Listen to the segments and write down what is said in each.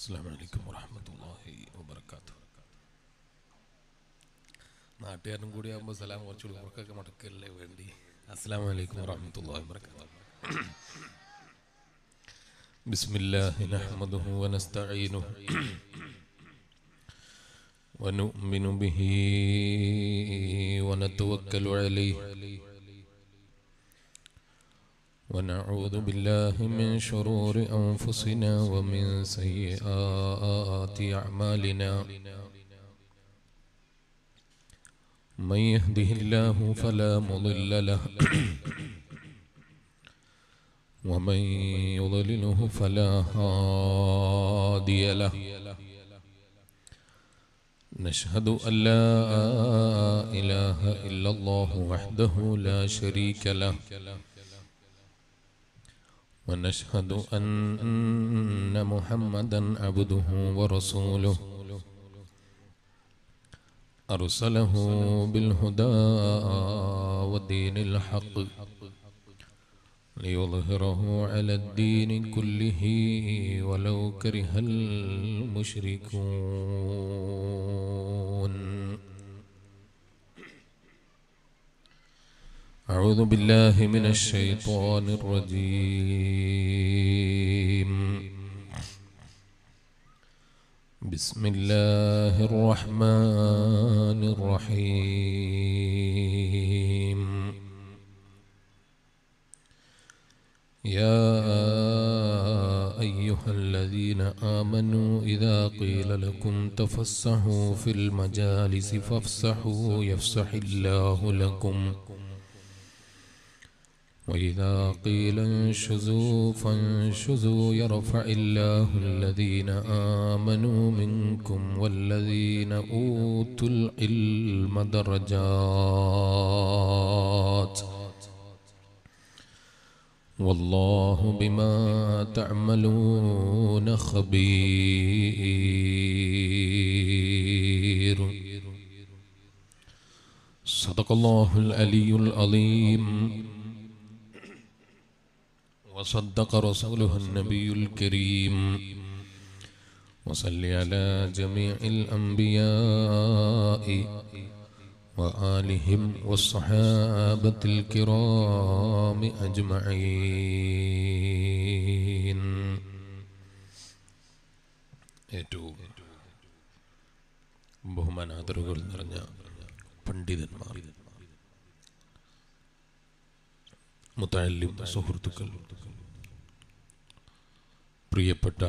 അസ്സാം വലൈക്കും വറഹമത്തല്ലാഹി വബർക്കാത്തു നാട്ടുകാരനും കൂടി ആകുമ്പോൾ സലാം കുറച്ചുകൂടി ഉറക്കൊക്കെ മടക്കല്ലേ വേണ്ടി അസ്സാം വലൈക്കും വറഹമത്തല്ലാഹി വബർക്കാത്തു بسم الله نحمده ونستعينه ونؤمن به ونتوكل عليه ونعوذ بالله من شرور أنفسنا ومن سيئات أعمالنا من يهده الله فلا مضل له ومن يضلله فلا هادي له نشهد أن لا إله إلا الله وحده لا شريك له ونشهد أن محمدا عبده ورسوله أرسله بالهدى ودين الحق ليظهره على الدين كله ولو كره المشركون أعوذ بالله من الشيطان الرجيم بسم الله الرحمن الرحيم يا أيها الذين آمنوا إذا قيل لكم تفسحوا في المجالس فافسحوا يفسح الله لكم وإذا قيل انشزوا فانشزوا يرفع الله الذين آمنوا منكم والذين أوتوا العلم درجات والله بما تعملون خبير صدق الله العلي العظيم وصدق رسوله النبي الكريم وصل على جميع الأنبياء وآلهم والصحابة الكرام أجمعين ഏറ്റവും ബഹുമാനാദറുകൾ നിറഞ്ഞ പണ്ഡിതന്മാർ മുത്തല്ലിം സുഹൃത്തുക്കൾ പ്രിയപ്പെട്ട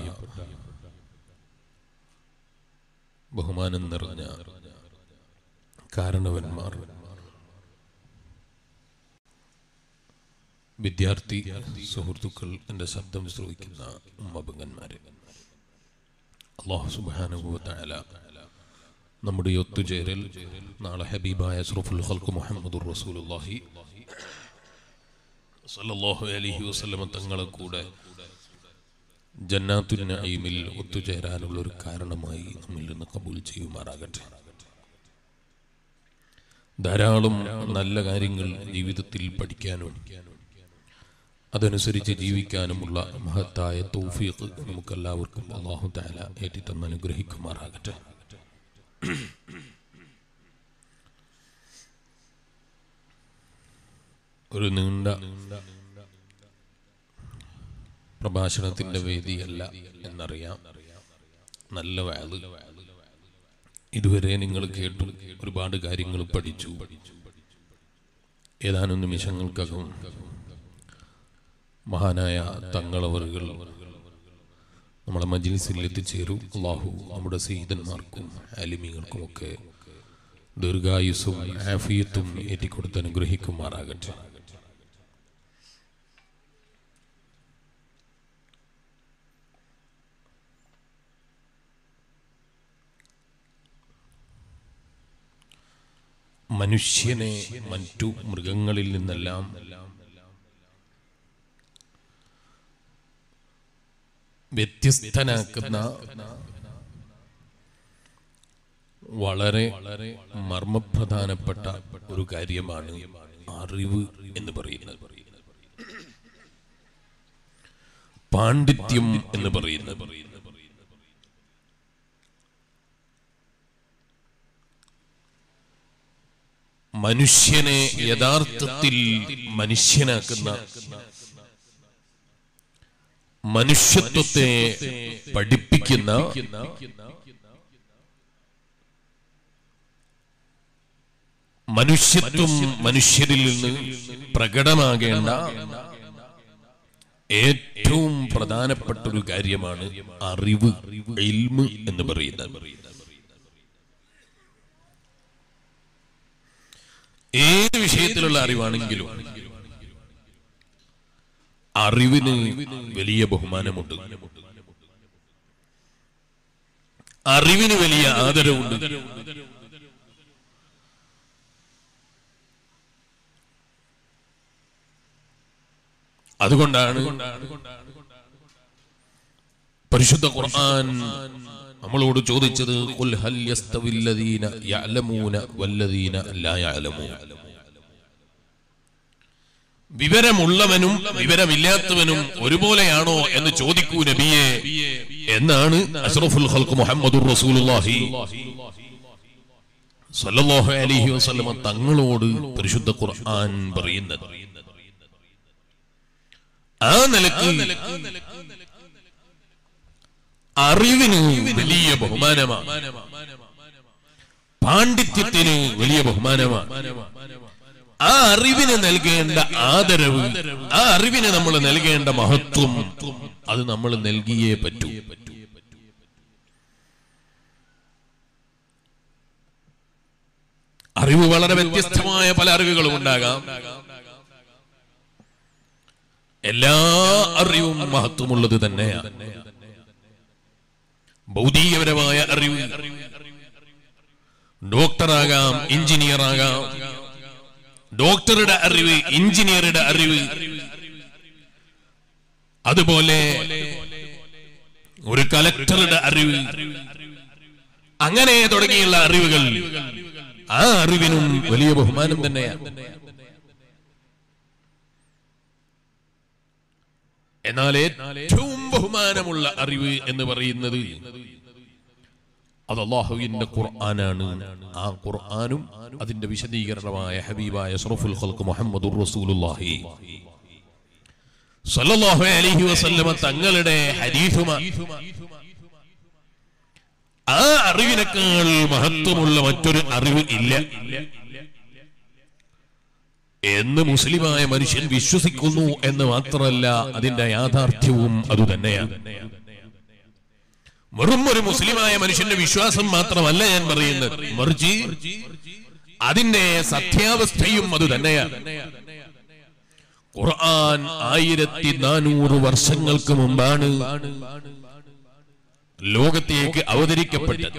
ബഹുമാനം നിറഞ്ഞ കാരണവന്മാർ വിദ്യാർത്ഥി സുഹൃത്തുക്കൾ എൻ്റെ ശബ്ദം ശ്രവിക്കുന്ന ഉമ്മപങ്കന്മാരെ അള്ളാഹു സുബാനുഭവത്തായ നമ്മുടെ ഈ ഒത്തുചേരൽ നാളെ ഹബീബായ അസ്റഫുൽ ഖൽക്ക് മുഹമ്മദുർ റസൂലുള്ളാഹി സല്ലല്ലാഹു അലൈഹി വസല്ലമ തങ്ങളെ കൂടെ ജന്നാത്തുൽ നഈമിൽ ഒത്തുചേരാനുള്ള ഒരു കാരണമായി നമ്മിൽ നിന്ന് കബൂൽ ചെയ്യുമാറാകട്ടെ ധാരാളം നല്ല കാര്യങ്ങൾ ജീവിതത്തിൽ പഠിക്കാനും അതനുസരിച്ച് ജീവിക്കാനുമുള്ള മഹത്തായ തൗഫീഖ് നമുക്കെല്ലാവർക്കും അള്ളാഹു താല ഏറ്റിത്തന്ന് അനുഗ്രഹിക്കുമാറാകട്ടെ ഒരു നീണ്ട പ്രഭാഷണത്തിന്റെ വേദിയല്ല എന്നറിയാം നല്ല വാത് ഇതുവരെ നിങ്ങൾ കേട്ടു ഒരുപാട് കാര്യങ്ങൾ പഠിച്ചു ഏതാനും നിമിഷങ്ങൾക്കകം മഹാനായ തങ്ങളവറുകൾ നമ്മളെ മജ്ലിസിൽ എത്തിച്ചേരും അള്ളാഹു നമ്മുടെ സീതന്മാർക്കും അലിമികൾക്കുമൊക്കെ ദീർഘായുസ്സും ആഫിയത്തും ഏറ്റിക്കൊടുത്ത് അനുഗ്രഹിക്കുമാറാകട്ടെ മനുഷ്യനെ മറ്റു മൃഗങ്ങളിൽ നിന്നെല്ലാം വ്യത്യസ്തനാക്കുന്ന വളരെ മർമ്മപ്രധാനപ്പെട്ട ഒരു കാര്യമാണ് അറിവ് എന്ന് പറയുന്നത് പാണ്ഡിത്യം എന്ന് പറയുന്നത് മനുഷ്യനെ യഥാർത്ഥത്തിൽ മനുഷ്യനാക്കുന്ന മനുഷ്യത്വത്തെ പഠിപ്പിക്കുന്ന മനുഷ്യത്വം മനുഷ്യരിൽ നിന്ന് പ്രകടമാകേണ്ട ഏറ്റവും പ്രധാനപ്പെട്ട ഒരു കാര്യമാണ് അറിവ് ഇൽമ് എന്ന് പറയുന്നത് ഏത് വിഷയത്തിലുള്ള അറിവാണെങ്കിലും അറിവിന് വലിയ ബഹുമാനമുണ്ട് അറിവിന് വലിയ ആദരവുണ്ട് അതുകൊണ്ടാണ് പരിശുദ്ധ ഖുർആൻ നമ്മളോട് ചോദിച്ചത് ഖുൽ ഹൽ യസ്തവില്ലദീന യഅലമൂന വല്ലദീന ലാ യഅലമൂന വിവരമുള്ളവനും വിവരമില്ലാത്തവനും ഒരുപോലെയാണോ എന്ന് ചോദിക്കൂ നബിയെ എന്നാണ് അഷ്റഫുൽ ഖൽഖ് മുഹമ്മദുർ റസൂലുള്ളാഹി സല്ലല്ലാഹു അലൈഹി വസല്ലമ തങ്ങളോട് പരിശുദ്ധ ഖുർആൻ പറയുന്നത് ആ നിലക്ക് അറിവിന് വലിയ ബഹുമാനമാണ് പാണ്ഡിത്യത്തിന് വലിയ ബഹുമാനമാണ് ആ അറിവിന് നൽകേണ്ട ആദരവ് ആ അറിവിന് നമ്മൾ നൽകേണ്ട മഹത്വം അത് നമ്മൾ നൽകിയേ പറ്റൂ അറിവ് വളരെ വ്യത്യസ്തമായ പല അറിവുകളും ഉണ്ടാകാം എല്ലാ അറിവും മഹത്വമുള്ളത് തന്നെയാണ് ഭൗതികപരമായ അറിവ് ഡോക്ടറാകാം എഞ്ചിനീയർ ആകാം ഡോക്ടറുടെ അറിവ് എഞ്ചിനീയറുടെ അറിവ് അതുപോലെ ഒരു കലക്ടറുടെ അറിവ് അങ്ങനെ തുടങ്ങിയുള്ള അറിവുകൾ ആ അറിവിനും വലിയ ബഹുമാനം തന്നെയാണ് എന്നാൽ ഏറ്റവും ബഹുമാനമുള്ള അറിവ് എന്ന് പറയുന്നത് അത് അള്ളാഹുവിന്റെ ഖുർആനാണ് ആ ഖുർആനും അതിന്റെ വിശദീകരണമായ ഹബീബായ ഷറഫുൽ ഖൽഖ് മുഹമ്മദുർ റസൂലുള്ളാഹി സല്ലല്ലാഹു അലൈഹി വസല്ലമ തങ്ങളുടെ ഹദീസുമാ ആ അറിവിനേക്കാൾ മഹത്വമുള്ള മറ്റൊരു അറിവ് ഇല്ല എന്ന് മുസ്ലിമായ മനുഷ്യൻ വിശ്വസിക്കുന്നു എന്ന് മാത്രമല്ല അതിന്റെ യാഥാർത്ഥ്യവും അതുതന്നെയാണ് വെറും ഒരു മുസ്ലിമായ മനുഷ്യന്റെ വിശ്വാസം മാത്രമല്ല ഞാൻ പറയുന്നത് മറിച്ച് അതിന്റെ സത്യാവസ്ഥയും അത് തന്നെയാണ് ഖുർആൻ ആയിരത്തി നാനൂറ് വർഷങ്ങൾക്ക് മുമ്പാണ് ലോകത്തേക്ക് അവതരിക്കപ്പെട്ടത്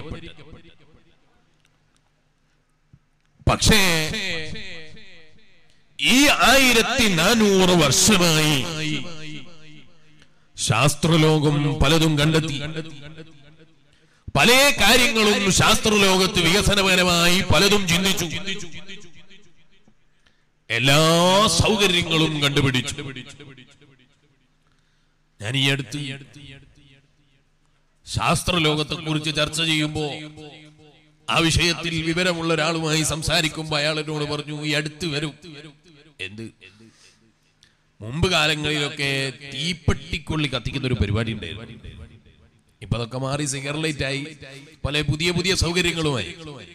പക്ഷേ ഈ ആയിരത്തി നാനൂറ് വർഷമായി ശാസ്ത്രലോകം പലതും കണ്ടെത്തി പല കാര്യങ്ങളും ശാസ്ത്രലോകത്ത് വികസനപരമായി പലതും ചിന്തിച്ചു എല്ലാ സൗകര്യങ്ങളും കണ്ടുപിടിച്ചു ഞാൻ ഈ അടുത്ത് ശാസ്ത്രലോകത്തെ കുറിച്ച് ചർച്ച ചെയ്യുമ്പോ ആ വിഷയത്തിൽ വിവരമുള്ള ഒരാളുമായി സംസാരിക്കുമ്പോ അയാൾ എന്നോട് പറഞ്ഞു ഈ അടുത്ത് വരും എന്ത് മുമ്പ് കാലങ്ങളിലൊക്കെ തീപ്പെട്ടിക്കൊള്ളി കത്തിക്കുന്ന ഒരു പരിപാടി ഉണ്ടായിരുന്നു ഇപ്പൊ അതൊക്കെ മാറി സിഗർലൈറ്റ് ആയി പല പുതിയ പുതിയ സൗകര്യങ്ങളുമായി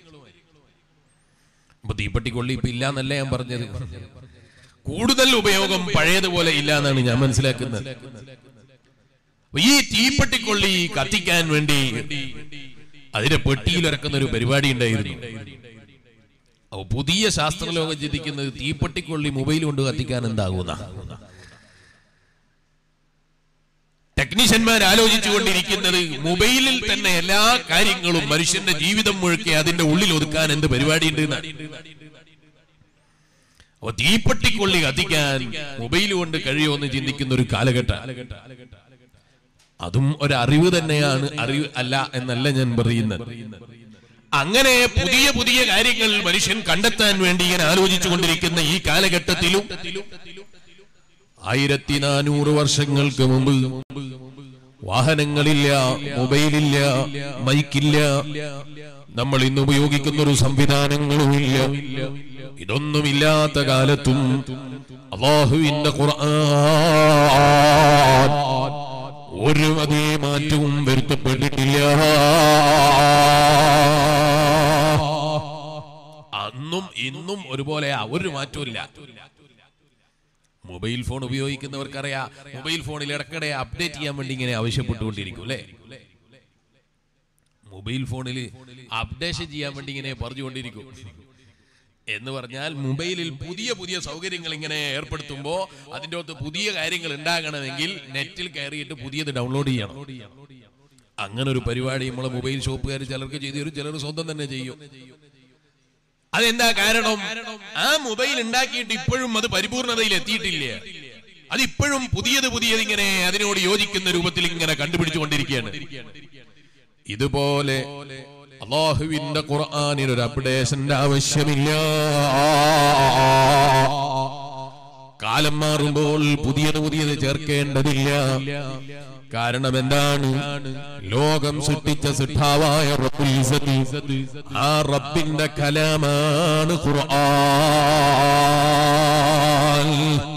ഇപ്പൊ തീപ്പെട്ടിക്കൊള്ളി ഇപ്പൊ ഇല്ല എന്നല്ല ഞാൻ പറഞ്ഞത് കൂടുതൽ ഉപയോഗം പഴയതുപോലെ ഇല്ല എന്നാണ് ഞാൻ മനസ്സിലാക്കുന്നത് അപ്പൊ ഈ തീപ്പെട്ടിക്കൊള്ളി കത്തിക്കാൻ വേണ്ടി അതിന്റെ പെട്ടിയിൽ ഇറക്കുന്ന ഒരു പരിപാടി ഉണ്ടായിരുന്നു അപ്പൊ പുതിയ ശാസ്ത്രലോകം ചിന്തിക്കുന്നത് തീപ്പെട്ടിക്കൊള്ളി മൊബൈൽ കൊണ്ട് കത്തിക്കാൻ എന്താകുന്ന ടെക്നീഷ്യന്മാർ ആലോചിച്ചുകൊണ്ടിരിക്കുന്നത് മൊബൈലിൽ തന്നെ എല്ലാ കാര്യങ്ങളും മനുഷ്യന്റെ ജീവിതം മുഴുക്കെ അതിന്റെ ഉള്ളിൽ ഒതുക്കാൻ എന്ത് പരിപാടി ഉണ്ട് അപ്പൊ തീപ്പെട്ടിക്കൊള്ളി കത്തിക്കാൻ മൊബൈൽ കൊണ്ട് കഴിയുമെന്ന് ചിന്തിക്കുന്ന ഒരു കാലഘട്ടം അതും ഒരു അറിവ് തന്നെയാണ് അറിവ് അല്ല എന്നല്ല ഞാൻ പറയുന്നത് അങ്ങനെ പുതിയ പുതിയ കാര്യങ്ങൾ മനുഷ്യൻ കണ്ടെത്താൻ വേണ്ടി ഇങ്ങനെ ആലോചിച്ചു കൊണ്ടിരിക്കുന്ന ഈ കാലഘട്ടത്തിലും ആയിരത്തി നാനൂറ് വർഷങ്ങൾക്ക് മുമ്പ് വാഹനങ്ങളില്ല മൊബൈലില്ല മൈക്കില്ല നമ്മൾ ഇന്ന് ഉപയോഗിക്കുന്ന ഒരു സംവിധാനങ്ങളുമില്ല ഇതൊന്നുമില്ലാത്ത കാലത്തും അള്ളാഹുവിന്റെ ഖുർആൻ ഒരു അതേ മാറ്റവും വരുത്തപ്പെട്ടിട്ടില്ല അന്നും ഇന്നും ഒരുപോലെയാ ഒരു മാറ്റവും ഇല്ല മൊബൈൽ ഫോൺ ഉപയോഗിക്കുന്നവർക്കറിയാം മൊബൈൽ ഫോണിൽ ഇടയ്ക്കിടെ അപ്ഡേറ്റ് ചെയ്യാൻ വേണ്ടി ഇങ്ങനെ ആവശ്യപ്പെട്ടുകൊണ്ടിരിക്കും അല്ലേ മൊബൈൽ ഫോണിൽ അപ്ഡേഷൻ ചെയ്യാൻ വേണ്ടി ഇങ്ങനെ പറഞ്ഞുകൊണ്ടിരിക്കും എന്ന് പറഞ്ഞാൽ മൊബൈലിൽ പുതിയ പുതിയ സൗകര്യങ്ങൾ ഇങ്ങനെ ഏർപ്പെടുത്തുമ്പോ അതിൻ്റെ അകത്ത് പുതിയ കാര്യങ്ങൾ ഉണ്ടാകണമെങ്കിൽ നെറ്റിൽ കയറിയിട്ട് പുതിയത് ഡൗൺലോഡ് ചെയ്യണം അങ്ങനെ ഒരു പരിപാടി നമ്മളെ മൊബൈൽ ഷോപ്പുകാർ ചിലർക്ക് ചെയ്തു തരും ചിലർ സ്വന്തം തന്നെ ചെയ്യും അതെന്താ കാരണം ആ മൊബൈൽ ഉണ്ടാക്കിയിട്ട് ഇപ്പോഴും അത് പരിപൂർണതയിൽ എത്തിയിട്ടില്ല അത് ഇപ്പോഴും പുതിയത് പുതിയത് ഇങ്ങനെ അതിനോട് യോജിക്കുന്ന രൂപത്തിൽ ഇങ്ങനെ കണ്ടുപിടിച്ചുകൊണ്ടിരിക്കുകയാണ് ഇതുപോലെ അള്ളാഹുവിന്റെ ഖുർആാനിന് ഒരു അപ്ഡേഷന്റെ ആവശ്യമില്ല കാലം മാറുമ്പോൾ പുതിയത് പുതിയത് ചേർക്കേണ്ടതില്ല കാരണം എന്താണ് ലോകം സൃഷ്ടിച്ച സിദ്ധാവായ റബ്ബുൽ ഇസ്സത്ത് ആ റബ്ബിന്റെ കലാമാണ് ഖുർആൻ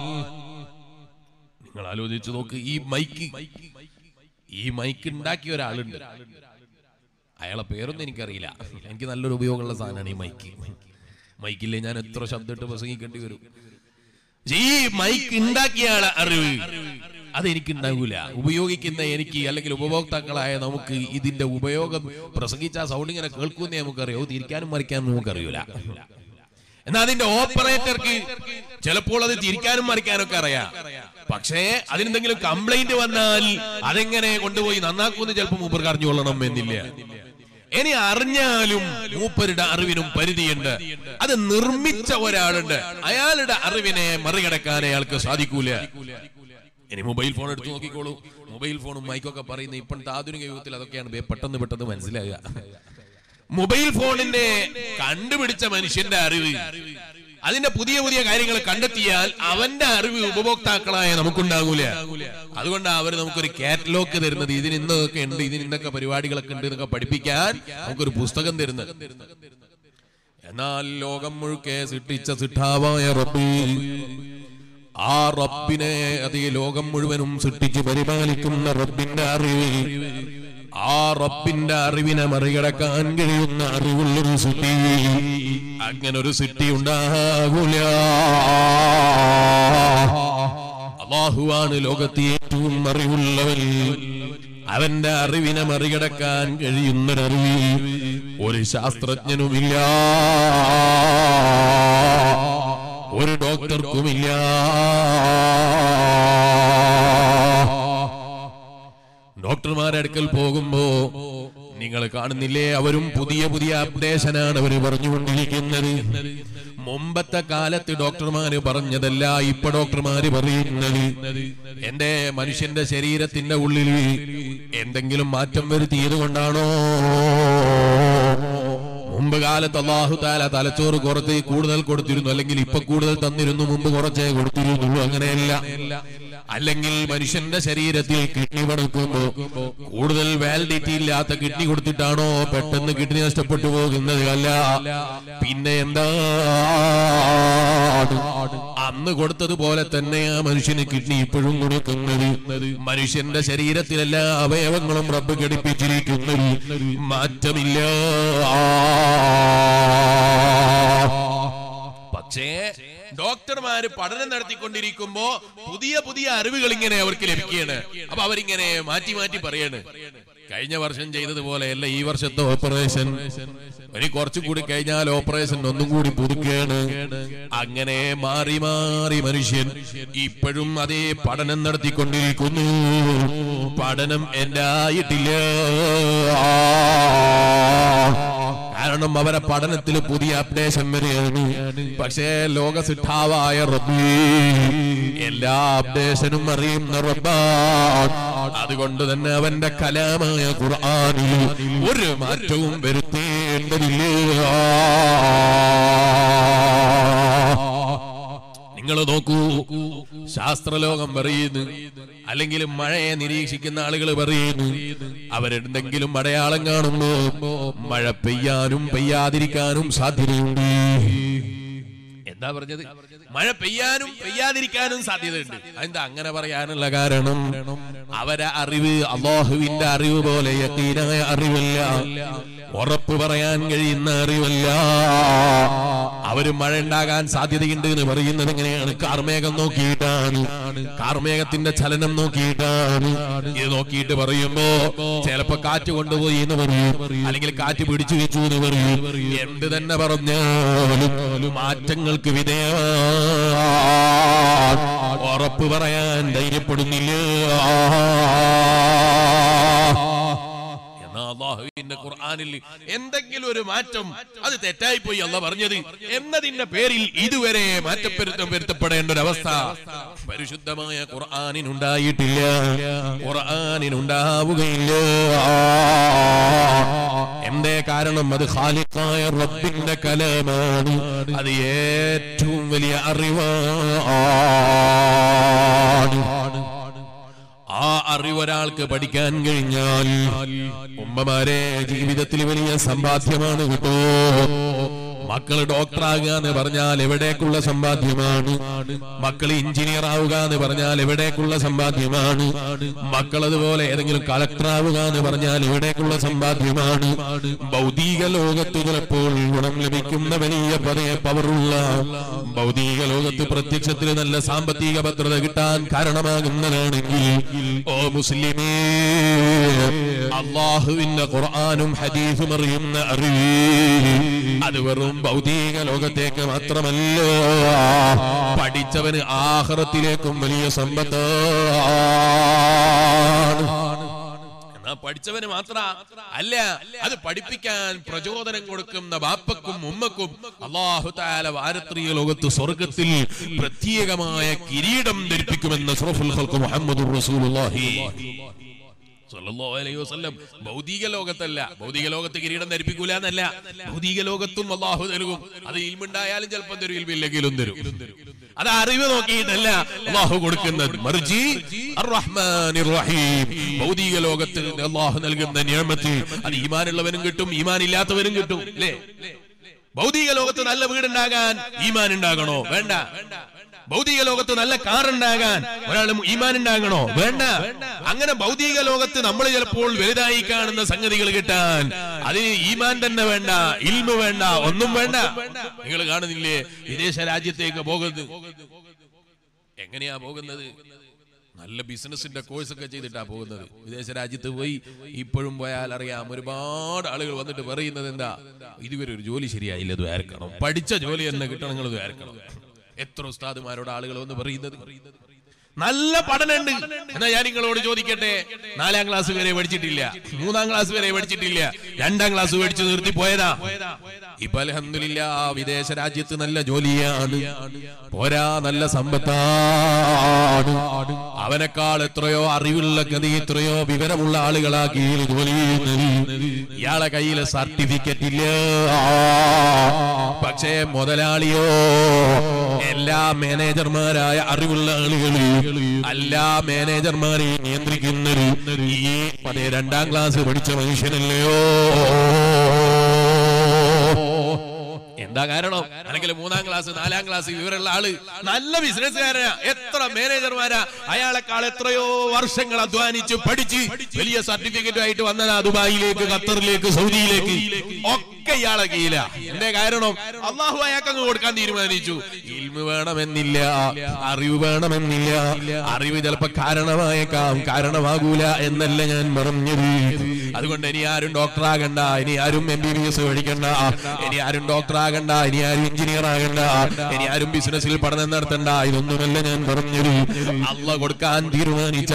നിങ്ങൾ ആലോചിച്ച് നോക്ക് ഈ മൈക്ക് ഈ മൈക്ക് ഉണ്ടാക്കിയ ഒരാളുണ്ട് അയാളെ പേരൊന്നും എനിക്കറിയില്ല എനിക്ക് നല്ലൊരു ഉപയോഗമുള്ള സാധനമാണ് ഈ മൈക്ക് മൈക്കില്ലേ ഞാൻ എത്ര ശബ്ദമിട്ട് പ്രസംഗിക്കേണ്ടി വരും പക്ഷേ ഈ മൈക്ക് ഉണ്ടാക്കിയ ആളെ അറിവ് അതെനിക്ക് ഉണ്ടാകൂല ഉപയോഗിക്കുന്ന എനിക്ക് അല്ലെങ്കിൽ ഉപഭോക്താക്കളായ നമുക്ക് ഇതിന്റെ ഉപയോഗം പ്രസംഗിച്ച ആ സൗണ്ട് ഇങ്ങനെ കേൾക്കുന്നേ നമുക്കറിയോ തിരിക്കാനും മറിക്കാനും നമുക്കറിയൂല എന്നാൽ അതിന്റെ ഓപ്പറേറ്റർക്ക് ചിലപ്പോൾ അത് തിരിക്കാനും മറിക്കാനും ഒക്കെ അറിയാം പക്ഷേ അതിനെന്തെങ്കിലും കംപ്ലൈന്റ് വന്നാൽ അതെങ്ങനെ കൊണ്ടുപോയി നന്നാക്കുമെന്ന് ചിലപ്പോൾ മൂപ്പർക്ക് അറിഞ്ഞുകൊള്ളണം എന്നില്ല ഇനി അറിഞ്ഞാലും മൂപ്പരുടെ അറിവിനും പരിധിയുണ്ട് അത് നിർമ്മിച്ച ഒരാളുണ്ട് അയാളുടെ അറിവിനെ മറികടക്കാൻ അയാൾക്ക് സാധിക്കൂല ഇനി മൊബൈൽ ഫോൺ എടുത്ത് നോക്കിക്കോളൂ മൊബൈൽ ഫോണും മൈക്കൊക്കെ പറയുന്ന ഇപ്പോഴത്തെ ആധുനിക യുഗത്തിൽ അതൊക്കെയാണ് വേ- പെട്ടെന്ന് പെട്ടെന്ന് മനസ്സിലാകുക മൊബൈൽ ഫോണിന്റെ കണ്ടുപിടിച്ച മനുഷ്യന്റെ അറിവ് അതിന്റെ പുതിയ പുതിയ കാര്യങ്ങൾ കണ്ടെത്തിയാൽ അവന്റെ അറിവ് ഉപഭോക്താക്കളായ നമുക്കുണ്ടാകൂല അതുകൊണ്ടാണ് അവർ നമുക്കൊരു കാറ്റലോഗ് തരുന്നത് ഇതിന് ഇന്നൊക്കെ ഉണ്ട് ഇതിന് ഇന്നൊക്കെ പരിപാടികളൊക്കെ ഉണ്ട് എന്നൊക്കെ പഠിപ്പിക്കാൻ നമുക്കൊരു പുസ്തകം തരുന്നത് എന്നാൽ ലോകം മുഴുക്കെ സൃഷ്ടിച്ച സിട്ടാവായ റബ്ബ് ആ റബ്ബിനെ അത് ഈ ലോകം മുഴുവനും സൃഷ്ടിച്ച് പരിപാലിക്കുന്ന റബ്ബിന്റെ അറിവ് ആ റബ്ബിന്റെ അറിവിനെ മറികടക്കാൻ കഴിയുന്ന അറിവുള്ളൊരു സിട്ടി അങ്ങനെ ഒരു സിട്ടി ഉണ്ടാകൂല അള്ളാഹുവാണ് ലോകത്തെ ഏറ്റവും അറിവുള്ളവൻ അവന്റെ അറിവിനെ മറികടക്കാൻ കഴിയുന്നൊരറിവ് ഒരു ശാസ്ത്രജ്ഞനുമില്ല ഒരു ഡോക്ടർക്കുമില്ല ഡോക്ടർമാരുടെ അടുക്കൽ പോകുമ്പോ നിങ്ങൾ കാണുന്നില്ലേ അവരും പുതിയ പുതിയ അപ്ഡേഷനാണ് അവർ പറഞ്ഞുകൊണ്ടിരിക്കുന്നത് മുമ്പത്തെ കാലത്ത് ഡോക്ടർമാര് പറഞ്ഞതല്ല ഇപ്പൊ ഡോക്ടർമാര് പറയുന്നത് എന്റെ മനുഷ്യന്റെ ശരീരത്തിന്റെ ഉള്ളിൽ എന്തെങ്കിലും മാറ്റം വരുത്തിയത് കൊണ്ടാണോ മുമ്പ് കാലത്ത് അള്ളാഹു താല തലച്ചോറ് കുറച്ച് കൂടുതൽ കൊടുത്തിരുന്നു അല്ലെങ്കിൽ ഇപ്പൊ കൂടുതൽ തന്നിരുന്നു മുമ്പ് കുറച്ചേ കൊടുത്തിരുന്നുള്ളൂ അങ്ങനെയല്ല അല്ലെങ്കിൽ മനുഷ്യന്റെ ശരീരത്തിൽ കിഡ്നി പടക്കുമ്പോ കൂടുതൽ വാലിഡിറ്റി ഇല്ലാത്ത കിഡ്നി കൊടുത്തിട്ടാണോ പെട്ടെന്ന് കിഡ്നി നഷ്ടപ്പെട്ടു പോകുന്നത് അല്ല പിന്നെ എന്താ അന്ന് കൊടുത്തതുപോലെ തന്നെ ആ മനുഷ്യന് കിഡ്നി ഇപ്പോഴും കൊടുക്കുന്നത് മനുഷ്യന്റെ ശരീരത്തിലെല്ലാ അവയവങ്ങളും റബ്ബ് ഘടിപ്പിച്ചിരിക്കുന്നത് മാറ്റമില്ല പക്ഷേ ഡോക്ടർമാര് പഠനം നടത്തിക്കൊണ്ടിരിക്കുമ്പോ പുതിയ പുതിയ അറിവുകൾ ഇങ്ങനെ അവർക്ക് ലഭിക്കുകയാണ് അപ്പൊ അവരിങ്ങനെ മാറ്റി മാറ്റി പറയാണ് കഴിഞ്ഞ വർഷം ചെയ്തതുപോലെയല്ല ഈ വർഷത്തെ ഓപ്പറേഷൻ ഇനി കുറച്ചും കൂടി കഴിഞ്ഞാൽ ഓപ്പറേഷൻ ഒന്നും കൂടി പുതുക്കുകയാണ് അങ്ങനെ മാറി മാറി മനുഷ്യൻ ഇപ്പോഴും അതേ പഠനം നടത്തിക്കൊണ്ടിരിക്കുന്നു പഠനം എന്റെ ആയിട്ടില്ല കാരണം അവരെ പഠനത്തിൽ പുതിയ അപ്ഡേഷൻ വരികയാണ് പക്ഷേ ലോക സിദ്ധാവായ റബ്ബി എല്ലാ അപ്ഡേഷനും അറിയുന്ന റബ്ബാണ് അതുകൊണ്ട് തന്നെ അവന്റെ കലാമായ ഖുർആനിൽ ഒരു മാറ്റവും വരുത്തേണ്ടതില്ല നിങ്ങൾ നോക്കൂ ശാസ്ത്രലോകം പറയുന്നു അല്ലെങ്കിൽ മഴയെ നിരീക്ഷിക്കുന്ന ആളുകൾ പറയുന്നു അവരെന്തെങ്കിലും അടയാളം കാണുമ്പോ മഴ പെയ്യാനും പെയ്യാതിരിക്കാനും സാധ്യതയുണ്ട് എന്താ പറഞ്ഞത് മഴ പെയ്യാനും പെയ്യാതിരിക്കാനും സാധ്യതയുണ്ട് അതെന്താ അങ്ങനെ പറയാനുള്ള കാരണം അവരെ അറിവ് അള്ളാഹുവിന്റെ അറിവ് പോലെ യക്കീനായ അറിവല്ല ഉറപ്പ് പറയാൻ കഴിയുന്ന അറിവല്ല അവര് മഴ ഉണ്ടാകാൻ സാധ്യതയുണ്ട് എന്ന് പറയുന്നത് എങ്ങനെയാണ് കാർമേഘം നോക്കിയിട്ടാണ് കാർമേഘത്തിന്റെ ചലനം നോക്കിയിട്ടാണ് ഇത് നോക്കിയിട്ട് പറയുമ്പോ ചിലപ്പോ കാറ്റ് കൊണ്ടുപോയി എന്ന് പറയും അല്ലെങ്കിൽ കാറ്റ് പിടിച്ചു വെച്ചു എന്ന് പറയും എന്ത് തന്നെ പറഞ്ഞാലും മാറ്റങ്ങൾക്ക് വിധേയ ഉറപ്പ് പറയാൻ ധൈര്യപ്പെടുന്നില്ല എന്നാ അള്ളാഹുവിന്റെ ഖുർആനിൽ എന്തെങ്കിലും ഒരു മാറ്റം അത് തെറ്റായി പോയി അല്ല പറഞ്ഞത് എന്നതിന്റെ പേരിൽ ഇതുവരെ മാറ്റപ്പെരുത്തം വരുത്തപ്പെടേണ്ട ഒരു അവസ്ഥ പരിശുദ്ധമായ ഖുർആാനിനുണ്ടായിട്ടില്ല ഖുർആാനിനുണ്ടാവുകയില്ല എന്തേ കാരണം അത് ഖാലിഖായ റബ്ബിന്റെ കലമാണ് അത് ഏറ്റവും വലിയ അറിവാണ് ആ അറിവ് ഒരാൾക്ക് പഠിക്കാൻ കഴിഞ്ഞാൽ ഉമ്മമാരെ ജീവിതത്തിൽ വലിയ സമ്പാദ്യമാണ് കേട്ടോ മക്കള് ഡോക്ടറാകുക എന്ന് പറഞ്ഞാൽ എവിടേക്കുള്ള സമ്പാദ്യമാണ് മക്കൾ എഞ്ചിനീയർ ആവുക എന്ന് പറഞ്ഞാൽ എവിടേക്കുള്ള സമ്പാദ്യമാണ് മക്കൾ അതുപോലെ ഏതെങ്കിലും കളക്ടർ ആവുക എന്ന് പറഞ്ഞാൽ എവിടേക്കുള്ള സമ്പാദ്യമാണ് ഭൗതിക ലോകത്ത് ചിലപ്പോൾ ഗുണം ലഭിക്കുന്ന വലിയ പതയ പവറുള്ള ഭൗതിക ലോകത്ത് പ്രത്യക്ഷത്തിൽ നല്ല സാമ്പത്തിക ഭദ്രത കിട്ടാൻ കാരണമാകുന്നതാണെങ്കിൽ ഓ മുസ്ലിമേ അള്ളാഹുവിന്റെ ഖുർആാനും ഹദീസും അറിയുന്ന അറിവ് അത് വെറും ഭൗതിക ലോകത്തേക്ക് മാത്രമല്ല പഠിച്ചവന് ആഹ്റത്തിലേക്കും വലിയ സമ്പത്താണ് എന്നാ പഠിച്ചവന് മാത്ര അല്ല അത് പഠിപ്പിക്കാൻ പ്രചോദനം കൊടുക്കുന്ന ബാപ്പക്കും ഉമ്മക്കും അള്ളാഹു താല വാരത്രീയ ലോകത്ത് സ്വർഗത്തിൽ പ്രത്യേകമായ കിരീടം ധരിപ്പിക്കുമെന്ന് അഷ്റഫുൽ ഖൽഖ് മുഹമ്മദുർ റസൂലുള്ളാഹി സല്ലല്ലാഹു അലൈഹി വസല്ലം ഭൗതിക ലോകത്തല്ല ഭൗതിക ലോകത്ത് കിരീടം ധരിപ്പിക്കൂല എന്നല്ല ഭൗതിക ലോകത്തും അള്ളാഹു നൽകും അത് ഇൽമുണ്ടായാലും ചിലപ്പം തരും ഇൽമില്ലെങ്കിലും തരും അത് അറിവ് നോക്കിയിട്ടല്ല അള്ളാഹു കൊടുക്കുന്നത് മറിച്ച് അർറഹ്മാനിർ റഹീം ഭൗതിക ലോകത്ത് അള്ളാഹു നൽകുന്ന നിയമത്തിൽ അത് ഈമാനുള്ളവനും കിട്ടും ഈമാൻ ഇല്ലാത്തവനും കിട്ടും അല്ലേ ഭൗതിക ലോകത്ത് നല്ല വീടുണ്ടാകാൻ ഈമാൻ ഉണ്ടാകണോ വേണ്ട ഭൗതിക ലോകത്ത് നല്ല കാർ ഉണ്ടാകാൻ ഒരാൾ ഈമാൻ ഉണ്ടാകണോ വേണ്ട അങ്ങനെ ഭൗതിക ലോകത്ത് നമ്മൾ ചിലപ്പോൾ വലുതായി കാണുന്ന സംഗതികൾ കിട്ടാൻ അതിന് ഈമാൻ തന്നെ വേണ്ട ഇൽമ വേണ്ട ഒന്നും വേണ്ട നിങ്ങൾ കാണുന്നില്ലേ വിദേശ രാജ്യത്തേക്ക് പോകുന്നത് എങ്ങനെയാ പോകുന്നത് നല്ല ബിസിനസിന്റെ കോഴ്സ് ഒക്കെ ചെയ്തിട്ടാ പോകുന്നത് വിദേശ രാജ്യത്ത് പോയി ഇപ്പോഴും പോയാൽ അറിയാം ഒരുപാട് ആളുകൾ വന്നിട്ട് പറയുന്നത് എന്താ ഇതുവരെ ഒരു ജോലി ശരിയായില്ല ഇത് ആർക്കണം പഠിച്ച ജോലി തന്നെ കിട്ടണം നിങ്ങൾ ഇത് ആർക്കണം എത്ര ഉസ്താദുമാരോട് ആളുകൾ വന്ന് പറയുന്നത് നല്ല പഠനമുണ്ട് എന്നാ ഞാൻ നിങ്ങളോട് ചോദിക്കട്ടെ നാലാം ക്ലാസ് വരെ പഠിച്ചിട്ടില്ല മൂന്നാം ക്ലാസ് വരെ പഠിച്ചിട്ടില്ല രണ്ടാം ക്ലാസ് പഠിച്ചു നിർത്തി പോയതാ ഇപ്പൊ അലഹമില്ല വിദേശ രാജ്യത്ത് നല്ല ജോലിയാണ് പോരാ നല്ല സമ്പത്താണ് അവനേക്കാൾ എത്രയോ അറിവുള്ള ഗതി എത്രയോ വിവരമുള്ള ആളുകളാക്കി ജോലി ചെയ്യുന്നത് ഇയാളെ കയ്യിൽ സർട്ടിഫിക്കറ്റ് ഇല്ല പക്ഷേ മുതലാളിയോ എല്ലാ മാനേജർമാരായ അറിവുള്ള ആളുകൾ എല്ലാ മാനേജർമാരെയും നിയന്ത്രിക്കുന്നത് ഈ പതേ രണ്ടാം ക്ലാസ് പഠിച്ച മനുഷ്യനല്ലയോ എന്താ കാരണം അല്ലെങ്കിൽ മൂന്നാം ക്ലാസ് നാലാം ക്ലാസ് വിവരമുള്ള ആള് നല്ല ബിസിനസ്സുകാരനാ എത്ര മാനേജർമാരാ അയാളെക്കാൾ എത്രയോ വർഷങ്ങൾ അധ്വാനിച്ച് പഠിച്ച് വലിയ സർട്ടിഫിക്കറ്റ് ആയിട്ട് വന്നതാ ദുബായിലേക്ക് ഖത്തറിലേക്ക് സൗദിയിലേക്ക് ഒക്കെ ഇയാളെ കീഴില എന്തേ കാരണം അള്ളാഹു അയാൾക്ക് അങ്ങ് കൊടുക്കാൻ തീരുമാനിച്ചു ഇൽമ് വേണമെന്നില്ല അറിവ് വേണമെന്നില്ല അറിവ് ചിലപ്പോ കാരണമായേക്കാം കാരണമാകൂല എന്നല്ല ഞാൻ പറഞ്ഞത് അതുകൊണ്ട് ഇനി ആരും ഡോക്ടറാകണ്ട ഇനി ആരും എം ബി ബി എസ് പഠിക്കണ്ട ഇനി ആരും ഡോക്ടറാകണ്ട ഇനി ആരും എഞ്ചിനീയർ ആകണ്ട ഇനി ആരും ബിസിനസ്സിൽ പഠനം നടത്തണ്ട ഇതൊന്നുമല്ല ഞാൻ പറഞ്ഞത് അള്ള കൊടുക്കാൻ തീരുമാനിച്ച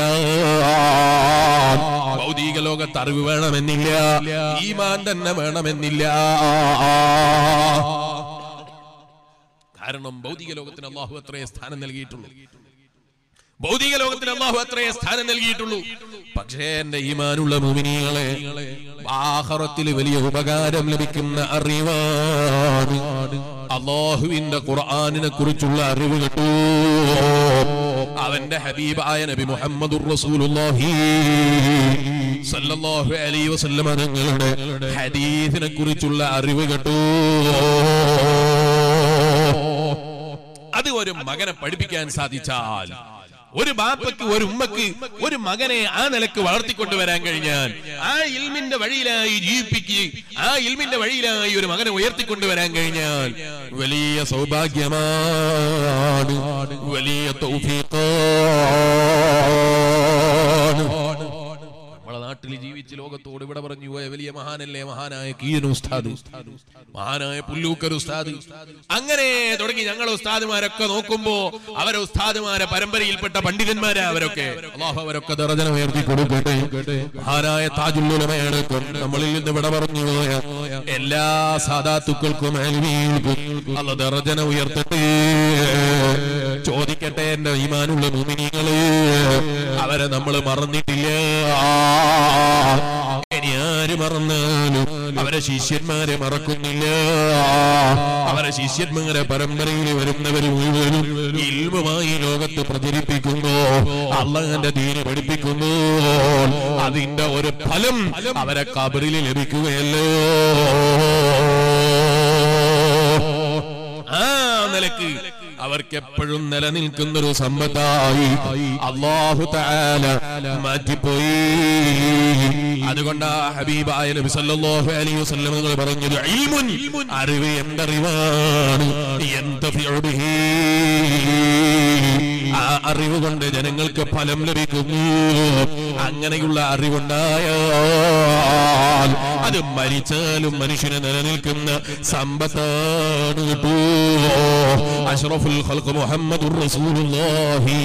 ഭൗതിക ലോകത്ത് അറിവ് വേണമെന്നില്ല ഈമാൻ തന്നെ വേണമെന്നില്ല കാരണം ഭൗതിക ലോകത്തിന് അള്ളാഹു അത്രേ സ്ഥാനം നൽകിയിട്ടുള്ളൂ ഭൗതിക ലോകത്തിന് അള്ളാഹു അത്രേ സ്ഥാനം നൽകിയിട്ടുള്ളൂ പക്ഷേ എന്റെ ഈമാനുള്ള മുമിനികളെ ആഹറത്തിൽ വലിയ ഉപകാരം ലഭിക്കുന്ന അറിവാണ് അള്ളാഹുവിന്റെ ഖുർആാനിനെ കുറിച്ചുള്ള അറിവ് കേട്ടു അവന്റെ ഹബീബായ നബി മുഹമ്മദുർ റസൂലുള്ളാഹി സല്ലല്ലാഹു അലൈഹി വസല്ലമ തങ്ങളുടെ ഹദീസിനെ കുറിച്ചുള്ള അറിവ് കേട്ടു ഒരു മകനെ പഠിപ്പിക്കാൻ സാധിച്ചാൽ ഒരു ബാപ്പക്ക് ഒരു ഉമ്മക്ക് ഒരു മകനെ ആ നിലക്ക് വളർത്തിക്കൊണ്ടുവരാൻ കഴിഞ്ഞാൽ ആ ഇൽമിന്റെ വഴിയിലായി ജീവിപ്പിക്കുകയും ആ ഇൽമിന്റെ വഴിയിലായി ഒരു മകനെ ഉയർത്തിക്കൊണ്ടുവരാൻ കഴിഞ്ഞാൽ വലിയ സൗഭാഗ്യമാണ് വലിയ തൗഫീഖാണ് നമ്മളെ നാട്ടിൽ ജീവിച്ച് ലോകത്തോട് ഇവിടെ പറഞ്ഞു പോയ വലിയ മഹാനല്ലേ മഹാനായ കീയൻ ഉസ്താദ് മഹാനായ പുല്ലൂക്കർ ഉസ്താദ് അങ്ങനെ തുടങ്ങി ഞങ്ങളെ ഉസ്താദുമാരൊക്കെ നോക്കുമ്പോ അവരെ ഉസ്താദുമാരെ പരമ്പരയിൽപ്പെട്ട പണ്ഡിതന്മാരെ അവരൊക്കെ അള്ളാഹു അവരൊക്കെ ദർജന ഉയർത്തി കൊടുക്കട്ടെ മഹാനായ താജുല്ലുലമയാണ് നമ്മളിൽ നിന്ന് ഇവിടെ പറഞ്ഞു പോയ എല്ലാ സാധാത്തുക്കൾക്കും അൽമീകൾക്കും അല്ല ദർജന ഉയർത്തട്ടെ ചോദിക്കട്ടെ എന്റെ ഈമാനുള്ള മുമിനികള് അവരെ നമ്മൾ മറന്നിട്ടില്ല ഇനി ആര് മറന്നാലും അവരെ ശിഷ്യന്മാരെ മറക്കുന്നില്ല അവരെ ശിഷ്യന്മാരെ പരമ്പരയിൽ വരുന്നവർ മുഴുവനും ഇൽമുമായി ലോകത്ത് പ്രചരിപ്പിക്കുന്നു അള്ളാന്റെ ദീന് പഠിപ്പിക്കുന്നു അതിന്റെ ഒരു ഫലം അവരെ കബറിൽ ലഭിക്കുകയല്ലോ ആ നിലക്ക് അവർക്ക് എപ്പോഴും നിലനിൽക്കുന്ന ഒരു സമ്പത്തായി അള്ളാഹു താല മാറ്റിപ്പോയി അതുകൊണ്ടാ ഹബീബായ നബി സല്ലല്ലാഹു അലൈഹി വസല്ലം നിങ്ങൾ പറഞ്ഞത് ഇൽമുൻ അറിവ് എന്തറിവാണ് എന്തഫിഉബിഹി ആ അറിവ് കൊണ്ട് ജനങ്ങൾക്ക് ഫലം ലഭിക്കുന്നു അങ്ങനെയുള്ള അറിവുണ്ടായാൽ അത് മരിച്ചാലും മനുഷ്യന് നിലനിൽക്കുന്ന സമ്പത്താണ് കേട്ടോ അഷ്റഫുൽ ഖൽഖ് മുഹമ്മദുർ റസൂലുള്ളാഹി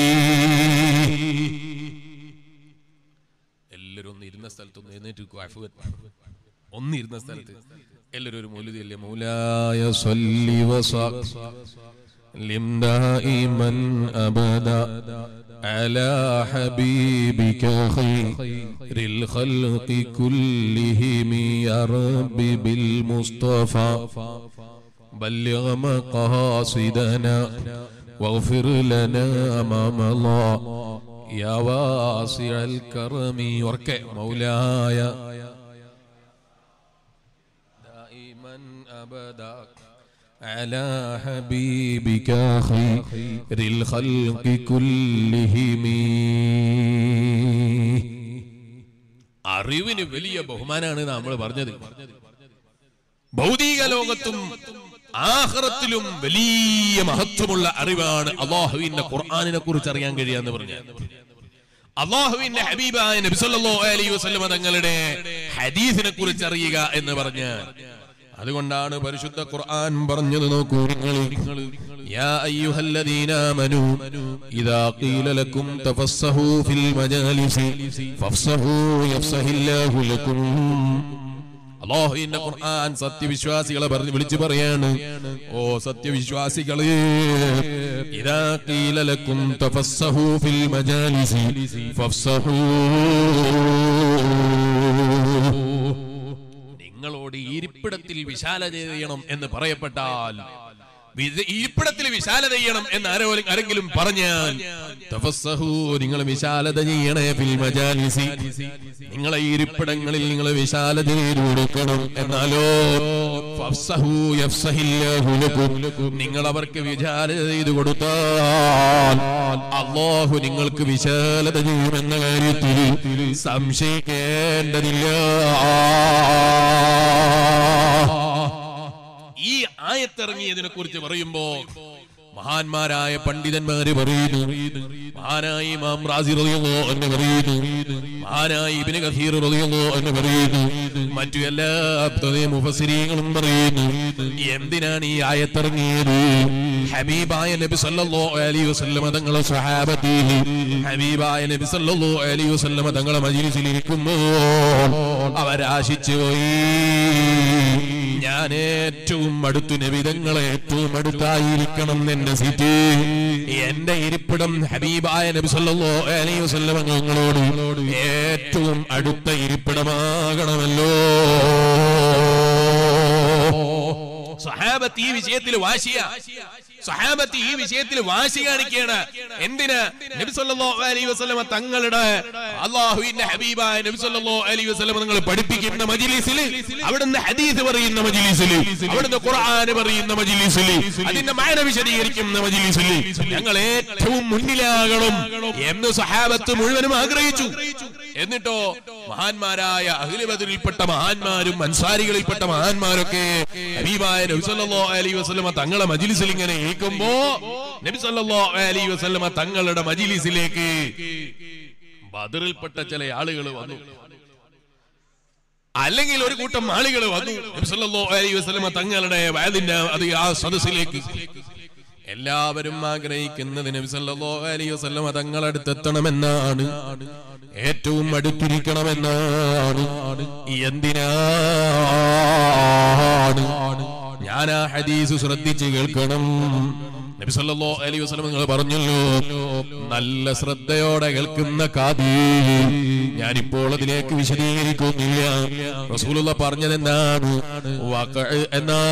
എല്ലാവരും ഒന്ന് ഇരുന്ന സ്ഥലത്ത് ഒന്ന് എഴുന്നേറ്റ് നിൽക്കുക, അഫ്വൻ. ഒന്ന് ഇരുന്ന സ്ഥലത്ത് എല്ലാവരും ഒരു മൗലിദി അല്ലേ മൗലായ സ്വല്ലി وسلم دائما ابدا على حبيبك خير الخلق كلهم يا رب بالمصطفى بلغ مقاصدنا واغفر لنا ما مضى يا واسع الكرم ورك مولاي دائما ابدا على حبيبك خير الخلق كلهم അറിവിന് വലിയ ബഹുമാനാണ് നമ്മൾ പറഞ്ഞത് ഭൗതിക ലോകത്തും ആഹ്റത്തിലും വലിയ മഹത്വമുള്ള അറിവാണ് അള്ളാഹുവിന്റെ ഖുർആാനിനെ കുറിച്ച് അറിയാൻ കഴിയാന്ന് പറഞ്ഞ അള്ളാഹുവിന്റെ ഹബീബായ നബി സല്ലല്ലാഹു അലൈഹി വസല്ലമ തങ്ങളുടെ ഹദീസിനെ കുറിച്ച് അറിയുക എന്ന് പറഞ്ഞ് അതുകൊണ്ടാണ് പരിശുദ്ധ ഖുർആൻ പറഞ്ഞത് നോക്കൂ നിങ്ങൾ യാ അയ്യുഹല്ലദീന ആമനൂ ഇദാ ഖീല ലക്കും തഫസ്സഹൂ ഫിൽ മജാലിസി ഫഫ്സഹൂ യഫ്സഹില്ലാഹു ലക്കും അള്ളാഹുവിന്റെ ഖുർആൻ സത്യവിശ്വാസികളെ പറഞ്ഞ് വിളിച്ചു പറയാണ് ഓ സത്യവിശ്വാസികളെ ഇദാ ഖീല ലക്കും തഫസ്സഹൂ ഫിൽ മജാലിസി ഫഫ്സഹൂ നിങ്ങളോട് ഇരിപ്പിടത്തിൽ വിശാലത ചെയ്യണം എന്ന് പറയപ്പെട്ടാൽ വിത- ഇരിപ്പിടത്തിൽ വിശാലത ചെയ്യണം എന്ന് ആരോ ആരെങ്കിലും പറഞ്ഞാൽ തഫസ്സഹൂ നിങ്ങൾ വിശാലത ചെയ്യണേ ഫിൽ മജാലിസി നിങ്ങളെ ഇരിപ്പിടങ്ങളിൽ നിങ്ങൾ വിശാലത ചെയ്തു കൊടുക്കണം എന്നാലോ ഫഫ്സഹൂ യഫ്സഹില്ലാഹു ലക്കും. നിങ്ങൾ അവർക്ക് വിശാലത ചെയ്തു കൊടുത്താൽ അള്ളാഹു നിങ്ങൾക്ക് വിശാലത ചെയ്യുമെന്ന കാര്യത്തിൽ സംശയിക്കേണ്ടതില്ല ഈ ആയത്തിറങ്ങിയതിനെ കുറിച്ച് പറയുമ്പോ മഹാന്മാരായ പണ്ഡിതന്മാര് പറയുന്നു മഹാനായ ഇമാം റാസി റളിയല്ലാഹു എന്ന് പറയുന്നു മഹാനായ ഇബ്നു കസീർ റളിയല്ലാഹു എന്ന് പറയുന്നു മറ്റു എല്ലാ മുഫസ്സിരീങ്ങളും പറയുന്നു എന്തിനാണ് ഈ ആയത്തിറങ്ങിയത് ഹബീബായ നബി സല്ലല്ലാഹു അലൈഹി വസല്ലമ തങ്ങളെ സ്വഹാബത്തിൽ ഹബീബായ നബി സല്ലല്ലാഹു അലൈഹി വസല്ലമ തങ്ങളെ മജ്ലിസിൽ ഇരിക്കുമ്പോൾ അവരാശിച്ചു പോയി ഞാൻ ഏറ്റവും അടുത്തു നബിതങ്ങളെ ഏറ്റവും അടുത്തായിരിക്കണം എന്റെ സീറ്റ് എന്റെ ഇരിപ്പിടം ഹബീബായ നബി സല്ലല്ലാഹു അലൈഹി വസല്ലം ഞങ്ങളോട് ഏറ്റവും അടുത്ത ഇരിപ്പിടമാകണമല്ലോ സഹാബത്ത് ഈ വിഷയത്തിൽ വാശിയ സഹാബത്ത് ഈ വിഷയത്തിൽ വാശി കാണിക്കുകയാണ് എന്തിന് നബി സല്ലല്ലാഹു അലൈഹി വസല്ലമ തങ്ങളുടെ അള്ളാഹുവിന്റെ ഹബീബായ നബി സല്ലല്ലാഹു അലൈഹി വസല്ലം നിങ്ങൾ പഠിപ്പിക്കുന്ന മജ്ലിസിൽ അവിടുന്ന് ഹദീസ് പറയുന്ന മജ്ലിസിൽ അവിടുന്ന് ഖുർആൻ പറയുന്ന മജ്ലിസിൽ അതിന്റെ മാന വിശദീകരിക്കുന്ന മജ്ലിസിൽ ഞങ്ങൾ ഏറ്റവും മുന്നിലാകണം എന്ന് സഹാബത്ത് മുഴുവനും ആഗ്രഹിച്ചു എന്നിട്ടോ മഹാന്മാരായ അഖിലബദരിൽപ്പെട്ട മഹാന്മാരും അൻസാരികളിൽപ്പെട്ട മഹാന്മാരൊക്കെ ഹബീബായ നബി സല്ലല്ലാഹു അലൈഹി വസല്ലമ തങ്ങളെ മജ്ലിസിൽ ഇങ്ങനെ ഏൽക്കുമ്പോ നബി സല്ലല്ലാഹു അലൈഹി വസല്ലമ തങ്ങളുടെ മജ്ലിസിലേക്ക് ബദറിൽപ്പെട്ട ചില ആളുകൾ വന്നു അല്ലെങ്കിൽ ഒരു കൂട്ടം ആളുകൾ വന്നു നബി സല്ലല്ലാഹു അലൈഹി വസല്ലമ തങ്ങളുടെ വയലിന്റെ അത് ആ സദസ്സിലേക്ക് എല്ലാവരും ആഗ്രഹിക്കുന്നത് നബി സല്ലല്ലാഹു അലൈഹി വസല്ലമ തങ്ങളടുത്ത് എത്തണമെന്നാണ് ഏറ്റവും അടുത്തിരിക്കണമെന്നാണ് എന്തിനാണ് ഞാൻ ആ ഹദീസ് ശ്രദ്ധിച്ച് കേൾക്കണം നബി സല്ലല്ലാഹു അലൈഹി വസല്ലം നിങ്ങൾ പറഞ്ഞല്ലോ നല്ല ശ്രദ്ധയോടെ കേൾക്കുന്ന കാതി ഞാനിപ്പോൾ അതിലേക്ക് വിശദീകരിക്കുന്നില്ല റസൂലുള്ള പറഞ്ഞത് എന്താണ് വഖഅ്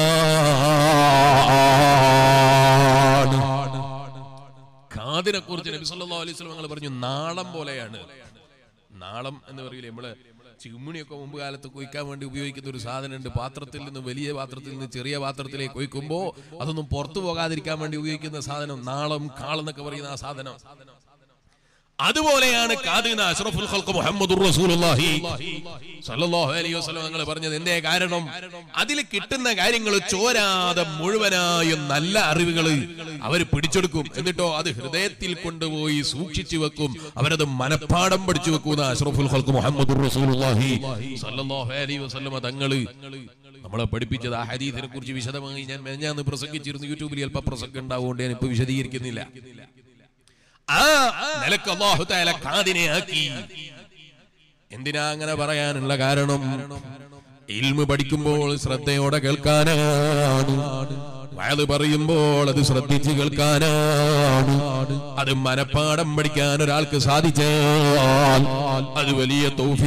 എന്നാണ് കാതിനെ കുറിച്ച് നബി സല്ലല്ലാഹു അലൈഹി വസല്ലം നിങ്ങൾ പറഞ്ഞു നാളം പോലെയാണ് നാളം എന്ന് പറയില്ലേ നമ്മള് ചിമ്മിണിയൊക്കെ മുമ്പ് കാലത്ത് കൊയ്ക്കാൻ വേണ്ടി ഉപയോഗിക്കുന്ന ഒരു സാധനമുണ്ട് പാത്രത്തിൽ നിന്ന് വലിയ പാത്രത്തിൽ നിന്ന് ചെറിയ പാത്രത്തിലേക്ക് കൊയ്ക്കുമ്പോ അതൊന്നും പുറത്തു പോകാതിരിക്കാൻ വേണ്ടി ഉപയോഗിക്കുന്ന സാധനം നാളം കാളെന്നൊക്കെ പറയുന്ന ആ സാധനം അതുപോലെയാണ് കാദിന അഷ്റഫുൽ ഖൽഖ് മുഹമ്മദുർ റസൂലുള്ളാഹി സല്ലല്ലാഹു അലൈഹി വസല്ലം നിങ്ങൾ പറഞ്ഞത് എന്തേ കാരണം അതിൽ കിട്ടുന്ന കാര്യങ്ങൾ ചോരാതെ മുഴുവനായും നല്ല അറിവുകൾ അവർ പിടിച്ചെടുക്കും എന്നിട്ടോ അത് ഹൃദയത്തിൽ കൊണ്ടുപോയി സൂക്ഷിച്ചു വെക്കും അവരത് മനഃപ്പാടം പഠിച്ചു വെക്കുന്ന അഷ്റഫുൽ ഖൽഖ് മുഹമ്മദുർ റസൂലുള്ളാഹി സല്ലല്ലാഹു അലൈഹി വസല്ലം തങ്ങള് നമ്മളെ പഠിപ്പിച്ചത് ആ ഹദീസിനെ കുറിച്ച് വിശദമായി ഞാൻ മെഞ്ഞാന്ന് പ്രസംഗിച്ചിരുന്നു യൂട്യൂബിൽ അല്പ പ്രസംഗം ഉണ്ടാവുകൊണ്ട് ഞാൻ ഇപ്പൊ വിശദീകരിക്കുന്നില്ല ആ നിലക്ക് അള്ളാഹു താല കാതിനെ ആക്കി എന്തിനാ അങ്ങനെ പറയാനുള്ള കാരണം ഇൽമു പഠിക്കുമ്പോൾ ശ്രദ്ധയോടെ കേൾക്കാനാണ് വയത് പറയുമ്പോൾ അത് ശ്രദ്ധിച്ച് കേൾക്കാനാണ് അത് മനപ്പാടം പഠിക്കാൻ ഒരാൾക്ക് സാധിച്ചാൽ അത് വലിയ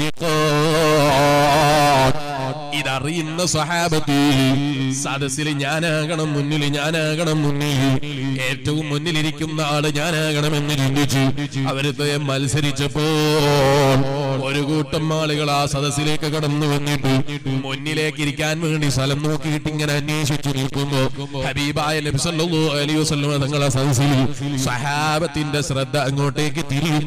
തൗഫീഖാണ് ഇതറിയുന്ന സഹാബത്ത് സദസ്സിൽ ഞാനാകണം മുന്നിൽ ഞാനാകണം മുന്നിൽ ഏറ്റവും മുന്നിലിരിക്കുന്ന ആള് ഞാനാകണമെന്ന് ചിന്തിച്ചു അവരത്തെ മത്സരിച്ചപ്പോൾ ഒരു കൂട്ടം ആളുകൾ ആ സദസ്സിലേക്ക് കടന്നു വന്നിട്ട് മുന്നിലേക്ക് ഇരിക്കാൻ വേണ്ടി സ്ഥലം നോക്കിയിട്ട് ഇങ്ങനെ അന്വേഷിച്ചു നിൽക്കുമ്പോ ഹബീബായ നബി സല്ലല്ലാഹു അലൈഹി വസല്ലം തങ്ങളെ സദസ്സിൽ സഹാബത്തിന്റെ ശ്രദ്ധ അങ്ങോട്ടേക്ക്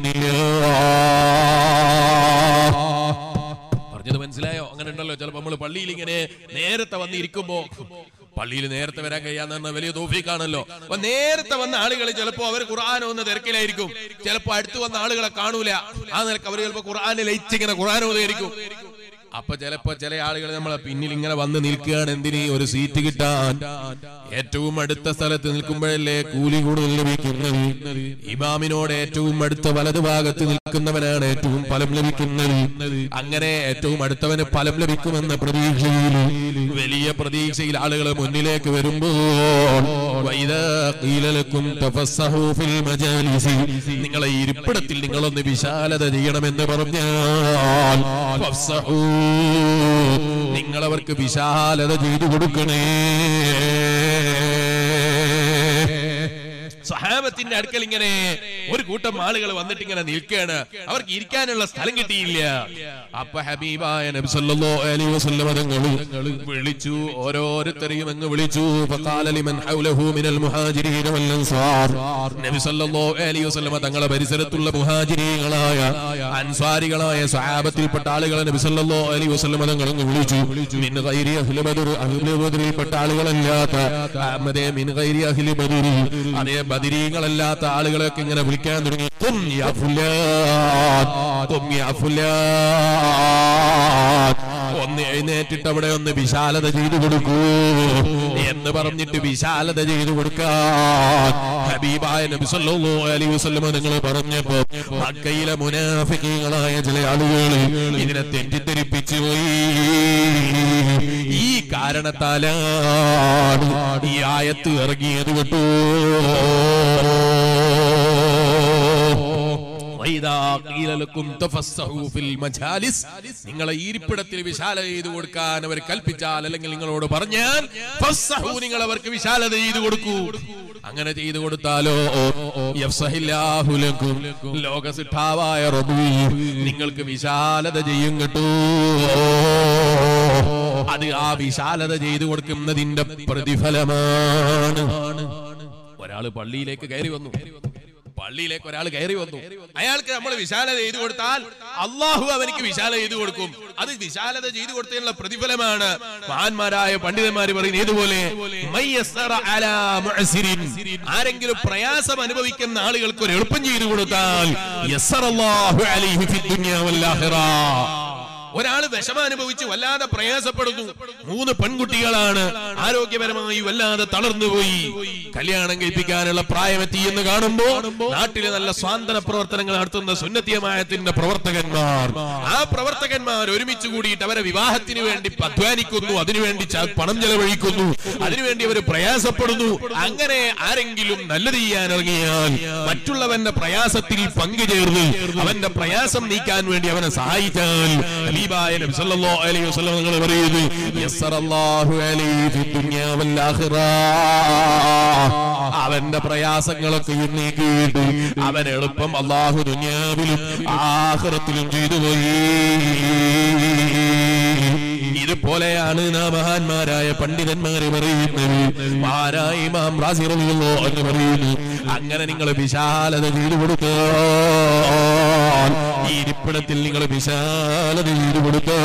തിരിയുന്നില്ല പറഞ്ഞത് മനസ്സിലായോ അങ്ങനെ ഉണ്ടല്ലോ ചിലപ്പോ നമ്മൾ പള്ളിയിൽ ഇങ്ങനെ നേരത്തെ വന്ന് ഇരിക്കുമ്പോ പള്ളിയിൽ നേരത്തെ വരാൻ കഴിയാന്ന് പറഞ്ഞാൽ വലിയ തോഫിക്കാണല്ലോ അപ്പൊ നേരത്തെ വന്ന ആളുകൾ ചിലപ്പോ അവർ ഖുർആൻ ഒന്ന് തിരക്കിലായിരിക്കും ചിലപ്പോ അടുത്ത് വന്ന ആളുകളെ കാണൂല ആ നിലക്ക് അവർ ചിലപ്പോ ഖുർആാനിൽ ലയിച്ചിങ്ങനെ ഖുർആൻ ഓതായിരിക്കും അപ്പൊ ചിലപ്പോ ചില ആളുകൾ നമ്മളെ പിന്നിൽ ഇങ്ങനെ വന്ന് നിൽക്കുകയാണ് എന്തിന് ഒരു സീറ്റ് കിട്ടാൻ ഏറ്റവും അടുത്ത സ്ഥലത്ത് നിൽക്കുമ്പോഴല്ലേ കൂലി കൂടുതൽ ലഭിക്കുന്നത് ഇമാമിനോട് ഏറ്റവും അടുത്ത വലതു ഭാഗത്ത് നിൽക്കുന്നവനാണ് ഏറ്റവും ഫലം ലഭിക്കുന്നത് അങ്ങനെ ഏറ്റവും അടുത്തവന് ഫലം ലഭിക്കുമെന്ന പ്രതീക്ഷയിൽ വലിയ പ്രതീക്ഷയിൽ ആളുകൾ മുന്നിലേക്ക് വരുമ്പോൾ വൈദാ ഖീല ലക്കും തഫസ്സഹൂ ഫിൽ മജാലിസി നിങ്ങളെ ഇരിപ്പിടത്തിൽ നിങ്ങളൊന്ന് വിശാലത ചെയ്യണമെന്ന് പറഞ്ഞാൽ ഫഫ്സഹൂ നിങ്ങൾ അവർക്ക് വിശാലത ചെയ്തു കൊടുക്കണേ സഹാബത്തിന്റെ അടുക്കൽ ഇങ്ങനെ ഒരു കൂട്ടം ആളുകൾ വന്നിട്ട് ഇങ്ങനെ നിൽക്കുകയാണ് അവർക്ക് ഇരിക്കാനുള്ള സ്ഥലം കിട്ടിയില്ല അപ്പൊ ഹബീബായ നബി സല്ലല്ലാഹു അലൈഹി വസല്ലം തങ്ങൾ വിളിച്ചു ഓരോരുത്തരെയും അങ്ങ് വിളിച്ചു ഫഖാല ലിമൻ ഹൗലഹു മിനൽ മുഹാജിരീന വൽ അൻസാർ നബി സല്ലല്ലാഹു അലൈഹി വസല്ലം തങ്ങളെ പരിസരത്തുള്ള മുഹാജിരീകളായ അൻസാരികളായ സഹാബത്തിൽപ്പെട്ട ആളുകളെ നബി സല്ലല്ലാഹു അലൈഹി വസല്ലം തങ്ങൾ അങ്ങ് വിളിച്ചു മിൻ ഗൈരി അഹ്ലി ബദർ അഹ്ലി ബദറിൽപ്പെട്ട ആളുകളല്ലാത്ത അഹമ്മദേ മിൻ ഗൈരി അഹ്ലി ബദർ അതേ ബദിരീങ്ങളല്ലാത്ത ആളുകളൊക്കെ ഇങ്ങനെ വിളിക്കാൻ തുടങ്ങി കും യാ ഫുലാൻ കും യാ ഫുലാൻ ഒന്ന് എഴുന്നേറ്റിട്ട് അവിടെ ഒന്ന് വിശാലത ചെയ്തു കൊടുക്കൂ എന്ന് പറഞ്ഞിട്ട് വിശാലത ചെയ്തു കൊടുക്കാൻ ഹബീബായ നബി സല്ലല്ലാഹു അലൈഹി വസല്ലം നിങ്ങൾ പറഞ്ഞപ്പോ മക്കയിലെ മുനാഫിക്കീങ്ങളായ ചില ആളുകൾ ഇതിനെ തെറ്റിദ്ധരിപ്പിച്ചു പോയി ഈ കാരണത്താലാണ് ഈ ആയത്ത് ഇറങ്ങിയത് കേട്ടോ വൈദാ വഇദാ ഖീല ലക്കും തഫസ്സഹു ഫിൽ മജാലിസ് നിങ്ങളെ ഇരിപ്പിടത്തിൽ വിശാലത ചെയ്തു കൊടുക്കാൻ അവർ കൽപ്പിച്ചാൽ അല്ലെങ്കിൽ നിങ്ങളോട് പറഞ്ഞാൽ ഫസ്സഹു നിങ്ങൾ അവർക്ക് വിശാലത ചെയ്തു കൊടുക്കൂ അങ്ങനെ ചെയ്തു കൊടുത്താലോ യഫ്സഹില്ലാഹു ലക്കും ലോകസിട്ടാവായ റബ്ബി നിങ്ങൾക്ക് വിശാലത ചെയ്യും കേട്ടോ അത് ആ വിശാലത ചെയ്തു കൊടുക്കുന്നതിന്റെ പ്രതിഫലമാണ് ഒരാള് പള്ളിയിലേക്ക് കയറി വന്നു പള്ളിയിലേക്ക് ഒരാൾ കയറി വന്നു അയാൾക്ക് നമ്മൾ വിശാലത ചെയ്തു കൊടുത്താൽ അള്ളാഹു അവനിക്ക് വിശാലത ചെയ്തു കൊടുക്കും അത് വിശാലത ചെയ്തു കൊടുത്തതിനുള്ള പ്രതിഫലമാണ് മഹാന്മാരായ പണ്ഡിതന്മാർ പറയുന്നത് ഏതുപോലെ മയ്യസ്സറ അലാ മുഅ്സിരിൻ. ആരെങ്കിലും പ്രയാസം അനുഭവിക്കുന്ന ആളുകൾക്ക് ഒരു എളുപ്പം ചെയ്തു കൊടുത്താൽ യസ്സറല്ലാഹു അലൈഹി ഫിദ് ദുനിയാ വൽ ആഖിറ. ഒരാൾ വിഷമം അനുഭവിച്ച് വല്ലാതെ പ്രയാസപ്പെടുന്നു മൂന്ന് പെൺകുട്ടികളാണ് ആരോഗ്യപരമായി വല്ലാതെ തളർന്നുപോയി കല്യാണം കഴിപ്പിക്കാനുള്ള പ്രായമെത്തി എന്ന് കാണുമ്പോ നാട്ടിലെ നല്ല സ്വാന്തന പ്രവർത്തനങ്ങൾ നടത്തുന്ന സുന്നത്തിയമായത്തിന്റെ പ്രവർത്തകന്മാർ ആ പ്രവർത്തകന്മാർ ഒരുമിച്ച് കൂടിയിട്ട് അവരെ വിവാഹത്തിന് വേണ്ടി അധ്വാനിക്കുന്നു അതിനുവേണ്ടി ച- പണം ചെലവഴിക്കുന്നു അതിനുവേണ്ടി അവർ പ്രയാസപ്പെടുന്നു അങ്ങനെ ആരെങ്കിലും നല്ലത് ചെയ്യാൻ ഇറങ്ങിയാൽ മറ്റുള്ളവന്റെ പ്രയാസത്തിൽ പങ്കുചേർന്ന് അവന്റെ പ്രയാസം നീക്കാൻ വേണ്ടി അവനെ സഹായിച്ചാൽ ഹബീബായ നബി സല്ലല്ലാഹു അലൈഹി വസല്ലം നിങ്ങൾ പറയുന്നു യസ്സറല്ലാഹു അലൈഹി ഫി ദുനിയാ വൽ ആഖിറ അവന്റെ പ്രയാസങ്ങളൊക്കെ നീക്കിയിട്ട് അവൻ എളുപ്പം അള്ളാഹു ദുനിയാവിലും ആഖിറത്തിലും ചെയ്തു പോയി ഇതുപോലെയാണ് നാം മഹാന്മാരായ പണ്ഡിതന്മാരെ പറയുന്നത് മഹാനായ ഇമാം റാസി റളിയല്ലാഹു എന്ന് പറയുന്നു അങ്ങനെ നിങ്ങൾ വിശാലത ചെയ്തു കൊടുത്താൽ ഈ ഇരിപ്പിടത്തിൽ നിങ്ങൾ വിശാലത ചെയ്തു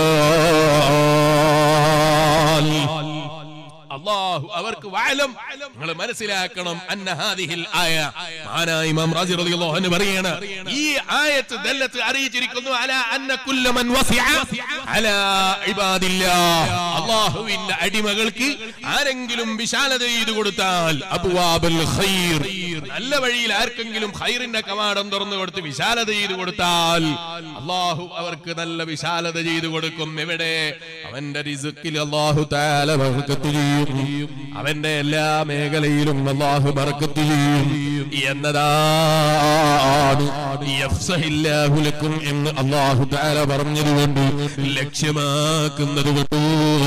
കൊടുത്താൽ അള്ളാഹു അവർക്ക് വാലം നിങ്ങൾ മനസ്സിലാക്കണം അന്ന ഹാദിഹിൽ ആയ മഹാനായ ഇമാം റാസി റളിയല്ലാഹു അൻഹു പറയാണ് ഈ ആയത്ത് ദല്ലത്ത് അറിയിച്ചിരിക്കുന്നു അല അന്ന കുല്ല മൻ വസിഅ അല ഇബാദില്ലാഹ് അല്ലാഹുവിന്റെ അടിമകൾക്ക് ആരെങ്കിലും വിശാലത ചെയ്തു കൊടുത്താൽ അബ്വാബുൽ ഖൈർ നല്ല വഴിയിൽ ആർക്കെങ്കിലും ഖൈറിന്റെ കവാടം തുറന്നു കൊടുത്ത് വിശാലത ചെയ്തു കൊടുത്താൽ അള്ളാഹു അവർക്ക് നല്ല വിശാലത ചെയ്തു കൊടുക്കും എവിടെ അവന്റെ റിസുക്കിൽ അള്ളാഹു താല ബർക്കത്ത് ചെയ്യും അവന്റെ എല്ലാ മേഖലയിലും അള്ളാഹു ബർക്കത്ത് ചെയ്യും എന്നതാണ് യഫ്സഹില്ലാഹു ലക്കും എന്ന് അള്ളാഹു താല പറഞ്ഞതുകൊണ്ട് ലക്ഷ്യമാക്കുന്നത് കൊണ്ടോ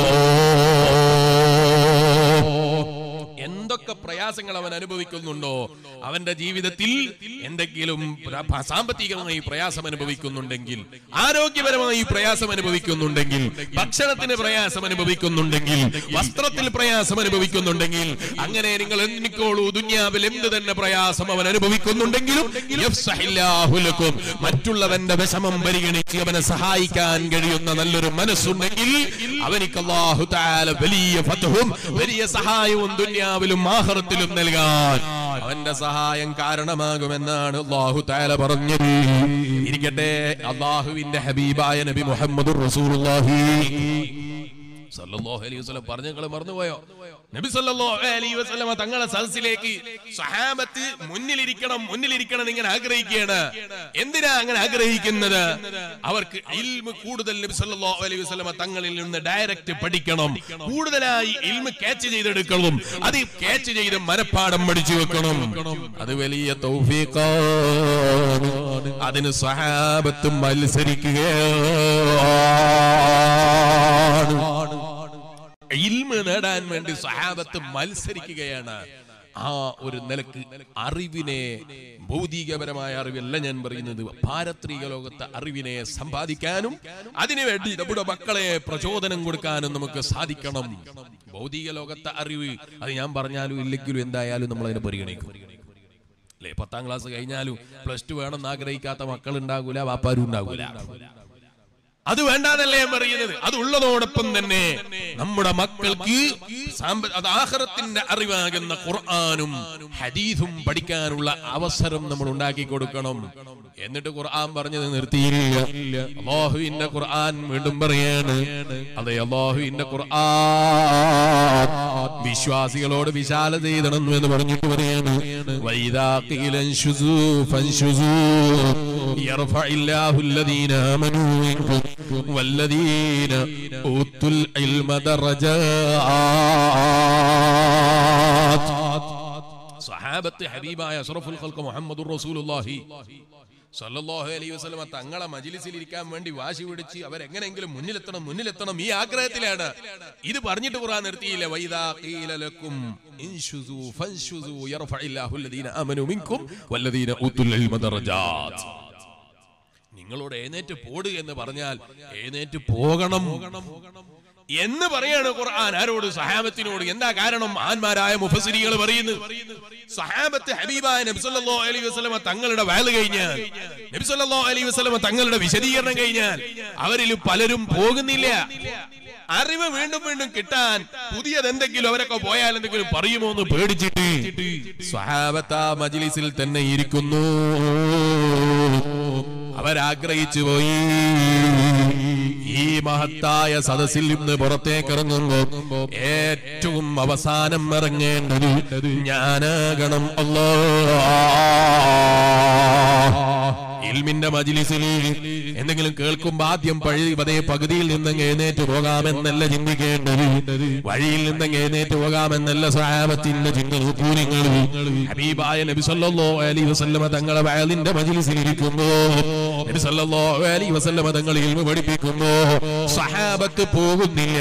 എന്തൊക്കെ പ്രയാസങ്ങൾ അവൻ അനുഭവിക്കുന്നുണ്ടോ അവന്റെ ജീവിതത്തിൽ എന്തെങ്കിലും പ്ര- സാമ്പത്തികമായി പ്രയാസം അനുഭവിക്കുന്നുണ്ടെങ്കിൽ ആരോഗ്യപരമായി പ്രയാസം അനുഭവിക്കുന്നുണ്ടെങ്കിൽ ഭക്ഷണത്തിന് പ്രയാസം അനുഭവിക്കുന്നുണ്ടെങ്കിൽ വസ്ത്രത്തിൽ പ്രയാസം അനുഭവിക്കുന്നുണ്ടെങ്കിൽ അങ്ങനെ നിങ്ങൾ എണ്ണിക്കോളൂ ദുന്യാവിൽ എന്ത് തന്നെ പ്രയാസം അവൻ അനുഭവിക്കുന്നുണ്ടെങ്കിലും യഫ്സഹില്ലാഹു ലക്കും. മറ്റുള്ളവന്റെ വിഷമം പരിഗണിച്ച് അവനെ സഹായിക്കാൻ കഴിയുന്ന നല്ലൊരു മനസ്സുണ്ടെങ്കിൽ അവനിക്ക് അല്ലാഹു തആല വലിയ ഫതഹും വലിയ സഹായവും ദുന്യാവിലും ആഖിറത്തിലും നൽകാൻ അവന്റെ സഹായം കാരണമാകുമെന്നാണ് അല്ലാഹു തആല പറഞ്ഞത് ഇരിക്കട്ടെ അല്ലാഹുവിന്റെ ഹബീബായ നബി മുഹമ്മദുർ റസൂലുള്ളാഹി സല്ലല്ലാഹു അലൈഹി വസല്ലം പറഞ്ഞു നിങ്ങൾ മറന്നുപോയോ നബി സല്ലല്ലാഹു അലൈഹി വസല്ലം തങ്ങളെ സദസ്സിലേക്ക് സഹാബത്ത് മുന്നിലിരിക്കണം മുന്നിലിരിക്കണം എന്ന് ഇങ്ങനെ ആഗ്രഹിക്കുകയാണ് എന്തിനാ അങ്ങനെ ആഗ്രഹിക്കുന്നത് അവർക്ക് ഇൽമ് കൂടുതൽ നബി സല്ലല്ലാഹു അലൈഹി വസല്ലം തങ്ങളിൽ നിന്ന് ഡയറക്റ്റ് പഠിക്കണം കൂടുതലായി ഇൽമ് ക്യാച്ച് ചെയ്തെടുക്കണം അത് ക്യാച്ച് ചെയ്ത് മനപ്പാടം പഠിച്ചു വെക്കണം അത് വലിയ തൗഫീഖാണ് അതിന് സഹാബത്ത് മത്സരിക്കുകയാണ് ഇൽമ നേടാൻ വേണ്ടി സഹാബത്ത് മത്സരിക്കുകയാണ് ആ ഒരു നിലക്ക് അറിവിനെ ഭൗതികപരമായ അറിവല്ല ഞാൻ പറയുന്നത് പാരത്രിക ലോകത്തെ അറിവിനെ സമ്പാദിക്കാനും അതിനുവേണ്ടി നമ്മുടെ മക്കളെ പ്രചോദനം കൊടുക്കാനും നമുക്ക് സാധിക്കണം ഭൗതിക ലോകത്തെ അറിവ് അത് ഞാൻ പറഞ്ഞാലും ഇല്ലെങ്കിലും എന്തായാലും നമ്മൾ അതിനെ പരിഗണിക്കും അല്ലെ പത്താം ക്ലാസ് കഴിഞ്ഞാലും പ്ലസ് ടു വേണമെന്ന് ആഗ്രഹിക്കാത്ത മക്കൾ ഉണ്ടാകൂല വാപ്പാരും ഉണ്ടാകൂല അത് വേണ്ടാന്നല്ലേ ഞാൻ പറയുന്നത് അത് ഉള്ളതോടൊപ്പം തന്നെ നമ്മുടെ മക്കൾക്ക് സാമ്പ- അത് ആഖിറത്തിന്റെ അറിവാകുന്ന ഖുർആാനും ഹദീസും പഠിക്കാനുള്ള അവസരം നമ്മൾ ഉണ്ടാക്കി കൊടുക്കണം എന്നിട്ട് ഖുർആൻ പറഞ്ഞത് നിർത്തിയില്ല അള്ളാഹുവിന്റെ ഖുർആൻ വീണ്ടും പറയാണ് അതെ അള്ളാഹുവിന്റെ ഖുർആൻ വിശ്വാസികളോട് വിശാലത ചെയ്തണം എന്ന് പറഞ്ഞിട്ട് പറയാണ് വൈദാ ഖീല അൻശുസൂ ഫൻശുസൂ يرفع الله الذين آمنوا منكم والذين أوتوا العلم درجات സഹാബത്ത് ഹബീബായ അഷ്റഫുൽ ഖൽഖ് മുഹമ്മദുർ റസൂലുള്ളാഹി സല്ലല്ലാഹു അലൈഹി വസല്ലമ തങ്ങളെ മജ്ലിസിൽ ഇരിക്കാൻ വേണ്ടി വാശി പിടിച്ച് അവരെങ്ങനെങ്കിലും മുന്നിലെത്തണം മുന്നിലെത്തണം ഈ ആഗ്രഹത്തിലാണ് ഇത് പറഞ്ഞിട്ട് ഖുർആൻ നിർത്തിയില്ല വൈദാ ഖീല ലക്കും ഇൻഷുസു ഫൻഷുസു യർഫഇല്ലാഹു അല്ലദീന ആമനു മിൻകും വല്ലദീന ഊത്തുൽ ഇൽമ ദറജാത്ത് നിങ്ങളോട് എഴുന്നേറ്റ് പോട് എന്ന് പറഞ്ഞാൽ എഴുന്നേറ്റ് പോകണം എന്ന് പറയാണ് ഖുർആൻ ആരോട് സഹാബത്തിനോട് എന്താ കാരണം ആന്മാരായ മുഫസിരികൾ പറയുന്നു സഹാബത്ത് ഹബീബായ നബി സല്ലല്ലാഹു അലൈഹി വസല്ലമ തങ്ങളുടെ വാല് കഴിഞ്ഞാൽ നബി സല്ലല്ലാഹു അലൈഹി വസല്ലമ തങ്ങളുടെ വിശദീകരണം കഴിഞ്ഞാൽ അവരിൽ പലരും പോകുന്നില്ല അറിവ് വീണ്ടും വീണ്ടും കിട്ടാൻ പുതിയത് എന്തെങ്കിലും അവരൊക്കെ പോയാൽ എന്തെങ്കിലും പറയുമോ എന്ന് പേടിച്ചിട്ട് സഹാബത്ത് ആ മജ്ലിസിൽ തന്നെ ഇരിക്കുന്നു അവരാഗ്രഹിച്ചു പോയി ഈ മഹത്തായ സദസ്സിൽ നിന്ന് പുറത്തേക്ക് ഇറങ്ങുമ്പോ ഏറ്റവും അവസാനം ഇറങ്ങേണ്ടത് ഞാനാകണം അല്ലോ ഇൽമിന്റെ മജിലിസിൽ എന്തെങ്കിലും കേൾക്കുമ്പോ ആദ്യം പഴി അതേ പകുതിയിൽ നിന്നങ്ങ് എഴുന്നേറ്റ് പോകാമെന്നല്ല ചിന്തിക്കേണ്ടത് വഴിയിൽ നിന്നങ്ങ് എഴുന്നേറ്റ് പോകാമെന്നല്ല സഹാബത്തിന്റെ ചിന്ത നോക്കൂ നിങ്ങൾ ഹബീബായ നബി സല്ലല്ലാഹു അലൈഹി വസല്ലമ തങ്ങളെ വയലിന്റെ മജിലിസിൽ ഇരിക്കുമ്പോ നബി സല്ലല്ലാഹു അലൈഹി വസല്ലമ തങ്ങൾ ഇൽമ പഠിപ്പിക്കുമ്പോ സഹാബത്ത് പോകുന്നില്ല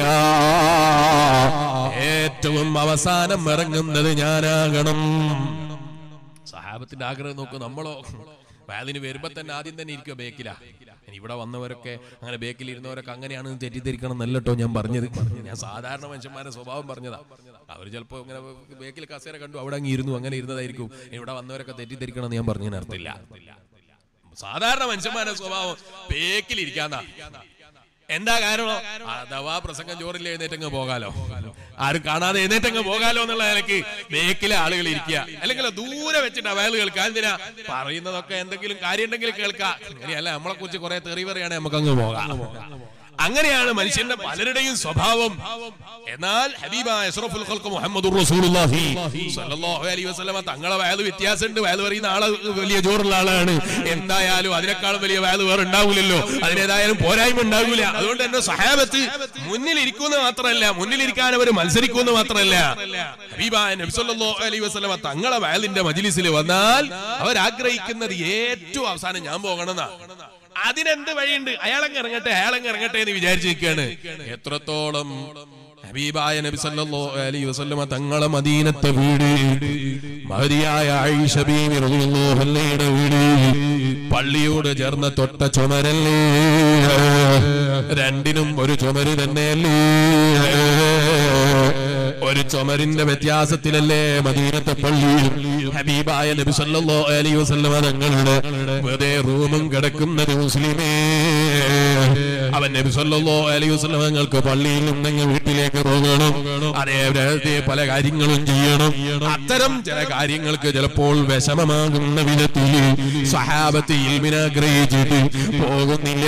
ഏറ്റവും അവസാനം ഇറങ്ങുന്നത് ഞാനാകണം സഹാബത്തിന്റെ ആഗ്രഹം നോക്കൂ നമ്മളോ വാലിന് വരുമ്പോ തന്നെ ആദ്യം തന്നെ ഇരിക്കുക ബേക്കിലാ ഇനി ഇവിടെ വന്നവരൊക്കെ അങ്ങനെ ബേക്കിൽ ഇരുന്നവരൊക്കെ അങ്ങനെയാണ് തെറ്റിദ്ധരിക്കണം എന്നല്ലട്ടോ ഞാൻ പറഞ്ഞത് ഞാൻ സാധാരണ മനുഷ്യന്മാരുടെ സ്വഭാവം പറഞ്ഞതാ അവർ ചിലപ്പോ ഇങ്ങനെ ബേക്കിൽ കസേര കണ്ടു അവിടെ അങ്ങ് ഇരുന്നു അങ്ങനെ ഇരുന്നതായിരിക്കും ഇവിടെ വന്നവരൊക്കെ തെറ്റിദ്ധരിക്കണം എന്ന് ഞാൻ പറഞ്ഞതിന് അർത്ഥമില്ല സാധാരണ മനുഷ്യന്മാരുടെ സ്വഭാവം ബേക്കിൽ ഇരിക്കാന്നാ എന്താ കാരണം അഥവാ പ്രസംഗം ചോറിൽ എഴുന്നേറ്റങ്ങ് പോകാലോ ആരും കാണാതെ എഴുന്നേറ്റങ്ങ് പോകാലോ എന്നുള്ള നിലയ്ക്ക് ബേക്കിലെ ആളുകൾ ഇരിക്കുക അല്ലെങ്കിൽ ദൂരെ വെച്ചിട്ട് വയൽ കേൾക്കുക എന്തിനാ പറയുന്നതൊക്കെ എന്തെങ്കിലും കാര്യം ഉണ്ടെങ്കിൽ കേൾക്കാം ഇനിയല്ല നമ്മളെ കുറിച്ച് കുറെ തെറി പറയുകയാണെങ്കിൽ നമുക്കങ്ങ് പോകാം അങ്ങനെയാണ് മനുഷ്യന്റെ പലരുടെയും സ്വഭാവം എന്നാൽ ഹബീബായ അഷ്റഫുൽ ഖൽഖ് മുഹമ്മദുർ റസൂലുള്ളാഹി സ്വല്ലല്ലാഹു അലൈഹി വസല്ലമ തങ്ങളെ വയല് വ്യത്യാസമുണ്ട് വയല് പറയുന്ന ആള് വലിയ ജോറുള്ള ആളാണ് എന്തായാലും അതിനേക്കാളും വലിയ വയല് വേറെ ഉണ്ടാവില്ലല്ലോ അതിനേതായാലും പോരായ്മ ഉണ്ടാവില്ല അതുകൊണ്ട് തന്നെ സഹാബത്ത് മുന്നിൽ ഇരിക്കുന്ന മാത്രമല്ല മുന്നിലിരിക്കാൻ അവർ മത്സരിക്കുന്ന മാത്രമല്ല ഹബീബായ നബി സല്ലല്ലാഹു അലൈഹി വസല്ലമ തങ്ങളെ വയലിന്റെ മജ്ലിസിൽ വന്നാൽ അവർ ആഗ്രഹിക്കുന്നത് ഏറ്റവും അവസാനം ഞാൻ പോകണമെന്നാ അതിനെന്ത് വഴിയുണ്ട് അയാളങ്ങ് ഇറങ്ങട്ടെ അയാളങ്ങ് ഇറങ്ങട്ടെ എന്ന് വിചാരിച്ചു നിൽക്കുകയാണ് എത്രത്തോളം ഹബീബായ നബി സല്ലല്ലാഹു അലൈഹി വസല്ലമ തങ്ങളെ മദീനത്തെ വീട് മഹതിയായ ആയിഷ ബീവി റളിയല്ലാഹു അൻഹയുടെ വീട് പള്ളിയോട് ചേർന്ന തൊട്ട ചുമരല്ലേ രണ്ടിനും ഒരു ചുമര് തന്നെയല്ലേ ഒരു ചുമരിന്റെ വ്യത്യാസത്തിലല്ലേ മദീനത്തെ പള്ളിയിൽ ഹബീബായ നബി സല്ലല്ലാഹു അലൈഹി വസല്ലമ തങ്ങളുടെ വെറുതെ റൂമും കിടക്കുന്നത് മുസ്ലിമേ അവൻ നബി സല്ലല്ലാഹു അലൈഹി വസല്ലമ തങ്ങൾക്ക് പള്ളിയിൽ നിന്നെങ്കിൽ വീട്ടിലേക്ക് പോകണം അതേ അതേ പല കാര്യങ്ങളും ചെയ്യണം അത്തരം ചില കാര്യങ്ങൾക്ക് ചിലപ്പോൾ വിഷമമാകുന്ന വിധത്തിൽ സഹാബത്ത് ഇൽമിനാഗ്രഹിച്ചിട്ട് പോകുന്നില്ല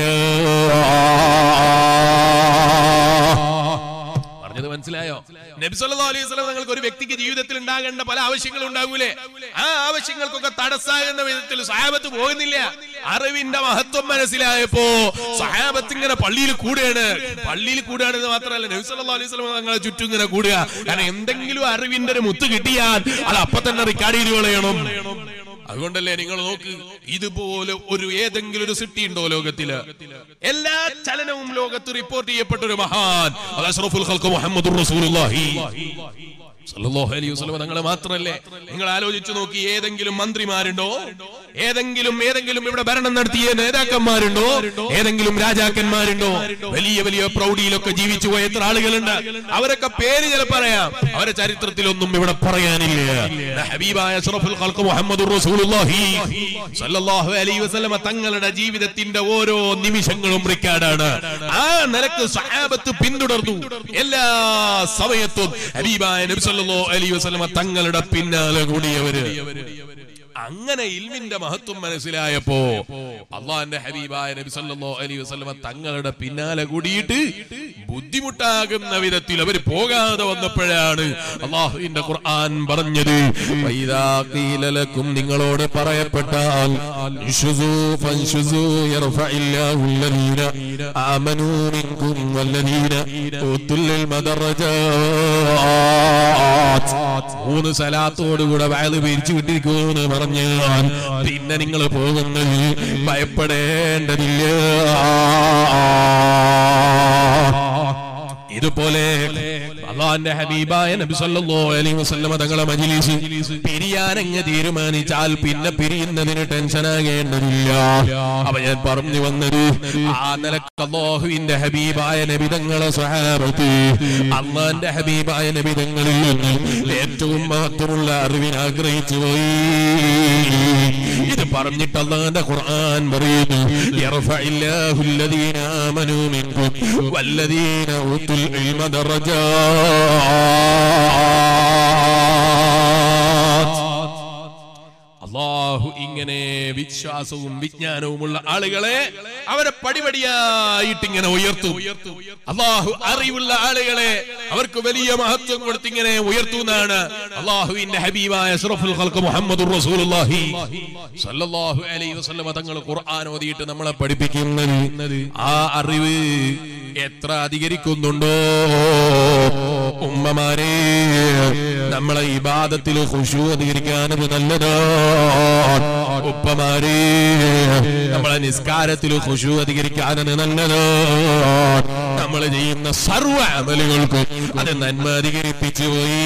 പറഞ്ഞത് മനസ്സിലായോ നബി സല്ലല്ലാഹു അലൈഹി വസല്ലം നിങ്ങൾക്ക് ഒരു വ്യക്തിക്ക് ജീവിതത്തിൽ ഉണ്ടാകേണ്ട പല ആവശ്യങ്ങളും ഉണ്ടാകൂലേ ആ ആവശ്യങ്ങൾക്കൊക്കെ തടസ്സാകുന്ന വിധത്തിൽ സഹാബത്ത് പോകുന്നില്ല അറിവിന്റെ മഹത്വം മനസ്സിലായപ്പോ സഹാബത്ത് ഇങ്ങനെ പള്ളിയിൽ കൂടുകയാണ് പള്ളിയിൽ കൂടുകയാണെന്ന് മാത്രമല്ല നബി സല്ലല്ലാഹു അലൈഹി വസല്ലം തങ്ങളെ ചുറ്റും ഇങ്ങനെ കൂടുക കാരണം എന്തെങ്കിലും അറിവിന്റെ ഒരു മുത്ത് കിട്ടിയാൽ അത് അപ്പൊ തന്നെ റെക്കോർഡ് ചെയ്ത് കളയണം അതുകൊണ്ടല്ലേ നിങ്ങൾ നോക്ക് ഇതുപോലെ ഒരു ഏതെങ്കിലും ഒരു സിട്ടി ഉണ്ടോ ലോകത്തില് എല്ലാ ചലനവും ലോകത്ത് റിപ്പോർട്ട് ചെയ്യപ്പെട്ട ഒരു മഹാൻ അത് അഷ്റഫുൽ ഖൽഖ് മുഹമ്മദുർ റസൂലുള്ളാഹി സല്ലല്ലാഹു അലൈഹി വസല്ലം തങ്ങളെ മാത്രല്ലേ നിങ്ങൾ ആലോചിച്ചു നോക്കി ഏതെങ്കിലും മന്ത്രിമാരുണ്ടോ ഏതെങ്കിലും ഏതെങ്കിലും ഇവിടെ ഭരണം നടത്തിയ നേതാക്കന്മാരുണ്ടോ ഏതെങ്കിലും രാജാക്കന്മാരുണ്ടോ വലിയ വലിയ പ്രൗഢിയിലൊക്കെ ജീവിച്ചു പോയ എത്ര ആളുകളുണ്ട് അവരൊക്കെ പേര് ചില പറയാം അവരെ ചരിത്രത്തിലൊന്നും ഇവിടെ പറയാനില്ല ഹബീബായ അഷ്റഫുൽ ഖൽഖ് മുഹമ്മദുർ റസൂലുള്ളാഹി സല്ലല്ലാഹു അലൈഹി വസല്ലം തങ്ങളുടെ ജീവിതത്തിന്റെ ഓരോ നിമിഷങ്ങളും റെക്കോർഡാണ് ആ നിലക്ക് സഹാബത്ത് പിന്തുടർന്നു എല്ലാ സമയത്തും ഹബീബായ നബി സല്ലല്ലാഹു അലൈഹി വസല്ലം തങ്ങളുടെ പിന്നാലെ കൂടിയവര് അങ്ങനെ ഇൽമിന്റെ മഹത്വം മനസ്സിലായപ്പോ അള്ളാന്റെ ഹബീബായ നബി സല്ലല്ലാഹു അലൈഹി വസല്ലമ തങ്ങളുടെ പിന്നാലെ കൂടിയിട്ട് ബുദ്ധിമുട്ടാകുന്ന വിധത്തിൽ അവർ പോകാതെ വന്നപ്പോഴാണ് അള്ളാഹുവിന്റെ ഖുർആൻ പറഞ്ഞത് വൈദാ ഖീല ലക്കും നിങ്ങളോട് പറയപ്പെട്ടാൽ ഇൻഷുസൂ ഫൻഷുസൂ യർഫഇല്ലാഹു അല്ലദീന ആമനൂ മിൻകും വല്ലദീന ഊത്തുൽ മദറജാത്ത് മൂന്ന് സലാത്തോടുകൂടെ വയല് പിരിച്ചു വിട്ടിരിക്കുമെന്ന് പറഞ്ഞാൽ പിന്നെ നിങ്ങൾ പോകുന്നത് ഭയപ്പെടേണ്ടതില്ല ഇതുപോലെ അള്ളാന്റെ ഹബീബായ നബി സല്ലല്ലാഹു അലൈഹി വസല്ലമ തങ്ങളെ മജ്ലിസ് പിരിയാനങ്ങ് തീരുമാനിച്ചാൽ പിന്നെ പിരിയുന്നതിന് ടെൻഷൻ ആകേണ്ടതില്ല അപ്പൊ ഞാൻ പറഞ്ഞു വന്നത് ആ നിലക്ക് അള്ളാഹുവിന്റെ ഹബീബായ നബി തങ്ങളെ സ്വഹാബത്ത് അള്ളാന്റെ ഹബീബായ നബി തങ്ങളിൽ നിന്ന് ഏറ്റവും മഹത്വമുള്ള അറിവിന് ആഗ്രഹിച്ചു പോയി ഇത് പറഞ്ഞിട്ട് അള്ളാന്റെ ഖുർആൻ പറയുന്നു യർഫഇല്ലാഹു الذين آمنوا منكم والذين أوتوا العلم درجات അള്ളാഹു ഇങ്ങനെ വിശ്വാസവും വിജ്ഞാനവുമുള്ള ആളുകളെ അവരെ പടിപടിയായിട്ട് ഇങ്ങനെ ഉയർത്തും അള്ളാഹു അറിവുള്ള ആളുകളെ അവർക്ക് വലിയ മഹത്വം കൊടുത്ത് ഇങ്ങനെ ഉയർത്തുന്നതാണ് അള്ളാഹുവിന്റെ ഹബീബായ അഷ്റഫുൽ ഖൽഖ് മുഹമ്മദുർ റസൂലുള്ളാഹി സല്ലല്ലാഹു അലൈഹി വസല്ലമ തങ്ങൾ ഖുർആൻ ഓതിയിട്ട് നമ്മളെ പഠിപ്പിക്കുന്നത് ആ അറിവ് എത്ര അധികരിക്കുന്നുണ്ടോ ഉമ്മമാരെ നമ്മളെ ഇബാദത്തിൽ ഖുശൂ അധികരിക്കാനത് നല്ലതാണ് ഉപ്പമാരെ നമ്മളെ നിസ്കാരത്തിൽ ഖുശൂ അധികരിക്കാനത് നല്ലതാണ് നമ്മൾ ചെയ്യുന്ന സർവ അമലുകൾക്ക് അത് നന്മ അധികരിപ്പിച്ചു പോയി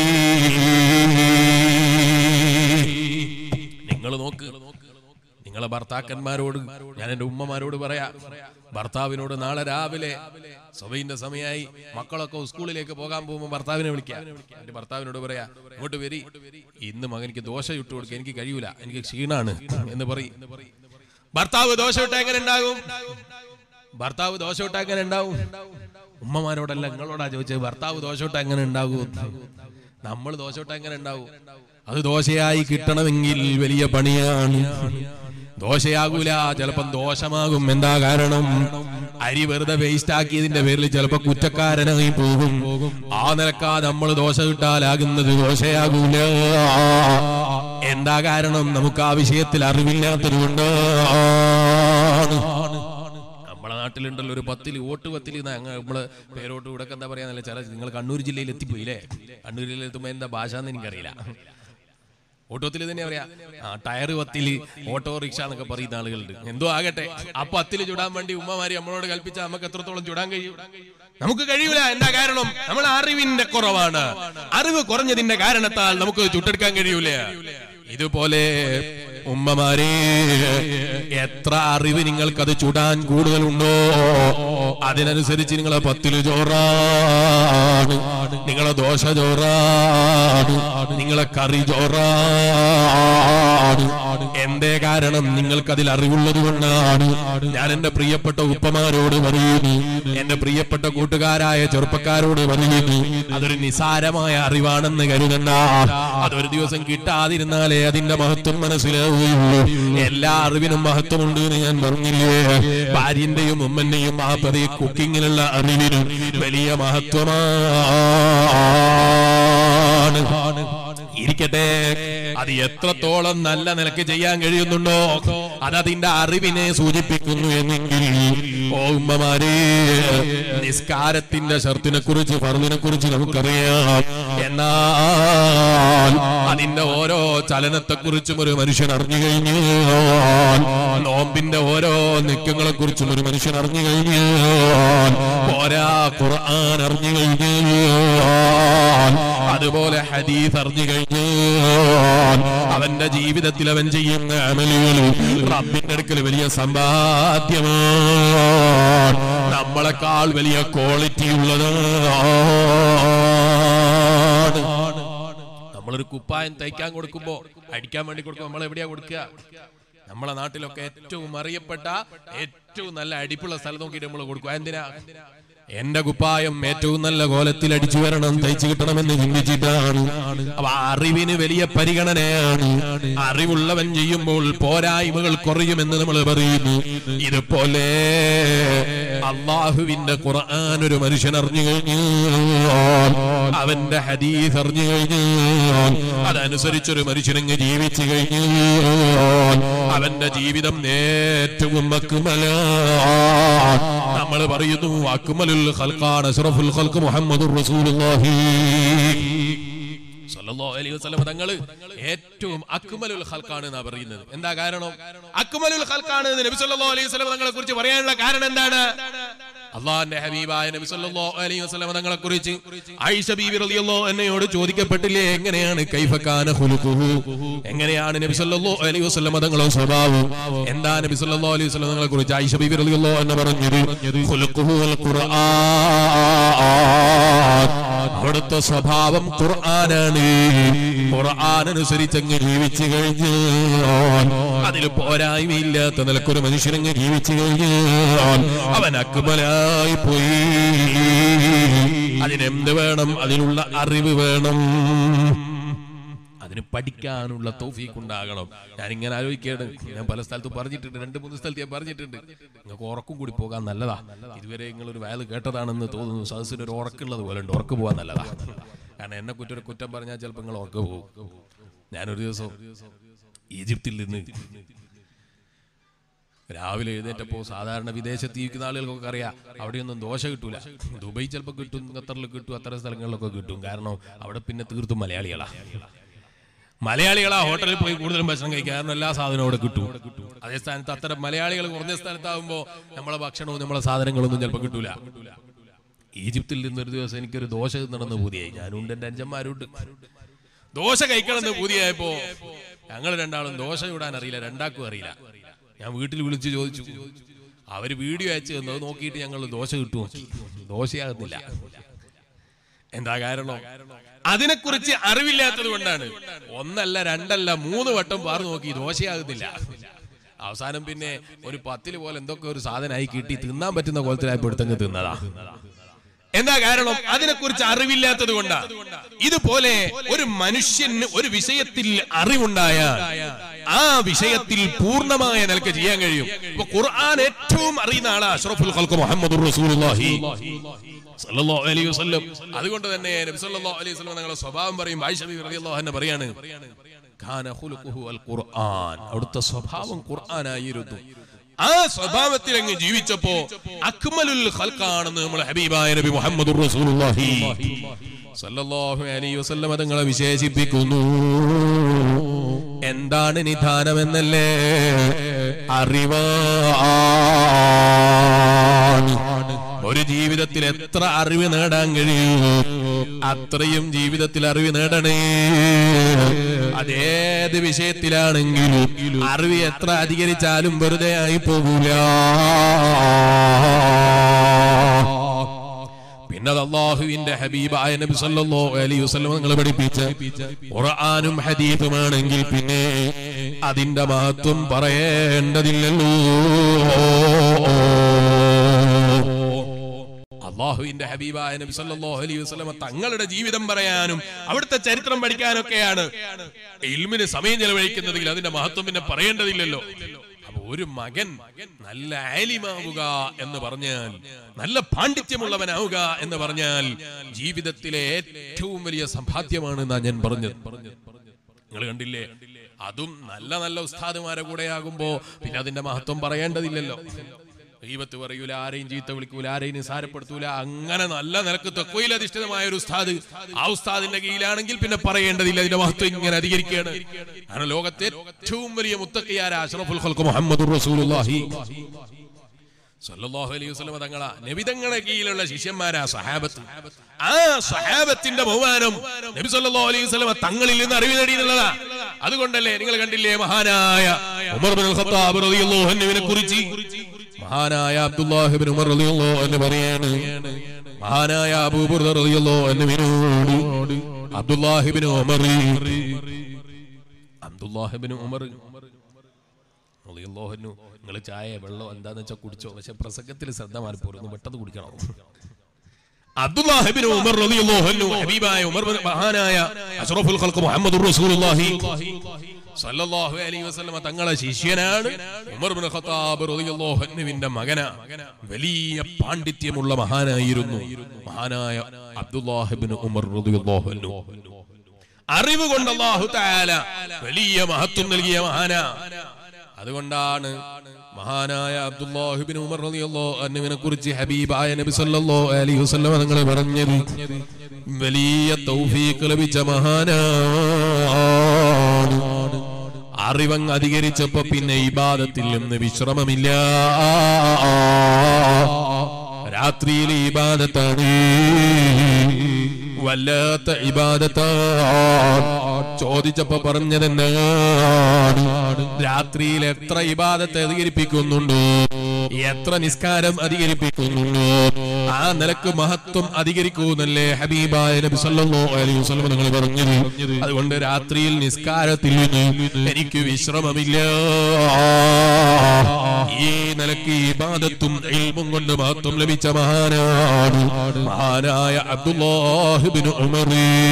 നിങ്ങൾ നോക്ക് നിങ്ങളെ ഭർത്താക്കന്മാരോട് ഞാൻ എന്റെ ഉമ്മമാരോട് പറയാ ഭർത്താവിനോട് നാളെ രാവിലെ സഭയിന്റെ സമയമായി മക്കളൊക്കെ സ്കൂളിലേക്ക് പോകാൻ പോകുമ്പോൾ ഭർത്താവിനെ വിളിക്കാം എന്റെ ഭർത്താവിനോട് പറയാ ഇങ്ങോട്ട് വരി ഇന്ന് മകനിക്ക് ദോശ ചുട്ടു കൊടുക്കുക എനിക്ക് കഴിയൂല എനിക്ക് ക്ഷീണാണ് എന്ന് പറയും ഭർത്താവ് ദോശ ഇട്ട എങ്ങനെ ഉണ്ടാകും ഭർത്താവ് ദോശ ഇട്ട എങ്ങനെ ഉണ്ടാവും ഉമ്മമാരോടല്ല നിങ്ങളോടാ ചോദിച്ചത് ഭർത്താവ് ദോശ ഇട്ട എങ്ങനെ ഉണ്ടാകും നമ്മൾ ദോശ ഇട്ട എങ്ങനെ ഉണ്ടാവും അത് ദോശയായി കിട്ടണമെങ്കിൽ വലിയ പണിയാണ് ദോശയാകൂല ചിലപ്പം ദോഷമാകും എന്താ കാരണം അരി വെറുതെ വേസ്റ്റ് ആക്കിയതിന്റെ പേരിൽ ചിലപ്പോ കുറ്റക്കാരനായി പോകും ആ നിലക്കാ നമ്മൾ ദോശ കിട്ടാലാകുന്നത് ദോശയാകൂല എന്താ കാരണം നമുക്ക് ആ വിഷയത്തിൽ അറിവില്ലാത്തത് കൊണ്ടാണ് നമ്മളെ നാട്ടിലുണ്ടല്ലോ ഒരു പത്തില് വോട്ട് പത്തില് നമ്മള് പേരോട്ട് ഇവിടെ എന്താ പറയാന്നല്ല ചില നിങ്ങൾ കണ്ണൂർ ജില്ലയിൽ എത്തിപ്പോയില്ലേ കണ്ണൂർ ജില്ലയിൽ എത്തുമ്പോ എന്താ ഭാഷ എന്ന് എനിക്കറിയില്ല ഓട്ടോത്തിൽ തന്നെ പറയാ ആ ടയർ പത്തില് ഓട്ടോറിക്ഷ എന്നൊക്കെ പറയുന്ന ആളുകളുണ്ട് എന്തോ ആകട്ടെ ആ പത്തില് ചുടാൻ വേണ്ടി ഉമ്മമാരി നമ്മളോട് കൽപ്പിച്ചാൽ നമുക്ക് എത്രത്തോളം ചുടാൻ കഴിയും നമുക്ക് കഴിയൂല എന്താ കാരണം നമ്മൾ അറിവിന്റെ കുറവാണ് അറിവ് കുറഞ്ഞതിന്റെ കാരണത്താൽ നമുക്ക് ചുട്ടെടുക്കാൻ കഴിയൂല ഇതുപോലെ ഉമ്മമാരെ എത്ര അറിവ് നിങ്ങൾക്കത് ചുടാൻ കൂടുതലുണ്ടോ അതിനനുസരിച്ച് നിങ്ങളെ പത്തില് ചോറാണ് നിങ്ങളെ ദോശ ചോറാണ് നിങ്ങളെ കറി ചോറാണ് എന്തേ കാരണം നിങ്ങൾക്കതിൽ അറിവുള്ളത് കൊണ്ടാണ് ഞാൻ എന്റെ പ്രിയപ്പെട്ട ഉപ്പമാരോട് പറയുന്നു എന്റെ പ്രിയപ്പെട്ട കൂട്ടുകാരായ ചെറുപ്പക്കാരോട് പറയുന്നു അതൊരു നിസാരമായ അറിവാണെന്ന് കരുതണ്ട അതൊരു ദിവസം കിട്ടാതിരുന്നാലേ അതിന്റെ മഹത്വം മനസ്സിലാവുകയുള്ളൂ എല്ലാ അറിവിനും മഹത്വമുണ്ട് എന്ന് ഞാൻ പറഞ്ഞില്ലേ ഭാര്യന്റെയും ഉമ്മന്റെയും ആ പതി കുക്കിങ്ങിലുള്ള അറിവിനും വലിയ മഹത്വമാണ് ഇരിക്കട്ടെ അത് എത്രത്തോളം നല്ല നിലക്ക് ചെയ്യാൻ കഴിയുന്നുണ്ടോ അത് അതിന്റെ അറിവിനെ സൂചിപ്പിക്കുന്നു എന്നെങ്കിൽ ഓ ഉമ്മമാരെ നിസ്കാരത്തിന്റെ ഷർത്തിനെ കുറിച്ച് ഫർദിനെ കുറിച്ച് നമുക്കറിയാം എന്നാൽ അതിന്റെ ഓരോ ചലനത്തെ കുറിച്ചും ഒരു മനുഷ്യൻ അറിഞ്ഞു കഴിഞ്ഞാൽ നോമ്പിന്റെ ഓരോ നിക്കങ്ങളെ കുറിച്ചും ഒരു മനുഷ്യൻ അറിഞ്ഞു കഴിഞ്ഞാൽ പോരാ ഖുർആൻ അറിഞ്ഞു കഴിഞ്ഞാൽ അതുപോലെ ഹദീസ് അറിഞ്ഞു കഴിഞ്ഞാൽ അവന്റെ ജീവിതത്തിൽ അവൻ ചെയ്യുന്ന അമലുകൾ റബ്ബിന്റെ അടുക്കൽ വലിയ സമ്പാദ്യമാണ് നമ്മളെക്കാൾ വലിയ ക്വാളിറ്റി ഉള്ളതാണ് നമ്മളൊരു കുപ്പായം തയ്ക്കാൻ കൊടുക്കുമ്പോ അടിക്കാൻ വേണ്ടി കൊടുക്കുമ്പോ നമ്മൾ എവിടെയാ കൊടുക്കുക നമ്മളെ നാട്ടിലൊക്കെ ഏറ്റവും അറിയപ്പെട്ട ഏറ്റവും നല്ല അടിപ്പുള്ള സ്ഥലം നോക്കിയിട്ട് നമ്മൾ കൊടുക്കുക എന്തിനാ എന്റെ കുപ്പായം ഏറ്റവും നല്ല കോലത്തിൽ അടിച്ചു വരണം തയ്ച്ചു കിട്ടണമെന്ന് ചിന്തിച്ചിട്ടാണ് അപ്പൊ അറിവിന് വലിയ പരിഗണനയാണ് അറിവുള്ളവൻ ചെയ്യുമ്പോൾ പോരായ്മകൾ കുറയുമെന്ന് നമ്മൾ പറയുന്നു ഇതുപോലെ അള്ളാഹുവിന്റെ ഖുർആൻ ഒരു മനുഷ്യൻ അറിഞ്ഞു കഴിഞ്ഞാൽ അവന്റെ ഹദീസ് അറിഞ്ഞു കഴിഞ്ഞാൽ അതനുസരിച്ചൊരു മനുഷ്യനങ്ങ് ജീവിച്ചു കഴിഞ്ഞാൽ അവന്റെ ജീവിതം ഏറ്റവും അക്മല നമ്മൾ പറയുന്നു അക്മലുൽ ഖൽഖാൻ അഷ്റഫുൽ ഖൽഖ് മുഹമ്മദുർ റസൂലുള്ളാഹി സല്ലല്ലാഹു അലൈഹി വസല്ലം തങ്ങൾ ഏറ്റവും അക്മലുൽ ഖൽഖാണ് എന്നാ പറയുന്നത് എന്താ കാരണം അക്മലുൽ ഖൽഖാണ് എന്ന് നബി സല്ലല്ലാഹു അലൈഹി വസല്ലം തങ്ങളെ കുറിച്ച് പറയാനുള്ള കാരണം എന്താണ് അള്ളാഹിന്റെ ഹബീബായ നബി സല്ലല്ലാഹു അലൈഹി വസല്ലം തങ്ങളെ കുറിച്ച് ആയിഷ ബീവി റളിയല്ലാഹു അൻഹയോട് ചോദിക്കപ്പെട്ടില്ലേ എങ്ങനെയാണ് കൈഫക്കാന ഖുലുഖുഹു എങ്ങനെയാണ് നബി സല്ലല്ലാഹു അലൈഹി വസല്ലം തങ്ങളുടെ സ്വഭാവം എന്താ നബി സല്ലല്ലാഹു അലൈഹി വസല്ലം തങ്ങളെ കുറിച്ച് ആയിഷ ബീവി റളിയല്ലാഹു അൻഹ പറഞ്ഞത് ഖുലുഖുഹു അൽ ഖുർആൻ അവിടുത്തെ സ്വഭാവം ഖുർആനാണ് ഖുർആനനുസരിച്ച് അങ്ങ് ജീവിച്ചു കഴിഞ്ഞാൽ അതിൽ പോരായ്മയില്ലാത്ത നിലക്കൊരു മനുഷ്യനങ്ങ് ജീവിച്ചു കഴിഞ്ഞാൽ അവൻ അക്മലായി പോയി അതിനെന്ത് വേണം അതിനുള്ള അറിവ് വേണം അതിന് പഠിക്കാനുള്ള തൗഫീഖ് ഉണ്ടാകണം ഞാൻ ഇങ്ങനെ ആലോചിക്കുകയാണ് ഞാൻ പല സ്ഥലത്തും പറഞ്ഞിട്ടുണ്ട് രണ്ട് മൂന്ന് സ്ഥലത്ത് ഞാൻ പറഞ്ഞിട്ടുണ്ട് നിങ്ങൾക്ക് ഉറക്കം കൂടി പോകാൻ നല്ലതാ ഇതുവരെ നിങ്ങൾ ഒരു വയൽ കേട്ടതാണെന്ന് തോന്നുന്നു സദസ്സിന് ഒരു ഉറക്കുള്ളത് പോലെ ഉണ്ട് ഉറക്ക് പോകാൻ നല്ലതാ കാരണം എന്നെ കുറ്റം കുറ്റം പറഞ്ഞാൽ ചിലപ്പോൾ നിങ്ങൾ ഉറക്ക പോകും ഞാനൊരു ദിവസം ഈജിപ്തിൽ നിന്ന് രാവിലെ എഴുന്നേറ്റപ്പോ സാധാരണ വിദേശത്ത് ജീവിക്കുന്ന ആളുകൾക്കൊക്കെ അറിയാം അവിടെയൊന്നും ദോശ കിട്ടൂല ദുബൈ ചിലപ്പോൾ കിട്ടും ഖത്തറിൽ കിട്ടും അത്തരം സ്ഥലങ്ങളിലൊക്കെ കിട്ടും കാരണം അവിടെ പിന്നെ തീർത്തും മലയാളികളാ മലയാളികളാ ഹോട്ടലിൽ പോയി കൂടുതലും ഭക്ഷണം കഴിക്കുക കാരണം എല്ലാ സാധനവും അവിടെ കിട്ടും അതേ സ്ഥാനത്ത് അത്തരം മലയാളികൾ കുറഞ്ഞ സ്ഥലത്താകുമ്പോൾ നമ്മളെ ഭക്ഷണവും നമ്മളെ സാധനങ്ങളൊന്നും ചിലപ്പോൾ കിട്ടൂല ഈജിപ്തിൽ നിന്ന് ഒരു ദിവസം എനിക്കൊരു ദോശ നടന്ന് പൂതിയായി ഞാനുണ്ട് എൻ്റെ അഞ്ചന്മാരുണ്ട് ദോശ കഴിക്കണമെന്ന് പൂതിയായപ്പോ ഞങ്ങൾ രണ്ടാളും ദോശ ചൂടാൻ അറിയില്ല രണ്ടാക്കും അറിയില്ല ഞാൻ വീട്ടിൽ വിളിച്ച് ചോദിച്ചു അവര് വീഡിയോ അയച്ചു തന്നു അത് നോക്കിയിട്ട് ഞങ്ങൾ ദോശ കിട്ടുമോ ദോശയാകുന്നില്ല എന്താ കാരണം അതിനെക്കുറിച്ച് അറിവില്ലാത്തത് കൊണ്ടാണ് ഒന്നല്ല രണ്ടല്ല മൂന്ന് വട്ടം പാറു നോക്കി ദോശയാകുന്നില്ല അവസാനം പിന്നെ ഒരു പത്തില് പോലെ എന്തൊക്കെ ഒരു സാധനമായി കിട്ടി തിന്നാൻ പറ്റുന്ന കോലത്തിലായപ്പോ എടുത്തങ്ങ് തിന്നതാ എന്താ കാരണം അതിനെക്കുറിച്ച് അറിവില്ലാത്തത് കൊണ്ടാ ഇതുപോലെ ഒരു മനുഷ്യന് ഒരു വിഷയത്തിൽ അറിവുണ്ടായ ആ വിഷയത്തിൽ പൂർണ്ണമായ നിലക്ക് ചെയ്യാൻ കഴിയും ഇപ്പൊ ഖുർആൻ ഏറ്റവും അറിയുന്ന ആളാ അഷ്റഫുൽ ഖൽഖ് മുഹമ്മദുർ റസൂലുള്ളാഹി സല്ലല്ലാഹു അലൈഹി വസല്ലം അതുകൊണ്ട് തന്നെ നബി സല്ലല്ലാഹു അലൈഹി വസല്ലം തങ്ങളുടെ സ്വഭാവം പറയും ആയിഷ ബിബി റളിയല്ലാഹു അൻഹ പറയാണ് കാന ഖുലുഖുഹു അൽ ഖുർആൻ അവിടുത്തെ സ്വഭാവം ഖുർആനായിരുന്നു ആ സ്വഭാവത്തിൽ അങ്ങ് ജീവിച്ചപ്പോ അക്മലുൽ ഖൽഖാണെന്ന് നമ്മുടെ ഹബീബായ നബി മുഹമ്മദുർ റസൂലുള്ളാഹി സല്ലല്ലാഹു അലൈഹി വസല്ലം തങ്ങളെ വിശേഷിപ്പിക്കുന്നു എന്താണ് നിധാനമെന്നല്ലേ അറിവാണ് ഒരു ജീവിതത്തിൽ എത്ര അറിവ് നേടാൻ കഴിയും അത്രയും ജീവിതത്തിൽ അറിവ് നേടണേ അതേത് വിഷയത്തിലാണെങ്കിലും അറിവ് എത്ര അധികരിച്ചാലും വെറുതെ ആയി പോകൂല പിന്നെ അത് അള്ളാഹുവിന്റെ ഹബീബായ നബി സല്ലല്ലാഹു അലൈഹി വസല്ലം നിങ്ങൾ പഠിപ്പിച്ച ഖുർആനും ഹദീസുമാണെങ്കിൽ പിന്നെ അതിന്റെ മഹത്വം പറയേണ്ടതില്ലല്ലോ അള്ളാഹുവിന്റെ ഹബീബായ നബി സല്ലല്ലാഹു അലൈഹി വസല്ലം തങ്ങളുടെ ജീവിതം പറയാനും അവിടുത്തെ ചരിത്രം പഠിക്കാനൊക്കെയാണ് ഇൽമിന് സമയം ചെലവഴിക്കുന്നതെങ്കിൽ അതിന്റെ മഹത്വം പിന്നെ പറയേണ്ടതില്ലല്ലോ അപ്പൊ ഒരു മകൻ നല്ല ആലിമാവുക എന്ന് പറഞ്ഞാൽ നല്ല പാണ്ഡിത്യമുള്ളവനാവുക എന്ന് പറഞ്ഞാൽ ജീവിതത്തിലെ ഏറ്റവും വലിയ സമ്പാദ്യമാണ് എന്നാ ഞാൻ പറഞ്ഞത് നിങ്ങൾ കണ്ടില്ലേ അതും നല്ല നല്ല ഉസ്താദുമാരെ കൂടെ ആകുമ്പോ പിന്നെ അതിന്റെ മഹത്വം പറയേണ്ടതില്ലല്ലോ ദൈവത്ത് പറയൂല ആരെയും ചീത്ത വിളിക്കൂല ആരെയും നിസാരപ്പെടുത്തൂല അങ്ങനെ നല്ല നിലക്ക് തെക്കോയിൽ അധിഷ്ഠിതമായ ഒരു ഉസ്താദ് ആ ഉസ്താദിന്റെ കീഴിലാണെങ്കിൽ പിന്നെ പറയേണ്ടതില്ല അതിന്റെ മഹത്വം ഇങ്ങനെ അധികരിക്കുകയാണ് കാരണം ലോകത്തെ ഏറ്റവും വലിയ മുത്തക്കിയാര അഷ്റഫുൽ ഖൽഖ് മുഹമ്മദുർ റസൂലുള്ളാഹി സല്ലല്ലാഹു അലൈഹി വസല്ലം തങ്ങളാ നബിതങ്ങളെ കീഴിലുള്ള ശിഷ്യന്മാരാ സഹാബത്ത് ആ സഹാബത്തിന്റെ ബഹുമാനം നബി സല്ലല്ലാഹു അലൈഹി വസല്ലം തങ്ങളിൽ നിന്ന് അറിവ് നേടിയെന്നുള്ളതാ അതുകൊണ്ടല്ലേ നിങ്ങൾ കണ്ടില്ലേ മഹാനായ ഉമർ ബിൻ ഖത്താബ് റളിയല്ലാഹു അൻഹുവിനെ കുറിച്ച് മഹാനായ അബ്ദുല്ലാഹിബിൻ ഉമർ റളിയല്ലാഹു അൻഹു പറയാണ് മഹാനായ അബൂബുർദ റളിയല്ലാഹു അൻഹുവിനോട് അബ്ദുല്ലാഹിബിൻ ഉമർ അബ്ദുല്ലാഹിബിൻ ഉമർ റളിയല്ലാഹു അൻഹു നിങ്ങൾ ചായ വെള്ളം എന്താന്ന് വെച്ചാൽ കുടിച്ചോ പക്ഷെ പ്രസംഗത്തിൽ ശ്രദ്ധ മാറിപ്പോരുന്നു പെട്ടെന്ന് കുടിക്കണം അബ്ദുല്ലാഹിബ്നു ഉമർ റളിയല്ലാഹു അൻഹു ഹബീബായ ഉമർ ബിൻ മഹാനായ അഷ്റഫുൽ ഖൽഖ് മുഹമ്മദുർ റസൂലുള്ളാഹി സല്ലല്ലാഹു അലൈഹി വസല്ലമ തങ്ങളെ ശിഷ്യനാണ് ഉമർ ബിൻ ഖത്താബ് റളിയല്ലാഹു അൻഹുവിന്റെ മകന വലിയ പാണ്ഡിത്യമുള്ള മഹാനായിരുന്നു മഹാനായ അബ്ദുല്ലാഹിബ്നു ഉമർ റളിയല്ലാഹു അൻഹു അറിവ് കൊണ്ട് അല്ലാഹു തആല വലിയ മഹത്വം നൽകിയ മഹാന അതുകൊണ്ടാണ് മഹാനായ അബ്ദുല്ലാഹിബിൻ ഉമർ റളിയല്ലാഹു അൻഹുവിനെ കുറിച്ച് ഹബീബായ നബി സല്ലല്ലാഹു അലൈഹി വസല്ലം നിങ്ങൾ പറഞ്ഞത് വലിയ തൗഫീഖ് ലഭിച്ച മഹാനാണ് അറിവങ്ങ് അധികരിച്ചപ്പോ പിന്നെ ഇബാദത്തിൽ നിന്ന് വിശ്രമമില്ല രാത്രിയിൽ ഇബാദത്താണ് വല്ലാത്ത ഇബാദത്താണ് ചോദിച്ചപ്പോ പറഞ്ഞതെന്നാണ് രാത്രിയിൽ എത്ര ഇബാദത്ത് അധികരിപ്പിക്കുന്നുണ്ടോ എത്ര നിസ്കാരം അധികരിപ്പിക്കുന്നുണ്ടോ ആ നിലക്ക് മഹത്വം അധികരിക്കൂന്നല്ലേ ഹബീബായ നബി സല്ലല്ലാഹു അലൈഹി വസല്ലം നിങ്ങൾ പറഞ്ഞത് അതുകൊണ്ട് രാത്രിയിൽ നിസ്കാരത്തിൽ നിന്ന് എനിക്ക് വിശ്രമമില്ല ഈ നിലക്ക് ഇബാദത്തും ഇൽമും കൊണ്ട് മഹത്വം ലഭിച്ച മഹാനാണ് മഹാനായ അബ്ദുല്ലാഹിബ്നു ഉമർ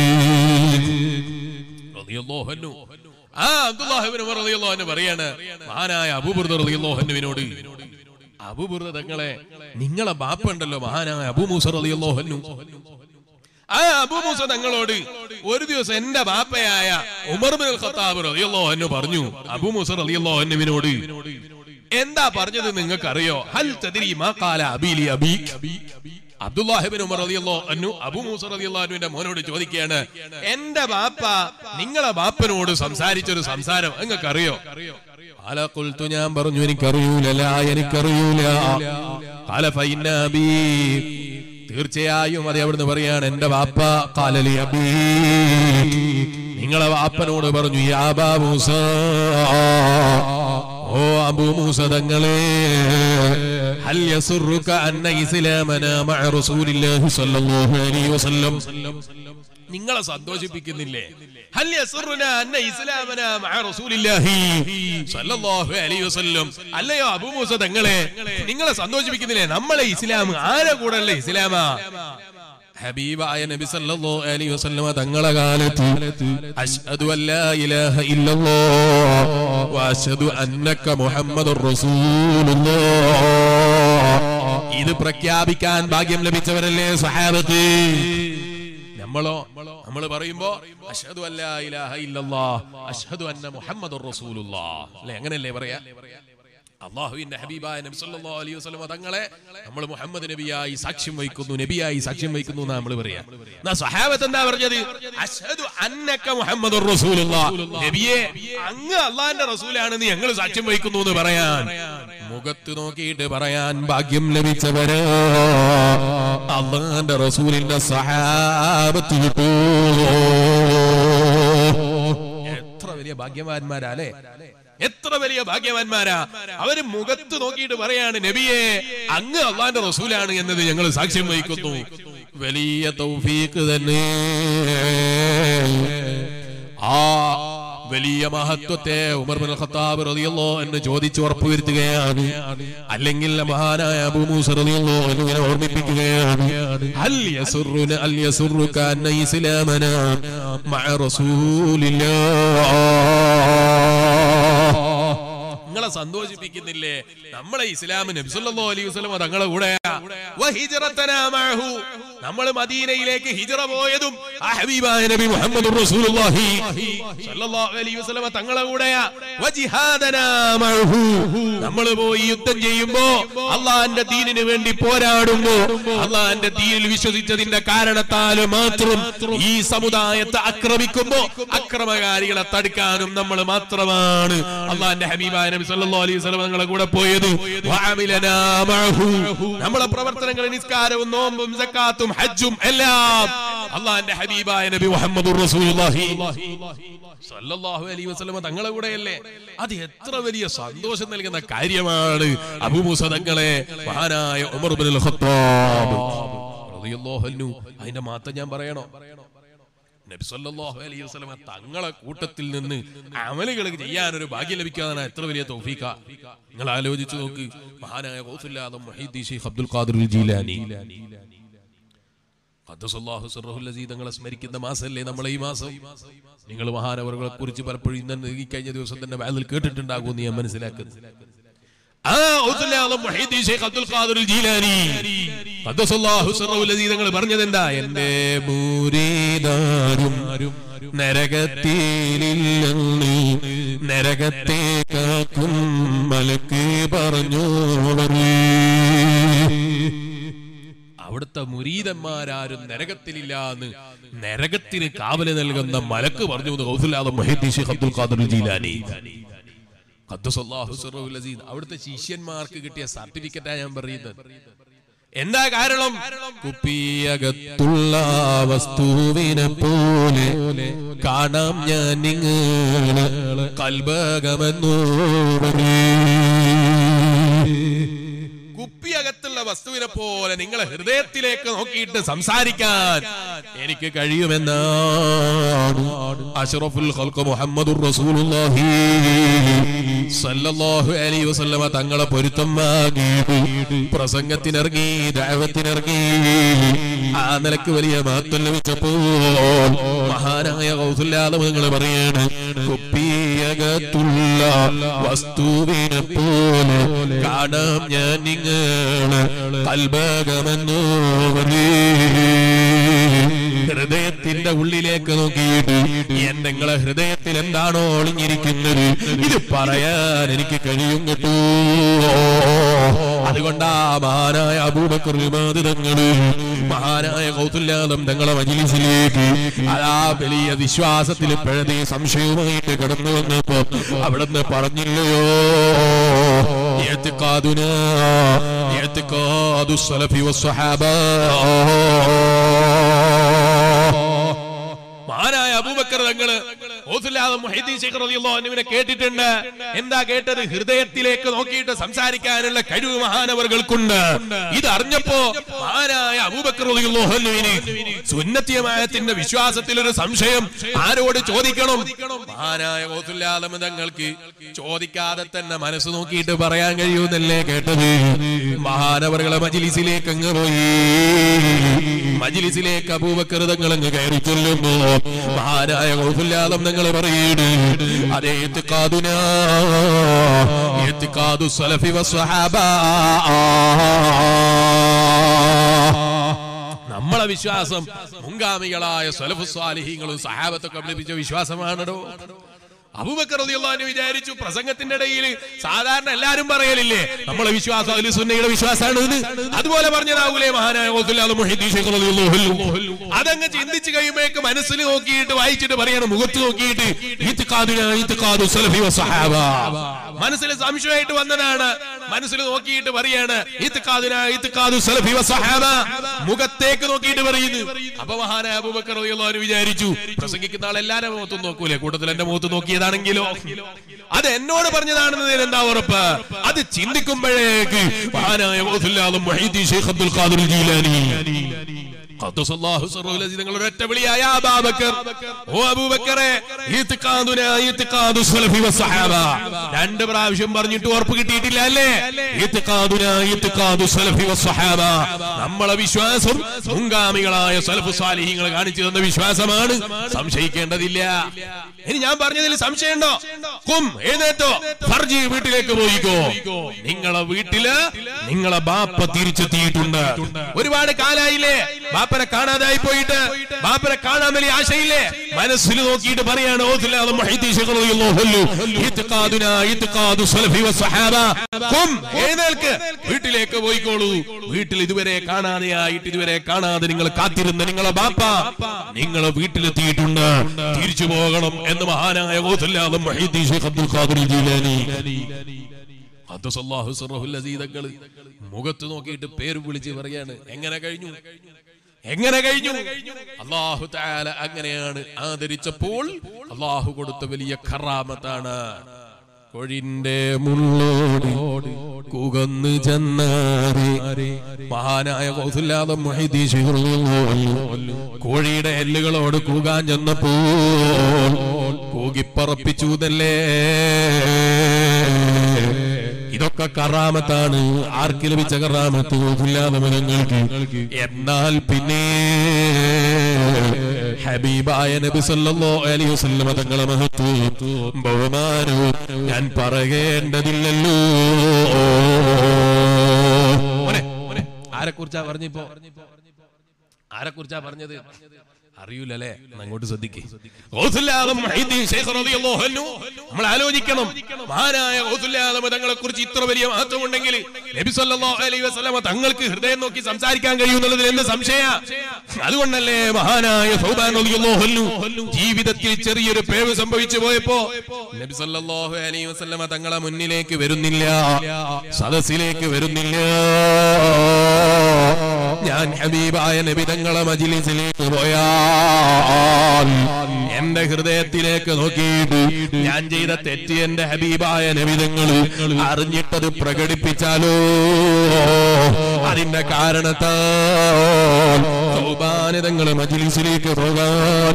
റളിയല്ലാഹു അൻഹു ആ അബ്ദുല്ലാഹിബ്നു ഉമർ റളിയല്ലാഹു അൻഹു പറയാണ് മഹാനായ അബൂബുർദ റളിയല്ലാഹു അൻഹുവിനോട് അബൂബുർദ തങ്ങളെ നിങ്ങളെ ബാപ്പ ഉണ്ടല്ലോ മഹാനായ അബൂ മൂസ റളിയല്ലാഹു അൻഹു ആ അബൂ മൂസ തങ്ങളോട് ഒരു ദിവസം എന്റെ ബാപ്പയായ ഉമർ ബിൻ ഖത്താബ് റളിയല്ലാഹു അൻഹു പറഞ്ഞു അബൂ മൂസ റളിയല്ലാഹു അൻഹുവിനോട് എന്താ പറഞ്ഞത് നിങ്ങൾക്ക് അറിയോ ഹൽ തദ്രി മാ ഖാല അബീലി അബി അബ്ദുല്ലാഹിബിൻ ഉമർ റളിയല്ലാഹു അൻഹു അബൂ മൂസ റളിയല്ലാഹു അൻഹുവിന്റെ മോനോട് ചോദിക്കുകയാണ് എന്റെ ബാപ്പ നിങ്ങളെ ബാപ്പനോട് സംസാരിച്ചൊരു സംസാരം നിങ്ങൾക്ക് അറിയോ ഖാല ഖുൽതു ഞാൻ പറഞ്ഞു എനിക്കറിയൂല ലാ എനിക്കറിയൂല ഖാല ഫഇന്ന അബീ തീർച്ചയായും അത് എവിടുന്ന് പറയാണ് എന്റെ വാപ്പ കാലലി അബീ നിങ്ങളെ വാപ്പനോട് പറഞ്ഞു യാ അബാ മൂസ ഓ അബൂ മൂസ തങ്ങളെ ഹൽ യസുറുക അന്ന ഇസ്ലാമന മഅ റസൂലില്ലാഹി സ്വല്ലല്ലാഹു അലൈഹി വസല്ലം നിങ്ങളെ സന്തോഷിപ്പിക്കുന്നില്ലേ ഹൽ യസുറുന അന്ന ഇസ്ലാമന മഅ റസൂലില്ലാഹി സ്വല്ലല്ലാഹു അലൈഹി വസല്ലം അല്ലയോ അബൂ മൂസ തങ്ങളെ നിങ്ങളെ സന്തോഷിപ്പിക്കുന്നില്ലേ നമ്മളെ ഇസ്ലാം ആരെ കൂടെയുള്ള ഇസ്ലാമാ ഹബീബായ നബി സല്ലല്ലാഹു അലൈഹി വസല്ലമ തങ്ങളെ കാലത്ത് അഷ്ഹദു അല്ലാ ഇലാഹ ഇല്ലല്ലാഹ് വഅഷ്ഹദു അന്നക മുഹമ്മദുർ റസൂലുള്ളാഹ് ഇത് പ്രഖ്യാപിക്കാൻ ഭാഗ്യം ലഭിച്ചവരല്ലേ സഹാബത്ത് നമ്മളോ നമ്മൾ പറയുമ്പോ അഷ്ഹദു അല്ലാ ഇലാഹ ഇല്ലല്ലാഹ് അഷ്ഹദു അന്ന മുഹമ്മദുർ റസൂലുള്ളാഹ് അല്ലേ അങ്ങനെയല്ലേ പറയാ അള്ളാഹുവിന്റെ ഹബീബായ നബി സല്ലല്ലാഹു അലൈഹി വസല്ലം തങ്ങളെ നമ്മൾ മുഹമ്മദ് നബിയായി സാക്ഷ്യം വഹിക്കുന്നു നബിയായി സാക്ഷ്യം വഹിക്കുന്നു എന്നാ നമ്മൾ പറയാ എന്നാ സഹാബത്ത് എന്താ പറഞ്ഞത് അഷ്ഹദു അന്നക മുഹമ്മദുർ റസൂലുള്ളാഹ് നബിയെ അങ്ങ് അള്ളാഹിന്റെ റസൂലാണെന്ന് ഞങ്ങൾ സാക്ഷ്യം വഹിക്കുന്നു എന്ന് പറയാൻ മുഖത്ത് നോക്കിയിട്ട് പറയാൻ ഭാഗ്യം ലഭിച്ചവര് അള്ളാഹിന്റെ റസൂലിന്റെ സഹാബത്ത് കിട്ടൂ എത്ര വലിയ ഭാഗ്യവാന്മാരാ അല്ലേ എത്ര വലിയ ഭാഗ്യവാന്മാരാ അവര് മുഖത്ത് നോക്കിയിട്ട് പറയാണ് നബിയെ അങ്ങ് അള്ളാന്റെ റസൂലാണ് എന്നത് ഞങ്ങൾ സാക്ഷ്യം വഹിക്കുന്നു വലിയ തൗഫീക്ക് തന്നെ ആ വലിയ മഹത്വത്തെ ഉമർ ബിൻ ഖത്താബ് റളിയല്ലാഹു എന്ന് ചോദിച്ച് ഉറപ്പുവരുത്തുകയാണ് അല്ലെങ്കിൽ മഹാനായ അബൂ മൂസ റളിയല്ലാഹു അൻഹു ഇങ്ങനെ ഓർമ്മിപ്പിക്കുകയാണ് ഹൽ യസുറുന അൽ യസുറുക അന്ന ഇസ്ലാമന മഅ റസൂലില്ലാഹ് നിങ്ങളെ സന്തോഷിപ്പിക്കുന്നില്ലേ നമ്മളെ ഇസ്ലാം നബി സല്ലല്ലാഹു അലൈഹി വസല്ലം തങ്ങളെ കൂടെയാ വഹിജ്റതനാ മഅഹു നമ്മൾ മദീനയിലേക്ക് ഹിജ്റ പോയതും ആ ഹബീബായ നബി മുഹമ്മദുർ റസൂലുള്ളാഹി സല്ലല്ലാഹു അലൈഹി വസല്ലം തങ്ങളെ കൂടെയാ വജിഹാദനാ മഅഹു നമ്മൾ പോയി യുദ്ധം ചെയ്യുമ്പോ അള്ളാഹിന്റെ ദീനിന് വേണ്ടി പോരാടുമ്പോ അള്ളാഹിന്റെ ദീനിൽ വിശ്വസിച്ചതിന്റെ കാരണത്താൽ മാത്രം ഈ സമുദായത്തെ ആക്രമിക്കുമ്പോ അക്രമകാരികളെ തടുക്കാനും നമ്മൾ മാത്രമാണ് അള്ളാഹിന്റെ ഹബീബായ നബി സല്ലല്ലാഹു അലൈഹി വസല്ലം തങ്ങളെ കൂടെ പോയത് വഅമിലനാ മഅഹു നമ്മളെ പ്രവർത്തനങ്ങൾ നിസ്കാരവും നോമ്പും സക്കാത്തും ഹജ്ജും എല്ലാം അള്ളാഹിന്റെ ഹബീബായ നബി മുഹമ്മദുർ റസൂലുള്ളാഹി സല്ലല്ലാഹു അലൈഹി വസല്ലം തങ്ങളെ കൂടെയല്ലേ അത് എത്ര വലിയ സന്തോഷം നൽകുന്ന കാര്യമാണ് അബൂ മൂസ തങ്ങളെ മഹാനായ ഉമർ ഇബ്നുൽ ഖത്താബ് റളിയല്ലാഹു അൻഹു അതിന്റെ മാറ്റം ഞാൻ പറയണോ നബി സല്ലല്ലാഹു അലൈഹി വസല്ലം തങ്ങളെ കൂട്ടത്തിൽ നിന്ന് അമലുകൾ ചെയ്യാൻ ഒരു ഭാഗ്യം ലഭിക്കാതാണ് എത്ര വലിയ തൗഫീഖ നിങ്ങൾ ആലോചിച്ചു നോക്ക് മഹാനായ ഗൗസുല്ലാദം Muhyiddin Sheikh Abdul Qadir Jilani ഖദ്ദസല്ലാഹു സിർറഹുൽ അസീസ് തങ്ങളെ സ്മരിക്കുന്ന മാസമല്ലേ നമ്മളെ ഈ മാസം നിങ്ങൾ മഹാനവറുകളെ കുറിച്ച് പലപ്പോഴും ഇന്ന് ഈ കഴിഞ്ഞ ദിവസം തന്നെ വാതിൽ കേട്ടിട്ടുണ്ടാകുമെന്ന് ഞാൻ മനസ്സിലാക്കുന്നു ആ ഔസുൽ ആലം Muhyiddin Sheikh Abdul Qadir Jilani ഖദ്ദസല്ലാഹു സിർറഹുൽ അസീസ് തങ്ങൾ പറഞ്ഞത് എന്താ എന്റെ മൂരീദാരും നരകത്തിലില്ലെന്ന് നരകത്തെ കാക്കും മലക്ക് പറഞ്ഞു അവിടുത്തെ മുരീതന്മാരാരും നരകത്തിലില്ല എന്ന് നരകത്തിന് കാവല് നൽകുന്ന മലക്ക് പറഞ്ഞു എന്ന് ഗൗസുല്ലാദം Muhyiddin Sheikh Abdul Qadir Jilani ഖദ്ദസല്ലാഹു സിർറഹുൽ അസീസ് അവിടുത്തെ ശിഷ്യന്മാർക്ക് കിട്ടിയ സർട്ടിഫിക്കറ്റാ ഞാൻ പറയുന്നത് എന്താ കാരണം കുപ്പിയകത്തുള്ള വസ്തുവിനെ പോലെ കാണാം ഞാൻ നിങ്ങള് കൽബകമെന്നോ കുപ്പിയകത്തുള്ള വസ്തുവിനെ പോലെ നിങ്ങളെ ഹൃദയത്തിലേക്ക് നോക്കിയിട്ട് സംസാരിക്കാൻ എനിക്ക് കഴിയുമെന്നാണ് അഷ്റഫുൽ ഖൽഖ് മുഹമ്മദുർ റസൂലുള്ളാഹി സല്ലല്ലാഹു അലൈഹി വസല്ലമ തങ്ങളെ പൊരുത്തം വാങ്ങി പ്രസംഗത്തിനിറങ്ങി ദഅവത്തിനിറങ്ങി ആ നിലക്ക് വലിയ മഹത്വം ലഭിച്ചപ്പോൾ മഹാനായ കൗസുല്ലാദം നിങ്ങൾ പറയാണ് കുപ്പിയകത്തുള്ള വസ്തുവിനെ പോലെ കാണാം ഞാൻ നിങ്ങള് കൽബകമെന്നോ ഹൃദയത്തിന്റെ ഉള്ളിലേക്ക് നോക്കിയിട്ട് എൻ നിങ്ങളെ ഹൃദയത്തിൽ എന്താണോ ഒളിഞ്ഞിരിക്കുന്നത് ഇത് പറയാൻ എനിക്ക് കഴിയും കേട്ടോ അതുകൊണ്ടാ മഹാനായ അബൂബക്കർ വിവാദിതങ്ങള് മഹാനായ കൗതുല്ലാദം തങ്ങളെ മജിലിസിലേക്ക് അതാ വലിയ വിശ്വാസത്തിൽ പിഴതി സംശയവുമായിട്ട് കടന്നു വന്നപ്പോ അവിടുന്ന് പറഞ്ഞില്ലയോ اعتقادنا اعتقاد السلف والصحابة മഹാനായ അബൂബക്കർ തങ്ങള് ഓസുല്ലാദം മുഹീദ്ദീൻ ശൈഖ് റളിയല്ലാഹു അൻഹുവിനെ കേട്ടിട്ടുണ്ട് എന്താ കേട്ടത് ഹൃദയത്തിലേക്ക് നോക്കിയിട്ട് സംസാരിക്കാനുള്ള കഴിവ് മഹാനവർകൾക്കുണ്ട് ഇത് അറിഞ്ഞപ്പോ മഹാനായ അബൂബക്കർ റളിയല്ലാഹു അൻഹുവിന് സുന്നത്തിയമായത്തിന്റെ വിശ്വാസത്തിൽ ഒരു സംശയം ആരോട് ചോദിക്കണം മഹാനായ ഓസുല്ലാദം തങ്ങൾക്ക് ചോദിക്കാതെ തന്നെ മനസ്സ് നോക്കിയിട്ട് പറയാൻ കഴിയുമെന്നല്ലേ കേട്ടത് മഹാനവറുകളെ മജിലിസിലേക്ക് അങ്ങ് പോയി മജിലിസിലേക്ക് അബൂബക്കർ തങ്ങൾ അങ്ങ് കയറി ചൊല്ലുമ്പോ മഹാനായ ഗൗഫുല്ലാദം നിങ്ങൾ പറയണ് അതേ ഇത്തിഖാദുന ഇത്തിഖാദു സലഫി വസ്വഹാബ നമ്മളെ വിശ്വാസം മുൻഗാമികളായ സലഫു സ്വാലിഹീങ്ങളും സഹാബത്തൊക്കെ ലഭിച്ച വിശ്വാസമാണോ അബൂബക്കർ റളിയല്ലാഹു അൻഹു വിചാരിച്ചു പ്രസംഗത്തിന്റെ ഇടയിൽ സാധാരണ എല്ലാരും പറയലില്ലേ നമ്മളെ വിശ്വാസം അഹ്ലു സുന്നയുടെ വിശ്വാസമാണ് ഇത് അതുപോലെ പറഞ്ഞതാവൂലേ മഹാനായ ഗൗസുല്ലാദ് മുഹീദ്ദീൻ ശൈഖ് റളിയല്ലാഹു അൻഹു അതങ്ങ് ചിന്തിച്ച് കഴിയുമ്പോഴേക്ക് മനസ്സിൽ നോക്കിയിട്ട് വായിച്ചിട്ട് പറയണം മുഖത്ത് നോക്കിയിട്ട് ഇത്തിഖാദുനാ ഇത്തിഖാദു സലഫി വസ്സഹാബ മനസ്സിൽ സംശയമായിട്ട് വന്നതാണ് മനസ്സിൽ നോക്കിയിട്ട് പറയാണ് ഇത്തിഖാദുനാ ഇത്തിഖാദു സലഫി വസ്സഹാബ മുഖത്തേക്ക് നോക്കിയിട്ട് പറയുന്നു അപ്പൊ മഹാനായ അബൂബക്കർ റളിയല്ലാഹു അൻഹു വിചാരിച്ചു പ്രസംഗിക്കുന്ന ആൾ എല്ലാവരും മുഖത്തും നോക്കൂലേ കൂട്ടത്തിൽ എന്റെ മുഖത്ത് നോക്കിയതാണെങ്കിലോ അത് എന്നോട് പറഞ്ഞതാണെന്നതിന് എന്താ ഉറപ്പ് അത് ചിന്തിക്കുമ്പോഴേക്ക് മഹാനായ ഗൗസുല്ലാദും Muhyiddin Sheikh Abdul Qadir Jilani ഖദ്ദസല്ലാഹു സിർറഹുൽ അസീസ് നിങ്ങൾ ഒരൊറ്റ വിളിയായ അബൂബക്കർ ഓ അബൂബക്കറെ ഇത്തിഖാദുനാ ഇത്തിഖാദു സലഫി വസ്സഹാബ രണ്ട് പ്രാവശ്യം പറഞ്ഞിട്ട് ഉറപ്പ് കിട്ടിയിട്ടില്ല അല്ലേ ഇത്തിഖാദുനാ ഇത്തിഖാദു സലഫി വസ്സഹാബ നമ്മളെ വിശ്വാസം മുൻഗാമികളായ സലഫു സാലിഹീങ്ങൾ കാണിച്ചു തന്ന വിശ്വാസമാണ് സംശയിക്കേണ്ടതില്ല ഇനി ഞാൻ പറഞ്ഞതിൽ സംശയമുണ്ടോ കും എഴുന്നേറ്റോ ഫർജി വീട്ടിലേക്ക് പോയിക്കോ നിങ്ങളെ വീട്ടില് നിങ്ങളെ ബാപ്പ തിരിച്ചെത്തിയിട്ടുണ്ട് ഒരുപാട് കാലായില്ലേ ബാപ്പനെ കാണാതായി പോയിട്ട് ബാപ്പനെ കാണാൻ വലിയ ആശയില്ലേ മനസ്സിൽ നോക്കിയിട്ട് പറയാണ് ഓതില്ലാതെ മുഹീദ്ദീൻ ശൈഖ് റളിയല്ലാഹു അൻഹു ഇത്ഖാദുനാ ഇത്ഖാദു സലഫി വസ്സഹാബ ഖും എഴുന്നേൽക്ക് വീട്ടിലേക്ക് പോയിക്കോളൂ വീട്ടിൽ ഇതുവരെ കാണാതെയായിട്ട് ഇതുവരെ കാണാതെ നിങ്ങൾ കാത്തിരുന്ന നിങ്ങളെ ബാപ്പ നിങ്ങളെ വീട്ടിലെത്തിയിട്ടുണ്ട് തിരിച്ചു പോകണം എന്ന് മഹാനായ ഓതില്ലാതെ Muhyiddin Sheikh Abdul Qadir Jilani ഖദ്ദസല്ലാഹു സിർറഹുൽ അസീസ് തങ്ങൾ മുഖത്ത് നോക്കിയിട്ട് പേര് വിളിച്ച് പറയാണ് എങ്ങനെ കഴിഞ്ഞു എങ്ങനെ കഴിഞ്ഞു അള്ളാഹു താല അങ്ങനെയാണ് ആദരിച്ചപ്പോൾ അള്ളാഹു കൊടുത്ത വലിയ ഖറാമത്താണ് കൊഴിന്റെ മുള്ളോട് കുകന്ന് ചെന്നാരെ മഹാനായ കൗസുല്ലാദം മൊഹീദ്ദീൻ ശൈഖ് റളിയല്ലാഹു അൻഹു കോഴിയുടെ എല്ലുകളോട് കൂകാൻ ചെന്നപ്പോൾ കൂകിപ്പറപ്പിച്ചു എന്നല്ലേ ഇതൊക്കെ കറാമത്താണ് ആർക്ക് ലഭിച്ച കറാമത്ത് ഇല്ലാതെ മൃഗങ്ങൾക്ക് എന്നാൽ പിന്നെ ഹബീബായ നബി സല്ലല്ലാഹു അലൈഹി വസല്ലം തങ്ങളെ മഹത്വവും ബഹുമാനവും ഞാൻ പറയേണ്ടതില്ലല്ലോ ആരെ കുറിച്ചാ പറഞ്ഞിപ്പോ ആരെ കുറിച്ചാ പറഞ്ഞത് അറിയൂലല്ലേ ഒന്ന് അങ്ങോട്ട് ശ്രദ്ധിക്കേ നമ്മൾ ആലോചിക്കണം മഹാനായ ഗൗസുല്ലാദം തങ്ങളെ കുറിച്ച് ഇത്ര വലിയ മഹത്വം ഉണ്ടെങ്കിൽ നബി സല്ലല്ലാഹു അലൈഹി വസല്ലമ തങ്ങൾക്ക് ഹൃദയം നോക്കി സംസാരിക്കാൻ കഴിയുന്നുള്ളതിൽ എന്ത് സംശയ അതുകൊണ്ടല്ലേ മഹാനായ സൗബാൻ റളിയല്ലാഹു അൻഹു ജീവിതത്തിൽ ചെറിയൊരു പേവ് സംഭവിച്ചു പോയപ്പോ നബി സല്ലല്ലാഹു അലൈഹി വസല്ലമ തങ്ങളെ മുന്നിലേക്ക് വരുന്നില്ല സദസ്സിലേക്ക് വരുന്നില്ല ഞാൻ ഹബീബായ നബി തങ്ങളെ മജിലിസിലേക്ക് പോയാൽ എന്റെ ഹൃദയത്തിലേക്ക് നോക്കിയിട്ട് ഞാൻ ചെയ്ത തെറ്റ് എന്റെ ഹബീബായ നബിതങ്ങൾ അറിഞ്ഞിട്ടത് പ്രകടിപ്പിച്ചാലോ അതിന്റെ കാരണത്താൽ സൗബാനിതങ്ങൾ മജിലിസിലേക്ക് പോകാൻ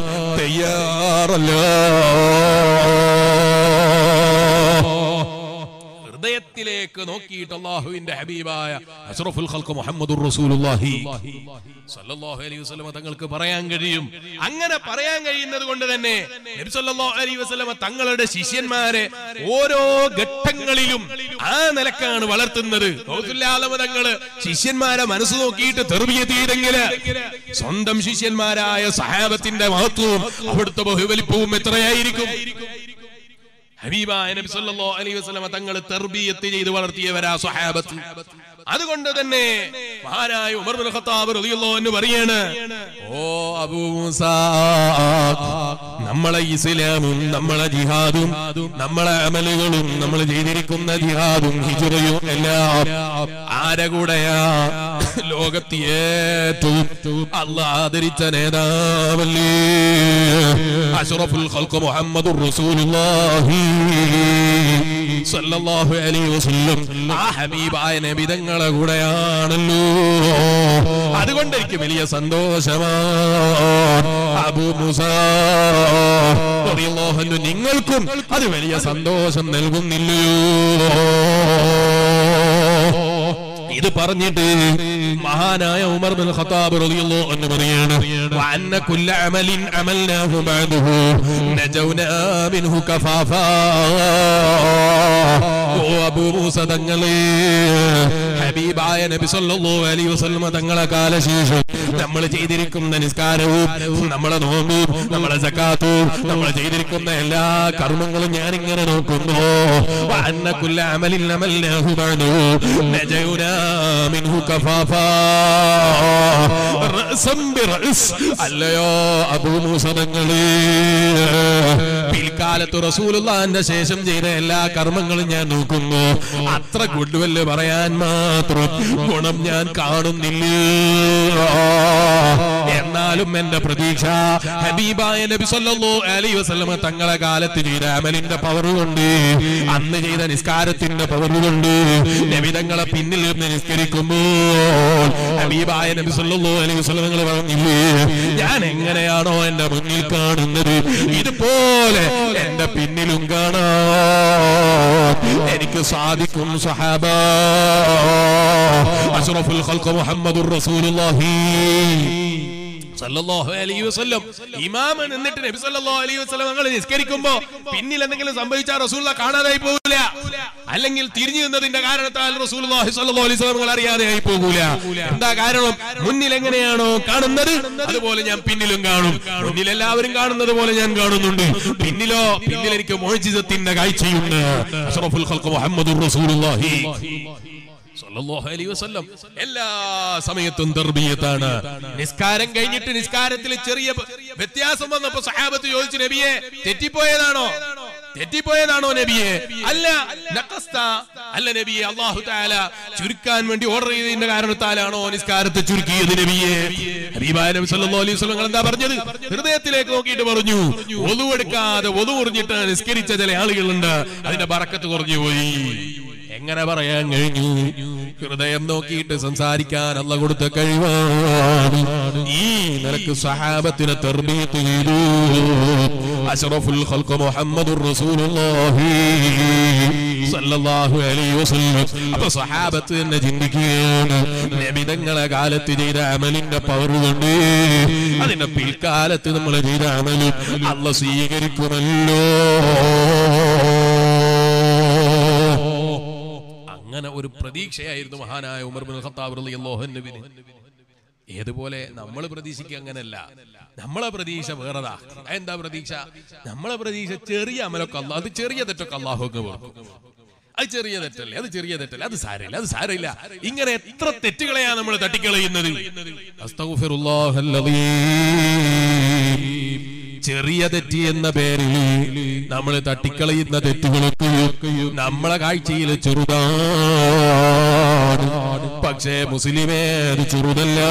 തയ്യാറല്ല ഹൃദയത്തിലേക്ക് നോക്കിയിട്ട് അള്ളാഹുവിന്റെ ഹബീബായ അഷ്റഫുൽ ഖൽഖ് മുഹമ്മദുർ റസൂലുള്ളാഹി സല്ലല്ലാഹു അലൈഹി വസല്ലമ തങ്ങൾക്ക് പറയാൻ കഴിയും അങ്ങനെ പറയാൻ കഴിയുന്നത് കൊണ്ട് തന്നെ നബി സല്ലല്ലാഹു അലൈഹി വസല്ലമ തങ്ങളുടെ ശിഷ്യന്മാരെ ഓരോ ഘട്ടങ്ങളിലും ആ നിലക്കാണ് വളർത്തുന്നത് ഗൗസുല്ലാലമ തങ്ങള് ശിഷ്യന്മാരെ മനസ്സ് നോക്കിയിട്ട് തെർബിയത്ത് ചെയ്തെങ്കില് സ്വന്തം ശിഷ്യന്മാരായ സഹാബത്തിന്റെ മഹത്വവും അവിടുത്തെ ബഹുവലിപ്പവും എത്രയായിരിക്കും ഹബീബായ നബി സല്ലല്ലാഹു അലൈഹി വസല്ലമ തങ്ങൾ തർബിയത്ത് ചെയ്ത് വളർത്തിയവരാ സ്വഹാബത്ത് അതുകൊണ്ട് തന്നെ മഹാനായ ഉമർ ബിൻ ഖത്താബ് റളിയല്ലാഹു അൻഹു പറയാണ് ഓ അബൂ മൂസ നമ്മളെ ഇസ്ലാമും നമ്മളെ ജിഹാദും നമ്മളെ അമലുകളും നമ്മൾ ചെയ്തിരിക്കുന്ന ജിഹാദും ഹിജറയും എല്ലാം ആരെ കൂടെയാ ലോകത്ത് ഏറ്റവും അള്ളാഹ് ആദരിച്ച നേതാവല്ലേ അഷ്റഫുൽ ഖൽഖ് മുഹമ്മദുർ റസൂലുള്ളാഹി സല്ലല്ലാഹു അലൈഹി വസല്ലം ആ ഹബീബായ നബി തങ്ങളെ കൂടെയാണല്ലോ അതുകൊണ്ട് എനിക്ക് വലിയ സന്തോഷമാണ് അബൂ മൂസ റളിയല്ലാഹു അൻഹു നിങ്ങൾക്കും അത് വലിയ സന്തോഷം നൽകുന്നില്ലയോ ഇത് പറഞ്ഞിട്ട് മഹാനായ ഉമർ ബിൻ ഖത്താബ് റളിയല്ലാഹു അൻഹു പറയാണ് വഅന്ന കുല്ല അമലിൻ അമൽനാഹു ബഅദഹു നജൗനാ മിൻഹു കഫാഫാ ഓ അബൂ മൂസ തങ്ങളെ ഹബീബായ നബി സല്ലല്ലാഹു അലൈഹി വസല്ലം തങ്ങളെ കാലശേഷം നമ്മൾ ചെയ്തിരിക്കുന്ന നിസ്കാരവും നമ്മളെ നോമ്പും നമ്മളെ സക്കാത്തും നമ്മൾ ചെയ്തിരിക്കുന്ന എല്ലാ കർമ്മങ്ങളും ഞാൻ ഇങ്ങനെ നോക്കുന്നു വഅന്ന കുല്ല അമലിൻ അമൽനാഹു ബഅദഹു നജൗനാ മിൻഹു കഫാഫാ റഅസം ബിറഅസ് അല്ലയോ അബൂ മൂസ തങ്ങളെ പിൽക്കാലത്ത് റസൂലുള്ളാഹിന്റെ ശേഷം ചെയ്ത എല്ലാ കർമ്മങ്ങളും ഞാൻ നോക്കുന്നു അത്ര ഗുഡ്വെല്ല് പറയാൻ മാത്രം ഗുണം ഞാൻ കാണുന്നില്ല എന്നാലും എന്റെ പ്രതീക്ഷ ഹബീബായ നബി സല്ലല്ലാഹു അലൈഹി വസല്ലമ തങ്ങളെ കാലത്ത് ചെയ്ത അമലിന്റെ പവർ കൊണ്ട് അന്ന് ചെയ്ത നിസ്കാരത്തിന്റെ പവർ കൊണ്ട് നബി തങ്ങളെ പിന്നിൽ നിന്ന് നിസ്കരിക്കുമ്പോൾ ഹബീബായ നബി സല്ലല്ലാഹു അലൈഹി വസല്ലം തങ്ങൾ പറഞ്ഞില്ലേ ഞാൻ എങ്ങനെയാണോ എന്റെ മുന്നിൽ കാണുന്നത് ഇതുപോലെ എന്റെ പിന്നിലും കാണാൻ എനിക്ക് സാധിക്കും സഹാബ അഷ്റഫുൽ ഖൽഖ് മുഹമ്മദുർ റസൂലുള്ളാഹി സല്ലല്ലാഹു അലൈഹി വസല്ലം ഇമാമ നിന്നിട്ട് നബി സല്ലല്ലാഹു അലൈഹി വസല്ലം ഞങ്ങൾ നിസ്കരിക്കുമ്പോ പിന്നിൽ എന്തെങ്കിലും സംഭവിച്ചാൽ റസൂലുള്ള കാണാതായി പോകില്ല അല്ലെങ്കിൽ തിരിഞ്ഞു നിന്നതിന്റെ കാരണത്താൽ റസൂലുള്ളാഹി സ്വല്ലല്ലാഹു അലൈഹി വസല്ലം നിങ്ങൾ അറിയാതെ ആയി പോകൂല എന്താ കാരണം മുന്നിൽ എങ്ങനെയാണോ കാണുന്നത് അതുപോലെ ഞാൻ പിന്നിലും കാണും മുന്നിൽ എല്ലാവരും കാണുന്നത് പോലെ ഞാൻ കാണുന്നുണ്ട് പിന്നിലോ പിന്നിൽ എനിക്ക് മോചിതത്തിന്റെ കാഴ്ചയുണ്ട് അഷ്റഫുൽ ഖൽഖ് മുഹമ്മദുർ റസൂലുള്ളാഹി സല്ലല്ലാഹു അലൈഹി വസല്ലം എല്ലാ സമയത്തും തർബിയത്താണ് നിസ്കാരം കഴിഞ്ഞിട്ട് നിസ്കാരത്തിൽ ചെറിയ പ- വ്യത്യാസം വന്നപ്പോ സഹാബത്ത് ചോദിച്ചു നബിയെ തെറ്റിപ്പോയതാണോ തെറ്റിപ്പോയതാണോ നബിയെ അല്ല നഖസ്ത അല്ല നബിയെ അള്ളാഹു താല ചുരുക്കാൻ വേണ്ടി ഓർഡർ ചെയ്തതിന്റെ കാരണത്താലാണോ നിസ്കാരത്തെ ചുരുക്കിയത് നബിയെ ഹബീബായ നബി സല്ലല്ലാഹു അലൈഹി വസല്ലം എന്താ പറഞ്ഞത് ഹൃദയത്തിലേക്ക് നോക്കിയിട്ട് പറഞ്ഞു ഒതു എടുക്കാതെ ഒതു കുറഞ്ഞിട്ട് നിസ്കരിച്ച ചില ആളുകളുണ്ട് അതിന്റെ ബറക്കത്ത് കുറഞ്ഞു പോയി എങ്ങനെ പറയാൻ കഴിഞ്ഞു ഹൃദയം നോക്കിയിട്ട് സംസാരിക്കാൻ അല്ല കൊടുത്ത കഴിവാണ് ഈ നിലക്ക് സഹാബത്തിനെ തെർബീത്ത് ചെയ്തു അഷ്റഫുൽ ഖൽഖ് മുഹമ്മദുർ റസൂലുള്ളാഹി സല്ലല്ലാഹു അലൈഹി വസല്ലം അപ്പൊ സഹാബത്ത് തന്നെ ചിന്തിക്കുകയാണ് നബിതങ്ങളെ കാലത്ത് ചെയ്ത അമലിന്റെ പവർ കൊണ്ട് അതിന്റെ പിൽക്കാലത്ത് നമ്മൾ ചെയ്ത അമലും അല്ല സ്വീകരിക്കുമല്ലോ അങ്ങനെ ഒരു പ്രതീക്ഷയായിരുന്നു മഹാനായ ഉമർ ബിൻ ഖത്താബ് റളിയല്ലാഹു അൻഹുവിന് ഏതുപോലെ നമ്മൾ പ്രതീക്ഷിക്കുക അങ്ങനല്ല നമ്മളെ പ്രതീക്ഷ വേറെതാ എന്താ പ്രതീക്ഷ നമ്മളെ പ്രതീക്ഷ ചെറിയ അമലൊക്കെ അല്ല അത് ചെറിയ തെറ്റൊക്കെ അള്ളാഹു അങ്ങ് വെറുക്കും അത് ചെറിയ തെറ്റല്ലേ അത് ചെറിയ തെറ്റല്ലേ അത് സാരമില്ല അത് സാരമില്ല ഇങ്ങനെ എത്ര തെറ്റുകളെയാ നമ്മൾ തട്ടിക്കളയുന്നത് അസ്തഗ്ഫിറുല്ലാഹല്ലദീം. ചെറിയ തെറ്റ് എന്ന പേരിൽ നമ്മൾ തട്ടിക്കളയുന്ന തെറ്റുകളൊക്കെയും നമ്മളെ കാഴ്ചയിൽ ചെറുതാണ് പക്ഷേ മുസ്ലിമേ അത് ചെറുതല്ല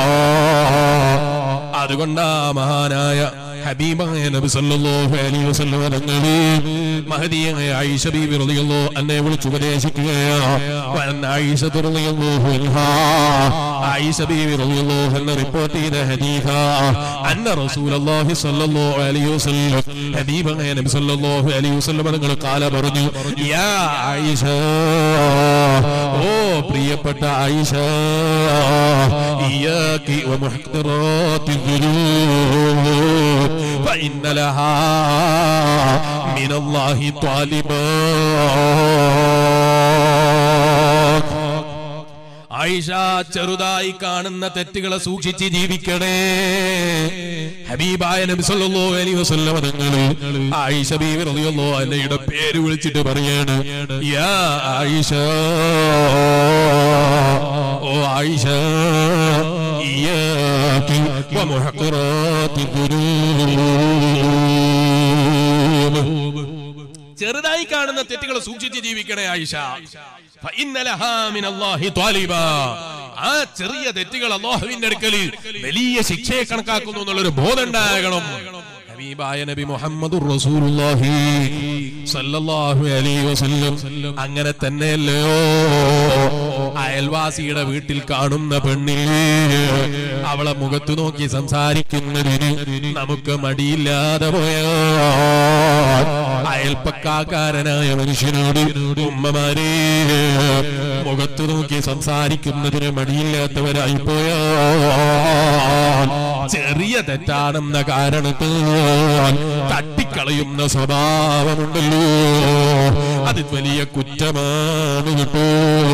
അതുകൊണ്ടാ മഹാനായ ഹബീബായ നബി സല്ലല്ലാഹു അലൈഹി വസല്ലം തങ്ങളെ മഹദിയായ ആയിഷ ബീബി റളിയല്ലാഹു അന്നെ വിളിച്ച് ഉപദേശിക്കുകയാണ് വൻ ആയിഷ റളിയല്ലാഹു അൻഹാ ആയിഷ ബീബി റളിയല്ലാഹു അൻഹ റിപ്പോർട്ട് ചെയ്ത ഹദീസ അന്ന റസൂലുള്ളാഹി സ്വല്ലല്ലാഹു അലൈഹി വസല്ലം ഹബീബായ നബി സല്ലല്ലാഹു അലൈഹി വസല്ലം തങ്ങൾ കാല പറഞ്ഞു യാ ആയിഷ ഓ പ്രിയപ്പെട്ട ആയിഷ ഇയാക്കി വമുഹ്തറാത്തി الذنوب فإن لها من الله طالبات ആയിഷ ചെറുതായി കാണുന്ന തെറ്റുകളെ സൂക്ഷിച്ച് ജീവിക്കണേ ഹബീബായ നബി സല്ലല്ലാഹു അലൈഹി വസല്ലം തങ്ങൾ ആയിഷ ബീവി റളിയല്ലാഹു അൻഹയുടെ പേര് വിളിച്ചിട്ട് പറയാണ് യാ ആയിഷ ഓ ആയിഷ ഇയാക്കി വമുഹഖറാത്തി ദുനൂബ് ചെറുതായി കാണുന്ന തെറ്റുകൾ സൂക്ഷിച്ച് ജീവിക്കണേ ആയിഷ فإن لها من الله طالبا. ആ ചെറിയ തെറ്റുകൾ അള്ളാഹുവിന്റെ അടുക്കൽ വലിയ ശിക്ഷയെ കണക്കാക്കുന്നു എന്നുള്ളൊരു ബോധം ഉണ്ടാകണം ഹബീബായ നബി മുഹമ്മദുർ റസൂലുള്ളാഹി സല്ലല്ലാഹു അലൈഹി വസല്ലം അങ്ങനെ തന്നെയല്ലയോ അയൽവാസിയുടെ വീട്ടിൽ കാണുന്ന പെണ്ണിനെ അവളെ മുഖത്ത് നോക്കി സംസാരിക്കുന്നതിന് നമുക്ക് മടിയില്ലാതെ പോയാൽ അയൽപ്പക്കാരനായ മനുഷ്യനോട് ഉമ്മമാരെ മുഖത്ത് നോക്കി സംസാരിക്കുന്നതിന് മടിയില്ലാത്തവരായി പോയാൽ ചെറിയ തെറ്റാണെന്ന കാരണത്താൽ തട്ടിക്കളയുന്ന സ്വഭാവമുണ്ടല്ലോ അത് വലിയ കുറ്റമാണ് കേട്ടോ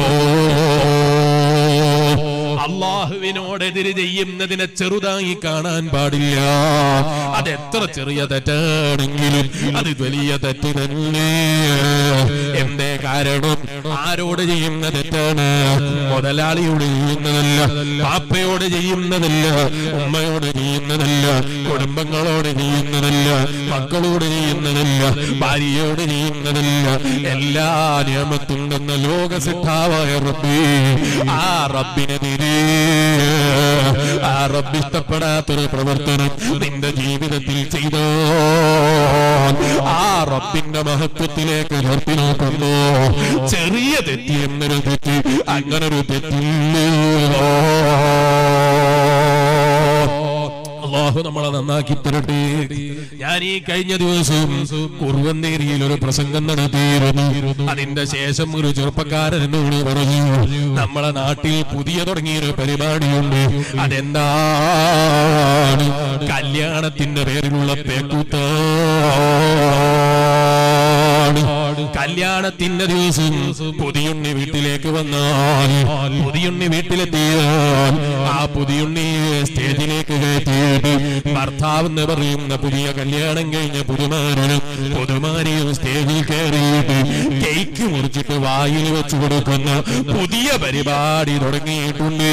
അള്ളാഹുവിനോടെതിര് ചെയ്യുന്നതിനെ ചെറുതായി കാണാൻ പാടില്ല അത് എത്ര ചെറിയ തെറ്റാണെങ്കിലും അത് വലിയ തെറ്റ് തന്നെ എന്തേ കാരണം ആരോട് ചെയ്യുന്ന തെറ്റാണ് മുതലാളിയോട് ചെയ്യുന്നതല്ല പാപ്പയോട് ചെയ്യുന്നതല്ല ഉമ്മയോട് ചെയ്യുന്നതല്ല കുടുംബങ്ങളോട് ചെയ്യുന്നതല്ല മക്കളോട് ചെയ്യുന്നതല്ല ഭാര്യയോട് ചെയ്യുന്നതല്ല എല്ലാ നിയമത്തും തന്ന ലോകസിദ്ധാവായ റബ്ബി ആ റബ്ബിനെതിരെ ആ റബ്ബ് ഇഷ്ടപ്പെടാത്തൊരു പ്രവർത്തനം നിന്റെ ജീവിതത്തിൽ ചെയ്തോ ആ റബ്ബിന്റെ മഹത്വത്തിലേക്ക് നിർത്തി നോക്കുന്നു ചെറിയ തെറ്റി എന്നൊരു തെറ്റ് അങ്ങനൊരു തെറ്റില്ലോ അള്ളാഹു നമ്മളെ നന്നാക്കി തരട്ടെ ഞാൻ ഈ കഴിഞ്ഞ ദിവസം കുറുവന്നേരിയിൽ ഒരു പ്രസംഗം നടത്തിയിരുന്നു അതിന്റെ ശേഷം ഒരു ചെറുപ്പക്കാരൻ എന്നോട് പറഞ്ഞു നമ്മളെ നാട്ടിൽ പുതിയ തുടങ്ങിയൊരു പരിപാടിയുണ്ട് അതെന്താണ് കല്യാണത്തിന്റെ പേരിലുള്ള പേക്കൂത്താണ് കല്യാണത്തിന്റെ ദിവസം പുതിയുണ്ണി വീട്ടിലേക്ക് വന്നാൽ പുതിയുണ്ണി വീട്ടിലെത്തിയാൽ ആ പുതിയുണ്ണിയെ സ്റ്റേജിലേക്ക് കയറ്റിയിട്ട് ഭർത്താവ് എന്ന് പറയുന്ന പുതിയ കല്യാണം കഴിഞ്ഞ പുതുമാരനും പുതുമാരിയും സ്റ്റേജിൽ കയറിയിട്ട് കേക്ക് മുറിച്ചിട്ട് വായിൽ വെച്ച് കൊടുക്കുന്ന പുതിയ പരിപാടി തുടങ്ങിയിട്ടുണ്ട്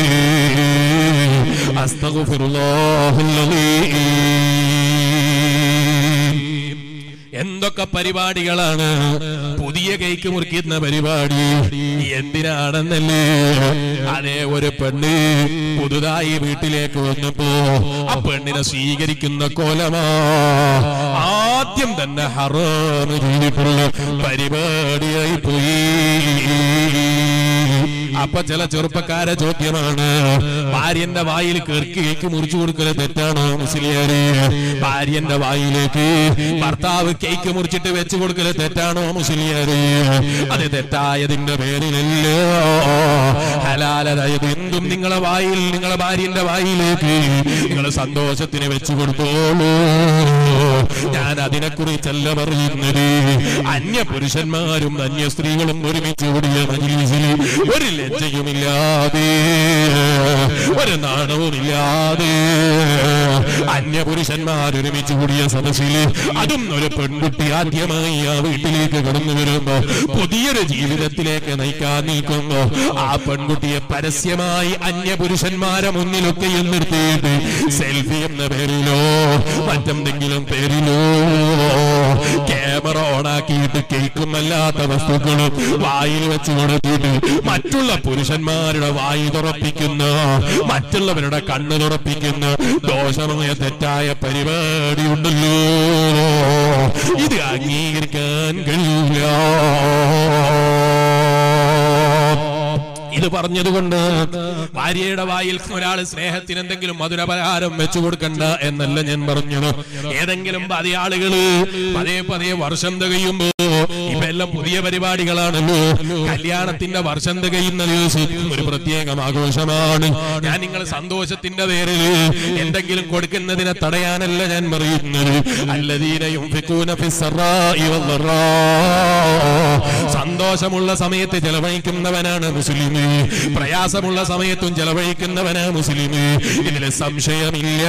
അസ്തഗുഫിറുല്ലാഹുല്ലദീം എന്തൊക്കെ പരിപാടികളാണ് പുതിയ കേക്ക് മുറിക്കുന്ന പരിപാടി എന്തിനാണെന്നല്ലേ അതേ ഒരു പെണ്ണ് പുതുതായി വീട്ടിലേക്ക് വന്നപ്പോ ആ പെണ്ണിനെ സ്വീകരിക്കുന്ന കോലമാ ആദ്യം തന്നെ ഹറാമ് ചെയ്തിട്ടുള്ള പരിപാടിയായി പോയി അപ്പൊ ചില ചെറുപ്പക്കാരെ ചോദ്യമാണ് ഭാര്യന്റെ വായിൽ കേർക്ക് കേക്ക് മുറിച്ചു കൊടുക്കല് തെറ്റാണോ മുസ്ലിയാര് ഭാര്യന്റെ വായിലേക്ക് ഭർത്താവ് കേക്ക് മുറിച്ചിട്ട് വെച്ചു കൊടുക്കല് തെറ്റാണോ മുസ്ലിയാര് അത് തെറ്റായതിന്റെ പേരിലല്ലോ ഹലാലതായത് എന്തും നിങ്ങളെ വായിൽ നിങ്ങളെ ഭാര്യന്റെ വായിലേക്ക് നിങ്ങൾ സന്തോഷത്തിന് വെച്ചു കൊടുത്തോളൂ ഞാൻ അതിനെ കുറിച്ചല്ല പറയുന്നത് അന്യ പുരുഷന്മാരും അന്യ സ്ത്രീകളും ഒരുമിച്ച് കൂടിയ മജിലിസിൽ ഒരു ലജ്ജയുമില്ലാതെ ഒരു നാണവുമില്ലാതെ അന്യ പുരുഷന്മാർ ഒരുമിച്ച് കൂടിയ സദസ്സിൽ അതും ഒരു പെൺകുട്ടി ആദ്യമായി ആ വീട്ടിലേക്ക് കടന്നു വരുമ്പോ പുതിയൊരു ജീവിതത്തിലേക്ക് നയിക്കാൻ നിൽക്കുന്നു ആ പെൺകുട്ടിയെ പരസ്യമായി അന്യ പുരുഷന്മാരെ മുന്നിലൊക്കെ നിർത്തിയിട്ട് സെൽഫി എന്ന പേരിലോ മറ്റെന്തെങ്കിലും പേരിലോ ക്യാമറ ഓണാക്കിയിട്ട് കേക്കും അല്ലാത്ത വസ്തുക്കളും വായിൽ വെച്ച് കൊടുത്തിട്ട് മറ്റുള്ള പുരുഷന്മാരുടെ വായി തുറപ്പിക്കുന്ന മറ്റുള്ളവരുടെ കണ്ണ് തുറപ്പിക്കുന്ന ദോഷമായ തെറ്റായ പരിപാടി ഉണ്ടല്ലോ ഇത് അംഗീകരിക്കാൻ കഴിയില്ല ഇത് പറഞ്ഞതുകൊണ്ട് ഭാര്യയുടെ വായിൽ ഒരാൾ സ്നേഹത്തിന് എന്തെങ്കിലും മധുരപലഹാരം വെച്ചു കൊടുക്കണ്ട എന്നല്ല ഞാൻ പറഞ്ഞത് ഏതെങ്കിലും പതിയ ആളുകള് പതേ പതേ വർഷം തികയുമ്പോ ഇപ്പൊ എല്ലാം പുതിയ പരിപാടികളാണല്ലോ കല്യാണത്തിന്റെ വർഷം തികയുന്ന ദിവസം ഒരു പ്രത്യേകം ആഘോഷമാണ് ഞാൻ നിങ്ങൾ സന്തോഷത്തിന്റെ പേരിൽ എന്തെങ്കിലും കൊടുക്കുന്നതിനെ തടയാനല്ല ഞാൻ പറയുന്നത് അല്ലദീനയും സന്തോഷമുള്ള സമയത്ത് ചെലവഴിക്കുന്നവനാണ് മുസ്ലിം പ്രയാസമുള്ള സമയത്തും ചെലവഴിക്കുന്നവനാണ് മുസ്ലിം ഇതിൽ സംശയമില്ല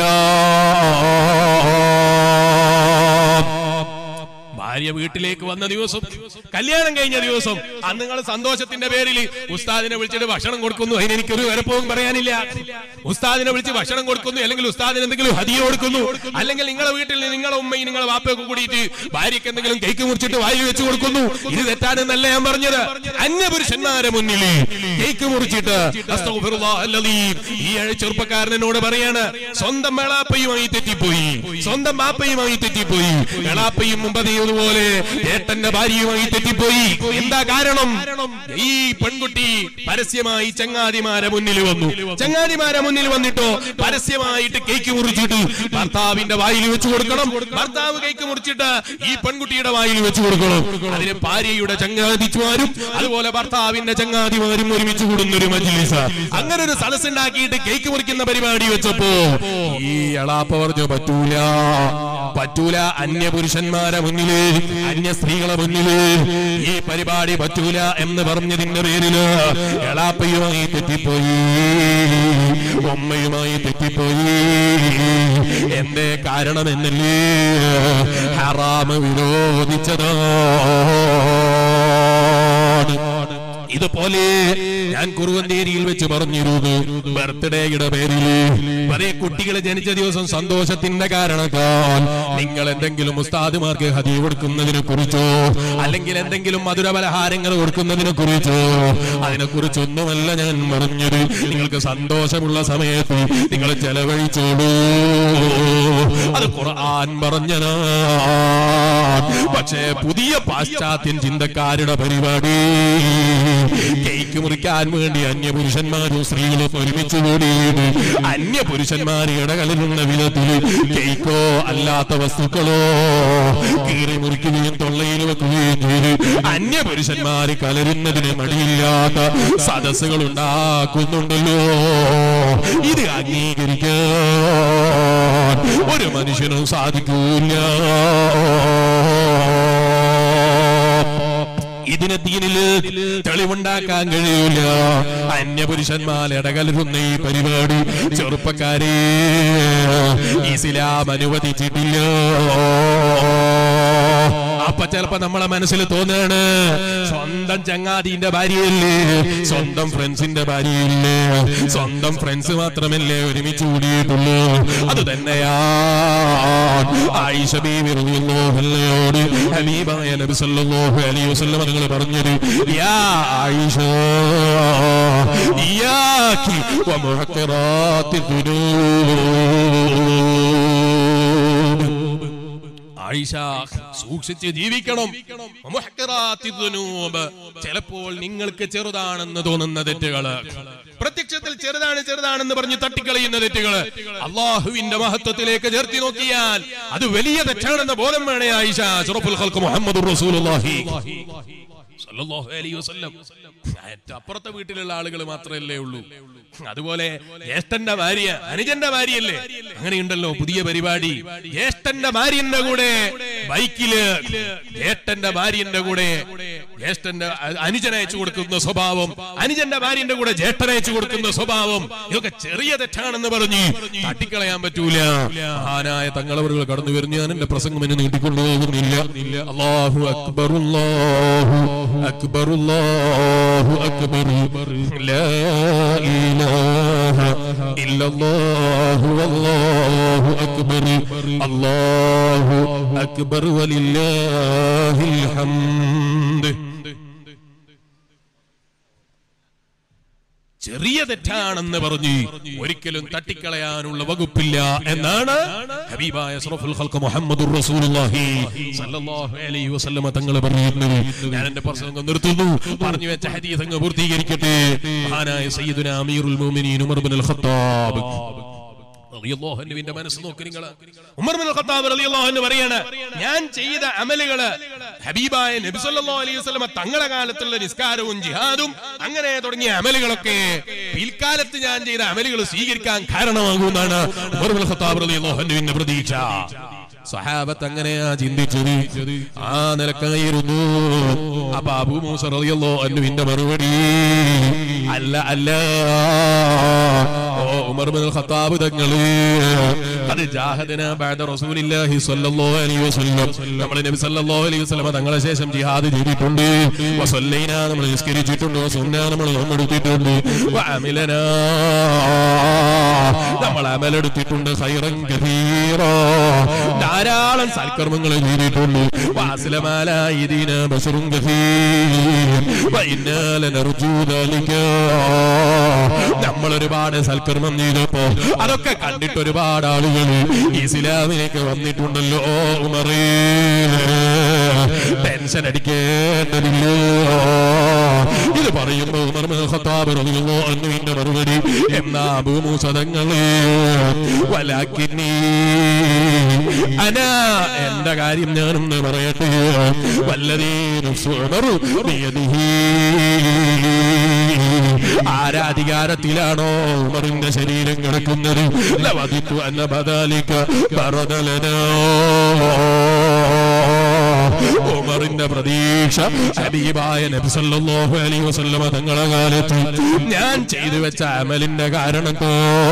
ഭാര്യ വീട്ടിലേക്ക് വന്ന ദിവസം കല്യാണം കഴിഞ്ഞ ദിവസം അന്ന് നിങ്ങൾ സന്തോഷത്തിന്റെ പേരിൽ ഉസ്താദിനെ വിളിച്ചിട്ട് ഭക്ഷണം കൊടുക്കുന്നു അതിന് എനിക്കൊരു വരപ്പവും പറയാനില്ല ഉസ്താദിനെ വിളിച്ച് ഭക്ഷണം കൊടുക്കുന്നു അല്ലെങ്കിൽ ഉസ്താദിന് എന്തെങ്കിലും ഹതിയ കൊടുക്കുന്നു അല്ലെങ്കിൽ നിങ്ങളെ വീട്ടിൽ നിങ്ങളെ ഉമ്മയും നിങ്ങളെ വാപ്പയൊക്കെ കൂടിയിട്ട് ഭാര്യയ്ക്ക് എന്തെങ്കിലും കേക്ക് മുറിച്ചിട്ട് വായി വെച്ച് കൊടുക്കുന്നു ഇത് തെറ്റാണെന്നല്ല ഞാൻ പറഞ്ഞത് അന്യപുരുഷന്മാരെ മുന്നിൽ കേക്ക് മുറിച്ചിട്ട് അസ്തഗ്ഫിറുല്ലാഹ് അല്ലദീം. ഈ ഏഴ് ചെറുപ്പക്കാരൻ എന്നോട് പറയാണ് സ്വന്തം മേളാപ്പയുമായി തെറ്റിപ്പോയി സ്വന്തം ബാപ്പയുമായി തെറ്റിപ്പോയി മേളാപ്പയും മുമ്പതേതുപോലെ ഏട്ടന്റെ ഭാര്യയുമായി തെറ്റിപ്പോയി എന്താ കാരണം ഈ പെൺകുട്ടി പരസ്യമായി ചങ്ങാതിമാരെ മുന്നിൽ വന്നു ചങ്ങാതിമാരെ മുന്നിൽ വന്നിട്ടോ പരസ്യമായിട്ട് കേക്ക് മുറിച്ചിട്ട് ഭർത്താവിന്റെ വായിൽ വെച്ച് കൊടുക്കണം ഭർത്താവ് കേക്ക് മുറിച്ചിട്ട് ഈ പെൺകുട്ടിയുടെ വായിൽ വെച്ച് കൊടുക്കണം അതിന് ഭാര്യയുടെ ചങ്ങാതിമാരും അതുപോലെ ഭർത്താവിന്റെ ചങ്ങാതിമാരും ഒരുമിച്ച് കൂടുന്ന ഒരു മജ്ലിസ അങ്ങനെ ഒരു സദസ് ഉണ്ടാക്കിയിട്ട് കേക്ക് മുറിക്കുന്ന പരിപാടി വെച്ചപ്പോ ഈ എളാപ്പ പറഞ്ഞു പറ്റൂല പറ്റൂല അന്യ പുരുഷന്മാരെ മുന്നില് അന്യ സ്ത്രീകളെ മുന്നില് ഈ പരിപാടി പറ്റൂല എന്ന് പറഞ്ഞതിന്റെ പേരില് എളാപ്പയുമായി തെറ്റിപ്പോയി ഉമ്മയുമായി തെറ്റിപ്പോയി എന്തേ കാരണം എന്നല്ലേ ഹറാമ് വിരോധിച്ചതാണ് ഇതുപോലെ ഞാൻ കുറുവന്തേരിയിൽ വെച്ച് പറഞ്ഞിരുന്നു ബർത്ത്ഡേയുടെ പേരിൽ അതേ കുട്ടികൾ ജനിച്ച ദിവസം സന്തോഷത്തിന്റെ കാരണത്താൽ നിങ്ങൾ എന്തെങ്കിലും ഉസ്താദുമാർക്ക് ഹതി കൊടുക്കുന്നതിനെ കുറിച്ചോ അല്ലെങ്കിൽ എന്തെങ്കിലും മധുരപലഹാരങ്ങൾ കൊടുക്കുന്നതിനെ കുറിച്ചോ അതിനെ കുറിച്ചൊന്നുമല്ല ഞാൻ പറഞ്ഞത് നിങ്ങൾക്ക് സന്തോഷമുള്ള സമയത്ത് നിങ്ങൾ ചെലവഴിച്ചോളൂ അത് ഖുർആൻ പറഞ്ഞതാണ് പക്ഷേ പുതിയ പാശ്ചാത്യൻ ചിന്തക്കാരുടെ പരിപാടി കേക്ക് മുറിക്കാൻ വേണ്ടി അന്യപുരുഷന്മാരും സ്ത്രീകളും ഒരുമിച്ച് കൂടിയിട്ട് അന്യപുരുഷന്മാർ ഇടകലരുന്ന വിധത്തിൽ കേക്കോ അല്ലാത്ത വസ്തുക്കളോ കീറി മുറിക്കുകയും തൊള്ളയിൽ വെക്കുകയും ചെയ്ത് അന്യപുരുഷന്മാർ കലരുന്നതിന് മടിയില്ലാത്ത സദസ്സുകൾ ഉണ്ടാക്കുന്നുണ്ടല്ലോ ഇത് അംഗീകരിക്കാൻ ഒരു മനുഷ്യനും സാധിക്കൂല ഇതിന് ദീനില് തെളിവുണ്ടാക്കാൻ കഴിയൂല അന്യപുരുഷന്മാർ ഇടകലരുന്ന ഈ പരിപാടി ചെറുപ്പക്കാരെ ഇസ്ലാം അനുവദിച്ചിട്ടില്ല അപ്പൊ ചിലപ്പോ നമ്മളെ മനസ്സിൽ തോന്നുകയാണ് സ്വന്തം ചങ്ങാതിന്റെ ഭാര്യയല്ലേ സ്വന്തം ഫ്രണ്ട്സിന്റെ ഭാര്യയല്ലേ സ്വന്തം ഫ്രണ്ട്സ് മാത്രമല്ലേ ഒരുമിച്ച് കൂടിയിട്ടുള്ളൂ അത് തന്നെയാ ആയിഷ ബീവി റളിയല്ലാഹു അൻഹയോട് ഹബീബായ നബി സല്ലല്ലാഹു അലൈഹി വസല്ലം നിങ്ങൾ പറഞ്ഞത് യാ ആയിഷ ഇയാക്കി വമുഹഖറാത്തി ദുനൂബ് ആയിഷ സൂക്ഷിച്ച് ജീവിക്കണം മുഹ്ഖറാത്തി ദുനൂബ്. ചിലപ്പോൾ നിങ്ങൾക്ക് ചെറുതാണെന്ന് തോന്നുന്ന തെറ്റുകള് പ്രത്യക്ഷത്തിൽ ചെറുതാണ് ചെറുതാണെന്ന് പറഞ്ഞ് തട്ടിക്കളയുന്ന തെറ്റുകള് അള്ളാഹുവിന്റെ മഹത്വത്തിലേക്ക് ചേർത്തി നോക്കിയാൽ അത് വലിയ തെറ്റാണെന്ന ബോധം വേണേ ആയിഷ അഷ്റഫുൽ ഖൽഖ് മുഹമ്മദുർ റസൂലുള്ളാഹി സല്ലല്ലാഹു അലൈഹി വസല്ലം ഏറ്റവും അപ്പുറത്തെ വീട്ടിലുള്ള ആളുകൾ മാത്രമല്ലേ ഉള്ളൂ അതുപോലെ ജ്യേഷ്ഠന്റെ ഭാര്യ അനുജന്റെ ഭാര്യയല്ലേ അങ്ങനെയുണ്ടല്ലോ പുതിയ പരിപാടി ജ്യേഷ്ഠന്റെ ഭാര്യന്റെ കൂടെ ബൈക്കില് ജ്യേഷ്ഠന്റെ ഭാര്യന്റെ കൂടെ ജ്യേഷ്ഠന്റെ അ- അനുജനയച്ചു കൊടുക്കുന്ന സ്വഭാവം അനുജന്റെ ഭാര്യന്റെ കൂടെ ജ്യേഷ്ഠനയച്ചു കൊടുക്കുന്ന സ്വഭാവം ഇതൊക്കെ ചെറിയ തെറ്റാണെന്ന് പറഞ്ഞ് തട്ടിക്കളയാൻ പറ്റൂല മഹാനായ തങ്ങളവറുകൾ കടന്നു വരുന്നു ഞാൻ എന്റെ പ്രസംഗം എന്നെ നീട്ടിക്കൊണ്ടുപോകുന്നില്ല അള്ളാഹു അക്ബർ അല്ലാഹു അക്ബർ അല്ലാഹു അക്ബർ ലാ ഇലാഹ ഇല്ലല്ലാഹു വല്ലാഹു അക്ബർ അല്ലാഹു അക്ബർ വലില്ലാഹിൽ ഹംദ് ചെറിയ തെറ്റാണെന്ന് പറഞ്ഞ് ഒരിക്കലും തട്ടിക്കളയാനുള്ള വകുപ്പില്ല എന്നാണ് ഹബീബായ അഷ്റഫുൽ ഖൽഖ് മുഹമ്മദുർ റസൂലുള്ളാഹി സല്ലല്ലാഹു അലൈഹി വസല്ലമ തങ്ങൾ പറയുന്നത് ഞാൻ എന്റെ പ്രസംഗം നിർത്തുന്നു പറഞ്ഞു വെച്ച ഹദീസ് അങ്ങ് പൂർത്തീകരിക്കട്ടെ മഹാനായ സയ്യിദുന അമീറുൽ മുഅ്മിനീൻ ഉമർ ഇബ്നുൽ ഖത്താബ് റളിയല്ലാഹു അൻഹുവിന്റെ മനസ്സ് നോക്ക് നിങ്ങൾ ഉമർ ബിൻ ഖത്താബ് റളിയല്ലാഹു അൻഹു പറയാണ് ഞാൻ ചെയ്ത അമലുകള് ഹബീബായ നബി സല്ലല്ലാഹു അലൈഹി വസല്ലമ തങ്ങളുടെ കാലത്തുള്ള നിസ്കാരവും ജിഹാദും അങ്ങനെ തുടങ്ങിയ അമലുകളൊക്കെ പിൽക്കാലത്ത് ഞാൻ ചെയ്ത അമലുകൾ സ്വീകരിക്കാൻ കാരണമാകുമെന്നാണ് ഉമർ ബിൻ ഖത്താബ് റളിയല്ലാഹു അൻഹുവിന്റെ പ്രതീക്ഷ സഹാബത്ത് അങ്ങനെയാ ചിന്തിച്ചത് ആ നിലക്കായിരുന്നു അപ്പൊ അബൂ മൂസ റളിയല്ലാഹു അൻഹുവിന്റെ മറുപടി അല്ല അല്ല ഓ ഉമർ ബിൻ ഖത്താബ് തങ്ങള് അത് ജാഹദന ബഅദ റസൂലില്ലാഹി സ്വല്ലല്ലാഹു അലൈഹി വസല്ലം നമ്മൾ നബി സല്ലല്ലാഹു അലൈഹി വസല്ലം തങ്ങളെ ശേഷം ജിഹാദ് ചെയ്തിട്ടുണ്ട് വസല്ലൈന നമ്മൾ നിസ്കരിച്ചിട്ടുണ്ട് സുന്ന നമ്മൾ നോമ്പെടുത്തിട്ടുണ്ട് വഅമിലനാ നമ്മൾ അമലെടുത്തിട്ടുണ്ട് ഖൈറൻ കഥീറ ധാരാളം സൽക്കർമ്മങ്ങൾ ചെയ്തിട്ടുണ്ട് വാസലമാലായിദീന ബസറും കഥീർ വഇന്നാല നർജൂ ദാലിക നമ്മൾ ഒരുപാട് സൽക്കർമ്മം ചെയ്തപ്പോ അതൊക്കെ കണ്ടിട്ട് ഒരുപാട് ആളുകൾ ഇസ്ലാമിലേക്ക് വന്നിട്ടുണ്ടല്ലോ ഉമറേ ടെൻഷൻ അടിക്കേണ്ടതില്ലോ ഇത് പറയുമ്പോ ഉമർ ബിൻ ഖത്താബ് റളിയല്ലാഹു അൻഹുവിന്റെ മറുപടി എന്നാ അബൂമൂസദങ്ങളെ വലാക്കിന്നീ അനാ എന്റെ കാര്യം ഞാനൊന്ന് പറയട്ടെ വല്ലതീ നഫ്സു ഉമറു ബിയദിഹി ആരാധികാരത്തിലാണോ ഉമറിന്റെ ശരീരം കിടക്കുന്നത് ലവദിത്തു അന്ന ബദാലിക ബറദലനോ ഉമറിന്റെ പ്രതീക്ഷ ഹബീബായ നബി സല്ലല്ലാഹു അലൈഹി വസല്ലമ തങ്ങളെ കാലത്ത് ഞാൻ ചെയ്തു വെച്ച അമലിന്റെ കാരണത്തോ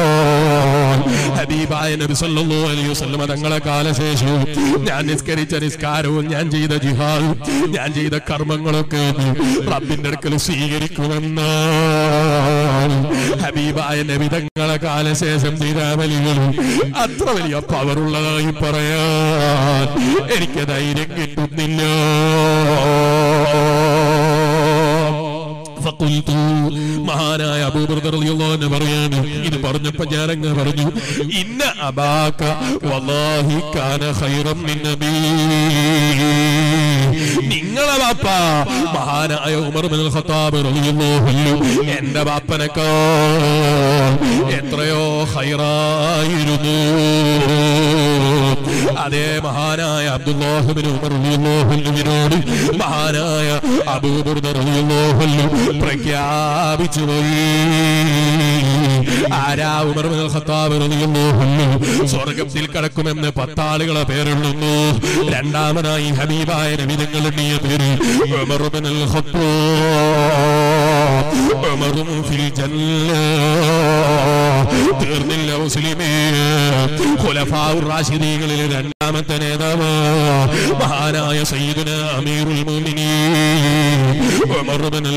ഹബീബായ നബി സല്ലല്ലാഹു അലൈഹി വസല്ലമ തങ്ങളെ കാലശേഷവും ഞാൻ നിസ്കരിച്ച നിസ്കാരവും ഞാൻ ചെയ്ത ജിഹാദും ഞാൻ ചെയ്ത കർമ്മങ്ങളൊക്കെ റബ്ബിന്റെ അടുക്കൽ സ്വീകരിക്കുമെന്ന ഹബീബായ നബി തങ്ങളെ കാലശേഷം ചെയ്ത അമലുകൾ അത്ര വലിയ പവറുള്ളതായി പറയാൻ എനിക്ക് ധൈര്യം കിട്ടുന്നില്ല فقلت മഹാനായ അബൂബർദർ റളിയല്ലാഹു അൻഹു പറയാണ് ഇത് പറഞ്ഞപ്പോ ഞാൻ അങ്ങ് പറഞ്ഞു ഇന്ന അബാക വല്ലാഹി കാന ഖൈറൻ മിൻ നബി നിങ്ങളെ ബാപ്പ മഹാനായ ഉമർ ബിൻ ഖത്താബ് റളിയല്ലാഹു അൻഹു എന്റെ ബാപ്പനേക്കാൾ എത്രയോ ഖൈറായിരുന്നു അതേ മഹാനായ അബ്ദുല്ലാഹിബിൻ ഉമർ റളിയല്ലാഹു അൻഹുവിനോട് മഹാനായ അബൂബർദർ റളിയല്ലാഹു അൻഹു പ്രഖ്യാപിച്ചു പോയി ആരാ ഉമർ ബിൻ ഖത്താബ് റളിയല്ലാഹു അൻഹു സ്വർഗ്ഗത്തിൽ കടക്കുമെന്ന് പത്താളുകളെ പേരെണ്ണുന്നു രണ്ടാമനായി ഹബീബായ നബിതങ്ങൾ എണ്ണിയ പേര് ഉമർ ബിൻ ഖത്താബ് ഉമറും ഫിൽ ജന്ന തീർന്നില്ല മുസ്ലിമേ ഖുലഫാഉർ റാഷിദീകളിൽ രണ്ടാമത്തെ നേതാവ് മഹാനായ സയ്യിദുന അമീറുൽ മുഅ്മിനീൻ ഉമർ ബിൻ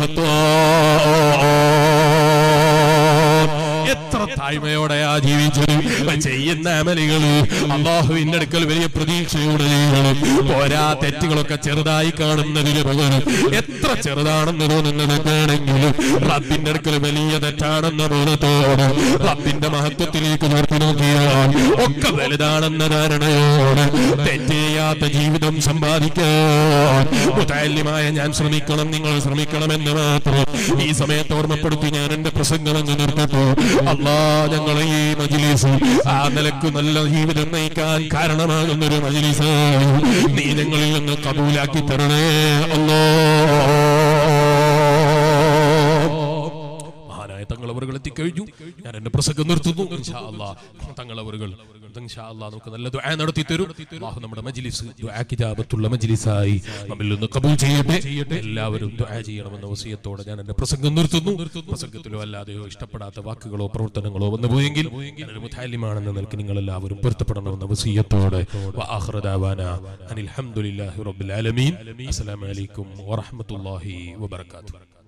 ഖത്താബ് എത്ര താഴ്മയോടെയാ ജീവിച്ചത് ഇപ്പൊ ചെയ്യുന്ന അമലുകൾ അള്ളാഹുവിന്റെ അടുക്കൽ വലിയ പ്രതീക്ഷയോടെ ചെയ്യണം പോരാ തെറ്റുകളൊക്കെ ചെറുതായി കാണുന്നതിന് പകരം എത്ര എത്ര ചെറുതാണെന്ന് തോന്നുന്നതൊക്കെയാണെങ്കിലും റബ്ബിന്റെ അടുക്കൽ വലിയ തെറ്റാണെന്ന ബോധത്തോടെ റബ്ബിന്റെ മഹത്വത്തിലേക്ക് നോക്കി നോക്കിയാൽ ഒക്കെ വലുതാണെന്ന ധാരണയോടെ തെറ്റെയ്യാത്ത ജീവിതം സമ്പാദിക്കാൻ മുതാല്യമായ ഞാൻ ശ്രമിക്കണം നിങ്ങൾ ശ്രമിക്കണമെന്ന് മാത്രം ഈ സമയത്ത് ഓർമ്മപ്പെടുത്തി ഞാൻ എന്റെ പ്രസംഗം അങ്ങ് നിർത്തട്ടു അല്ലാ ഞങ്ങളെ ഈ മജിലിസ് ആ നിലക്ക് നല്ല ജീവിതം നയിക്കാൻ കാരണമാകുന്ന ഒരു മജിലിസായി നീ ഞങ്ങളിൽ നിന്ന് കബൂലാക്കി തരണേ അല്ലോ മഹാനായ തങ്ങളവറുകൾ എത്തിക്കഴിഞ്ഞു ഞാൻ എന്റെ പ്രസംഗം നിർത്തുന്നു ഇൻഷാ അല്ലാ തങ്ങളവറുകൾ ഇൻഷാ അല്ലാ നമുക്ക് നല്ല ദുആ നടത്തി തരും അല്ലാഹു നമ്മുടെ മജ്ലിസ് ദുആ കിതാബത്തുള്ള മജ്ലിസായി നമ്മിൽ നിന്ന് കബൂൽ ചെയ്യട്ടെ എല്ലാവരും ദുആ ചെയ്യണമെന്ന വസിയത്തോടെ ഞാൻ എന്റെ പ്രസംഗം നിർത്തുന്നു പ്രസംഗത്തിലോ അല്ലാതെയോ ഇഷ്ടപ്പെടാത്ത വാക്കുകളോ പ്രവർത്തനങ്ങളോ വന്നു പോയെങ്കിൽ ഞാനൊരു മുത്താലിമാണെന്ന നിലയ്ക്ക് നിങ്ങൾ എല്ലാവരും പൊരുത്തപ്പെടണമെന്ന വസിയത്തോടെ വആഖിറ ദഅവാന അനിൽ ഹംദുലില്ലാഹി റബ്ബിൽ ആലമീൻ അസ്സലാമു അലൈക്കും വറഹ്മത്തുള്ളാഹി വബറകാതുഹു